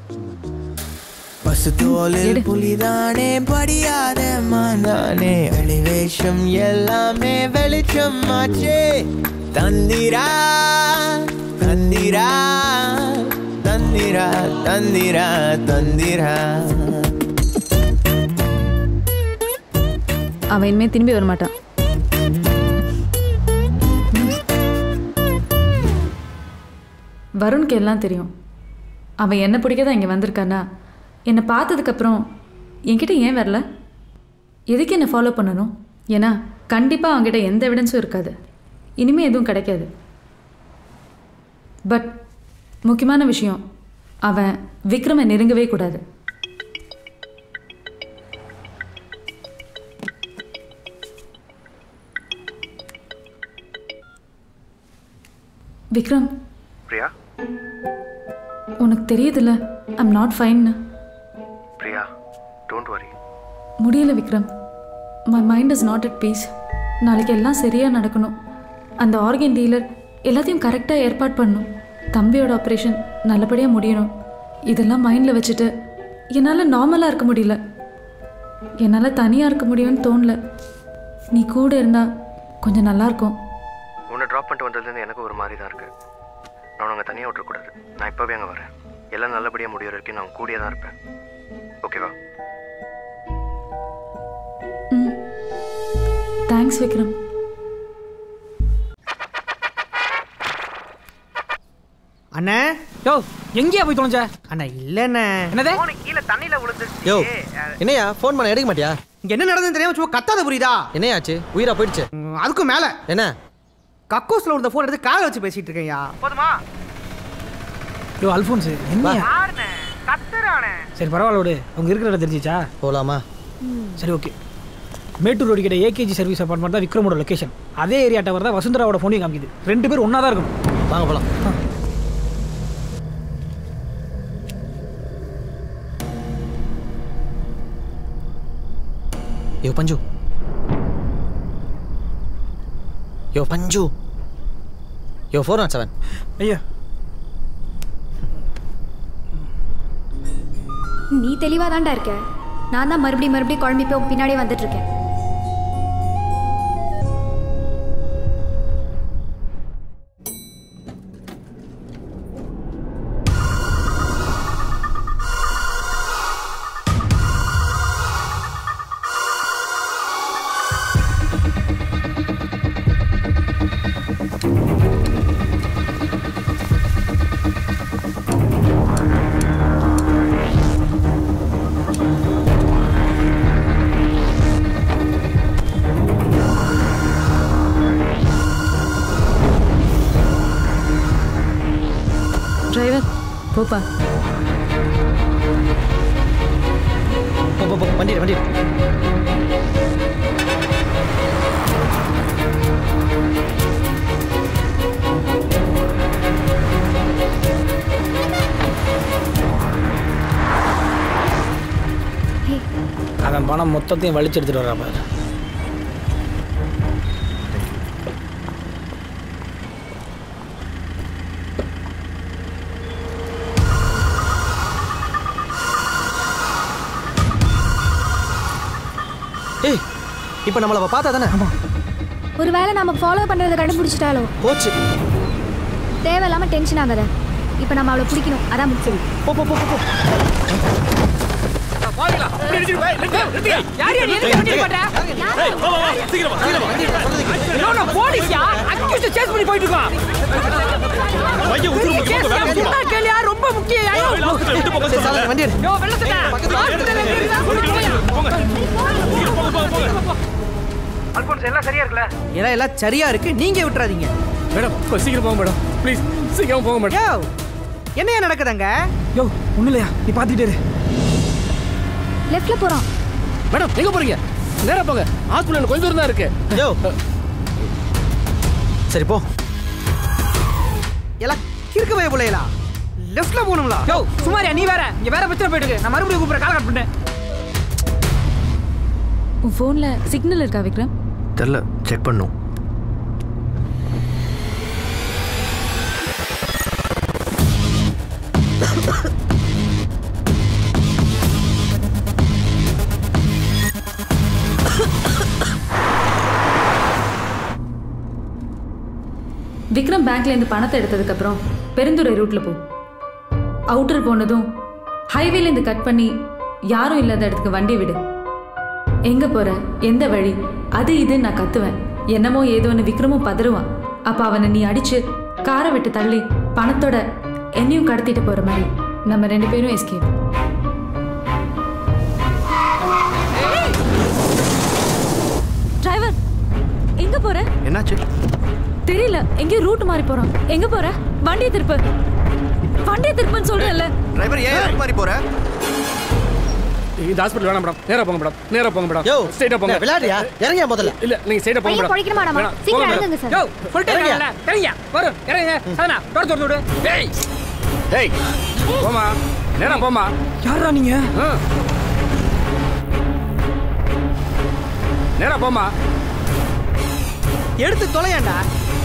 பசு தோலில் புலிதானே படியாத மாந்தானே வெளிவேஷம் எல்லாமே வெளிச்சம் ஆச்சே தந்திரா தந்திரா தந்திரா தந்திரா தந்திரா அவன் இனிமே திரும்பி வர மாட்டான் வருண்க்கு எல்லாம் தெரியும் அவன் என்ன பிடிக்க தான் இங்கே வந்திருக்கானா என்னை பார்த்ததுக்கப்புறம் என்கிட்ட ஏன் வரல எதுக்கு என்னை ஃபாலோ பண்ணணும் ஏன்னா கண்டிப்பாக அவன்கிட்ட எந்த எவிடன்ஸும் இருக்காது இனிமே எதுவும் கிடைக்காது பட் முக்கியமான விஷயம் அவன் விக்ரமை நெருங்கவே கூடாது விக்ரம் பிரியா உனக்கு தெரியுதுல்ல ஐம் நாட் ஃபைன்னு பிரியா டோன்ட் வரி முடியல Vikram my mind is not at peace நாளைக்கு எல்லாம் சரியாக நடக்கணும் அந்த ஆர்கன் டீலர் எல்லாத்தையும் கரெக்டாக ஏற்பாடு பண்ணணும் தம்பியோட ஆப்ரேஷன் நல்லபடியாக முடியணும் இதெல்லாம் மைண்டில் வச்சுட்டு என்னால் நார்மலாக இருக்க முடியல என்னால் தனியாக இருக்க முடியும்னு தோணல நீ கூட இருந்தால் கொஞ்சம் நல்லாயிருக்கும் உன்னை ட்ராப் பண்ணிட்டு வந்ததுலேருந்து எனக்கு ஒரு மாதிரி தான் இருக்கு நான் உன்னை தனியாக விட்டுறக்கூடாது நான் இப்போவே அங்கே வரேன் எல்லாம் நல்லபடியாக முடியிற வரைக்கும் நான் கூடியே தான் இருப்பேன் ஓகேவா ம் தேங்க்ஸ் விக்ரம் அண்ணே யோ எங்கேயா போய் தொலைஞ்ச அண்ணா இல்லண்ணே என்னதே கீழே தண்ணியில விழுந்து யோ என்னையா ஃபோன் பண்ண எடுக்க மாட்டியா இங்க என்ன நடந்ததுன்னு தெரியாம சும்மா கத்தாத புரியுதா என்னையாச்சு உயிரா போயிடுச்சு அதுக்கும் மேல என்ன கக்கோஸ்ல விழுந்த ஃபோன் எடுத்து காலை வச்சு பேசிட்டு இருக்கேன்யா போதுமா யோ அல்ஃபோன்ஸ் என்ன யாருண்ணே கத்துறானே சரி பரவாயில்ல விடு அவங்க இருக்கிற இடம் தெரிஞ்சிச்சா போகலாமா சரி ஓகே மேட்டூர் ரோடு கிட்ட ஏகேஜி சர்வீஸ் அப்பார்ட்மெண்ட் தான் விக்ரமோட லொகேஷன் அதே ஏரியா டவர் தான் வசுந்தராவோட ஃபோனையும் காமிக்குது ரெண்டு பேரும் ஒன்றா தான் இருக்கணும் வாங்க போகலாம் யோ பஞ்சு யோ பஞ்சு யோ ஃபோர் நாட் செவன் ஐயா நீ தெளிவாக தான்டா இருக்க நான் தான் மறுபடியும் மறுபடியும் குழம்பி போய் உன் பின்னாடியே வந்துட்டு இருக்கேன் போப்பா போ போ போ வண்டி வண்டி அவன் பணம் மொத்தத்தையும் வலிச்சு எடுத்துட்டு வரா பாரு ஏய் இப்போ நம்மள அவ பார்த்தா தானே ஒருவேளை நம்ம ஃபாலோ பண்றதை கண்டுபிடிச்சிட்டாலோ போச்சு தேவையில்லாம டென்ஷன் ஆகாத இப்போ நம்ம அவளை பிடிக்கணும் அதான் முக்கியம் போ போ போ போ யார் யார் எதுக்கு வண்டி போட்ட No, no, போலீஸ்யா அக்யூஸ்ட் சேஸ் பண்ணி போயிட்டு இருக்கோம் பையன் உசுரு முக்கியம், உங்க வேலை முக்கியமா? என்ன கேளியா ரொம்ப முக்கியம் ஐயோ போய், last time விட்டு போங்க. சரி, சார், வண்டி எடு. யோ வெள்ளத்துக்கு ஹாஸ்பிடல்ல இருக்கா அல்போன்ஸ் எல்லாம் சரியா இருக்குல்ல எல்லாம் எல்லாம் சரியா இருக்கு நீங்க விட்டுறாதீங்க மேடம் கொஞ்சம் சீக்கிரம் போங்க மேடம் ப்ளீஸ் சீக்கிரம் போங்க மேடம் யோ என்னையா நடக்குதுங்க யோ ஒண்ணும் இல்லையா நீ பாத்துட்டே இரு லெஃப்ட்ல போறோம் மேடம் எங்க போறீங்க நேரா போங்க ஹாஸ்பிட்டல் கொஞ்சம் தூரம் தான் இருக்கு யோ சரி போ எல்லாம் கிறுக்கு போய் போலையலா லெஃப்ட்ல போகணும்ல யோ சுமாரியா நீ வேற இங்க வேற பிரச்சனை போயிட்டு இருக்கு நான் மறுபடியும் கூப்பிடுற கால் கட் பண்ணேன் உன் ஃபோனில் சிக்னல் இருக்கா விக்ரம் தெரில செக் பண்ணும் விக்ரம் பேங்க்லேருந்து பணத்தை எடுத்ததுக்கப்புறம் பெருந்துறை ரூட்டில் போ அவுட்டர் போனதும் ஹைவேலேருந்து கட் பண்ணி யாரும் இல்லாத இடத்துக்கு வண்டி விடு எங்கே போகிற எந்த வழி அது இதுன்னு நான் கத்துவேன் என்னமோ ஏதோன்னு விக்ரமும் பதறுவான் அப்போ அவனை நீ அடிச்சு காரை விட்டு தள்ளி பணத்தோட என்னையும் கடத்திட்டு போகிற மாதிரி நம்ம ரெண்டு பேரும் எஸ்கேப் டிரைவர் எங்க போற என்னாச்சு தெரியல எங்கேயோ ரூட் மாறி போறோம் எங்க போற வண்டியை திருப்பு வண்டியை திருப்புன்னு சொல்றேன்ல டிரைவர் ஏன் இறங்கி மாதிரி போற இந்த ஹாஸ்பிட்டல் வேணாம் மேடம் நேரா போங்க மேடம் நேரா போங்க மேடம் யோ ஸ்ட்ரைட்டா போங்க விளையாடுறியா இறங்கியா முதல்ல இல்ல நீங்க ஸ்ட்ரைட்டா போங்க பையன் மேடம் பொழைக்கணுமா நம்ம வேணாம், சீக்கிரம் போங்க இறங்குங்க சார் யோ சொல்லிட்டே இருக்கல இறங்க வரும் இறங்க சதனா டோர் திறந்து விடு டேய் டேய் போமா நேரா போமா யாரா நீங்க ஆ. நேரா போமா எடுத்து தொலையாண்டா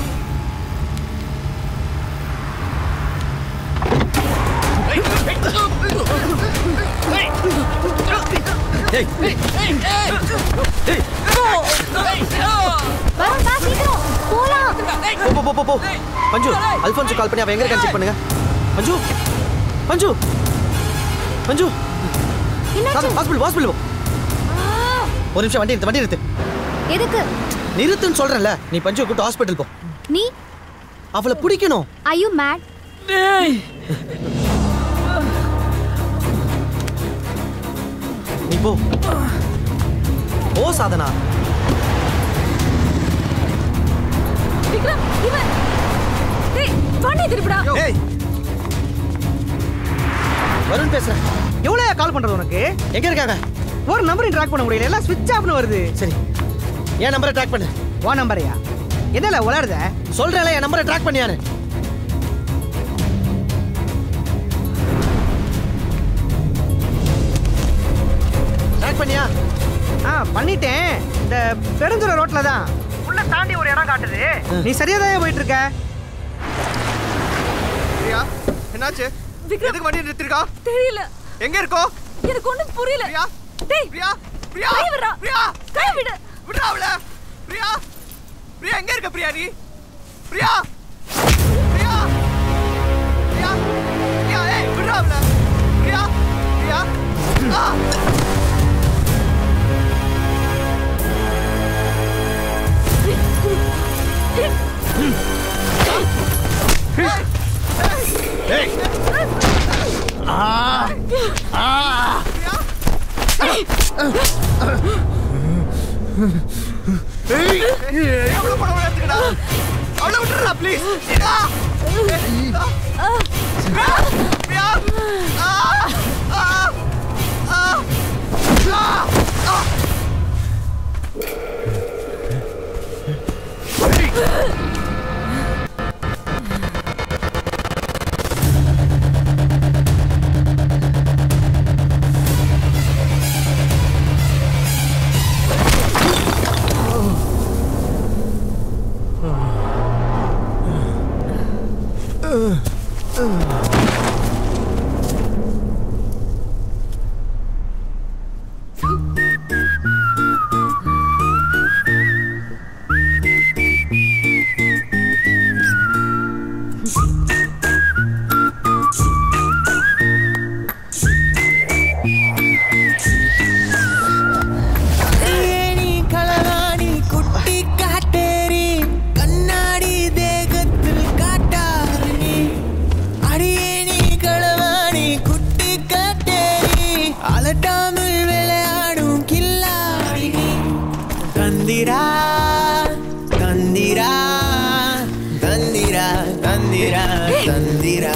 வரும் வா சீக்கிரம் போலாம் போ போ போ போ பஞ்சு அல்ஃபோன்ஸு கால் பண்ணி அவன் எங்க இருக்கான்னு செக் பண்ணுங்க பஞ்சு பஞ்சு பஞ்சு என்னாச்சு ஹாஸ்பிட்டல் ஹாஸ்பிட்டல் போ ஒரு நிமிஷம் வண்டி நிறுத்து வண்டி நிறுத்து எதுக்கு நிறுத்துன்னு சொல்றேன்ல நீ பஞ்சு கூட்டு ஹாஸ்பிட்டல் போ நீ அவளை பிடிக்கணும் ஐ யூ மேட் நீ போ ஓ சாதனா விக்ரம் இவன் டேய் வண்டியை திருப்புடா ஏய் வருண் பேசுறேன் எவ்வளவு கால் பண்றது உனக்கு எங்க இருக்காங்க ஒரு நம்பரையும் ட்ராக் பண்ண முடியல எல்லாம் ஸ்விட்ச் ஆஃப்னு வருது சரி என் நம்பரை ட்ராக் பண்ணு வா நம்பரையா என்னல உளருத சொல்றேன்ல என் நம்பரை ட்ராக் பண்ணியாரு ட்ராக் பண்ணியா ஆ பண்ணிட்டேன் இந்த பெருந்துறை ரோட்ல தான் உள்ள தாண்டி ஒரு இடம் காட்டுது நீ சரியா தான் போயிட்டு இருக்க பிரியா என்னாச்சு விக்ரம் எதுக்கு வண்டி நிறுத்திருக்கா தெரியல எங்க இருக்கோ எனக்கு ஒண்ணும் புரியல பிரியா டேய் பிரியா பிரியா கை விடுறா பிரியா கை விடு விடுறா அவள பிரியா பிரியா எங்க இருக்க பிரியா நீ பிரியா பிரியா பிரியா பிரியா ஏய் விடுறா அவள பிரியா பிரியா ஆ ஏய் ஆ ஆ ஏய் எவ்வளவு பணம் எடுத்துக்கடா அவளை விட்டுறா ப்ளீஸ் ஏணி களவாணி குட்டி காட்டேரி கண்ணாடி தேகத்தில் காட்டாறு நீ அடியேணி களவாணி குட்டி காட்டேரி அலட்டாமல் விளையாடும் கில்லாடி நீ தந்திரா தந்திரா தந்திரா தந்திரா தந்திரா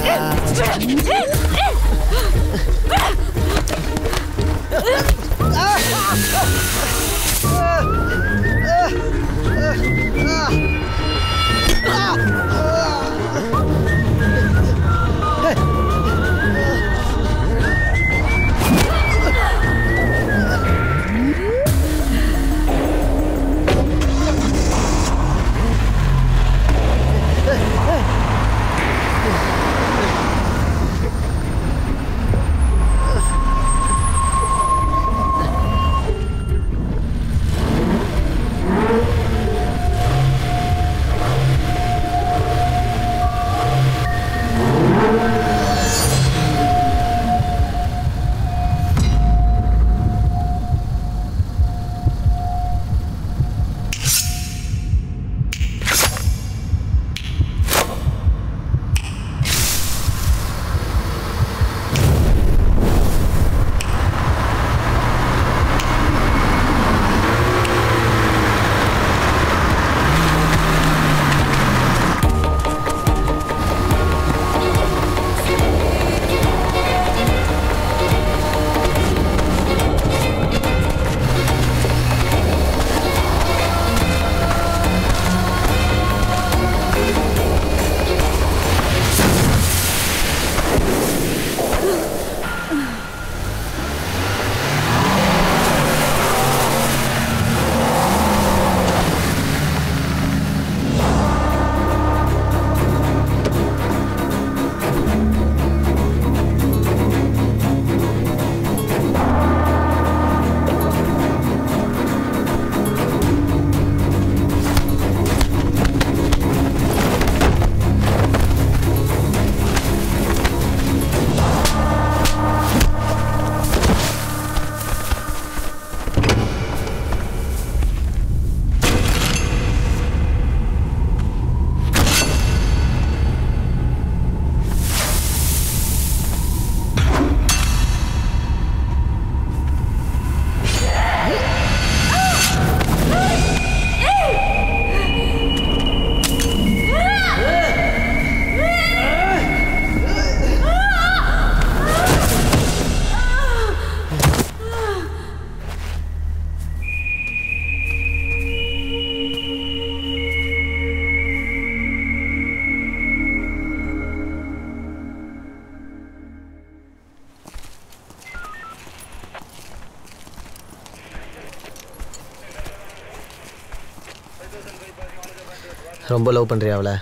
ரொம்ப லவ் பண்ணுறியா அவளை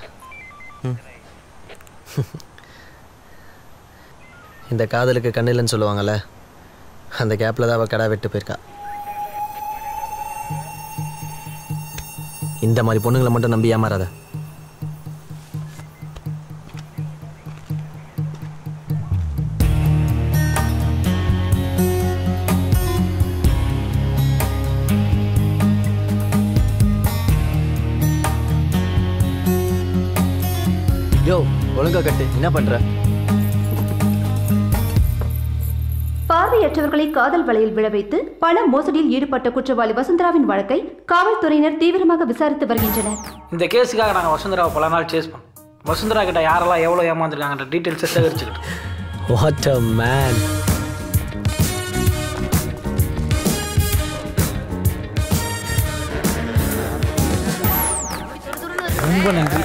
இந்த காதலுக்கு கண்ணில்லைன்னு சொல்லுவாங்கல்ல அந்த கேப்பில் தான் அவள் கடா வெட்டு போயிருக்கா இந்த மாதிரி பொண்ணுங்களை மட்டும் நம்பி ஏமாறாத யோ ஒழுங்கா கட்டு என்ன பண்ற பார்வையற்றவர்களை காதல் வலையில் விழ வைத்து பண மோசடியில் ஈடுபட்ட குற்றவாளி வசுந்தராவின் வழக்கை காவல்துறையினர் தீவிரமாக விசாரித்து வருகின்றனர் இந்த கேஸுக்காக நாங்கள் வசுந்தராவை பல நாள் சேஸ் பண்ணோம் வசுந்தரா கிட்ட யாரெல்லாம் எவ்வளோ ஏமாந்துருக்காங்கன்ற டீட்டெயில்ஸை சேகரிச்சுக்கிட்டு வாட் அ மேன் ரொம்ப நன்றி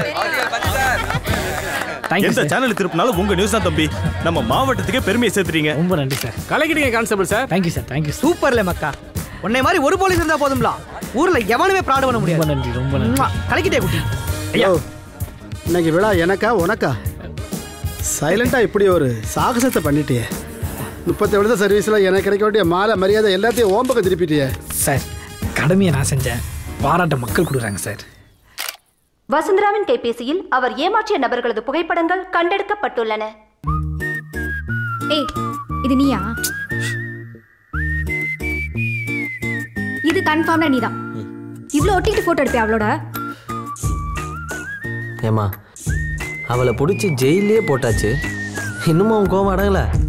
எந்த சேனல் திருப்பினாலும் உங்க நியூஸ் தான் தம்பி நம்ம மாவட்டத்துக்கே பெருமையை சேர்த்துறீங்க ரொம்ப நன்றி சார் கலக்கிட்டீங்க constable sir thank you sir thank you சூப்பர்ல மக்கா உன்னை மாதிரி ஒரு போலீஸ் இருந்தா போதும்ல ஊர்ல எவனுமே ப்ராட் பண்ண முடியாது ரொம்ப நன்றி ரொம்ப நன்றி கலக்கிட்டே குட்டி ஐயா இன்னைக்கு விழா எனக்கா உனக்கா சைலண்டாக இப்படி ஒரு சாகசத்தை பண்ணிட்டியே முப்பத்தி வருட சர்வீஸில் எனக்கு கிடைக்க வேண்டிய மாலை மரியாதை எல்லாத்தையும் ஓம்பக்கம் திருப்பிட்டியே சார் கடமையை நான் செஞ்சேன் பாராட்ட மக்கள் கொடுக்குறாங்க சார் வசுந்தராவின் கைபேசியில் அவர் ஏமாற்றிய நபர்களது புகைப்படங்கள் கண்டெடுக்கப்பட்டுள்ளன ஏய் இது நீயா இது கன்ஃபார்ம்டா நீதான் இவ்வளோ ஒட்டிக்கிட்டு ஃபோட்டோ எடுப்பியா அவளோட ஏம்மா அவளை பிடிச்சி ஜெயிலே போட்டாச்சு இன்னும் அவன் கோவம் அடங்கலை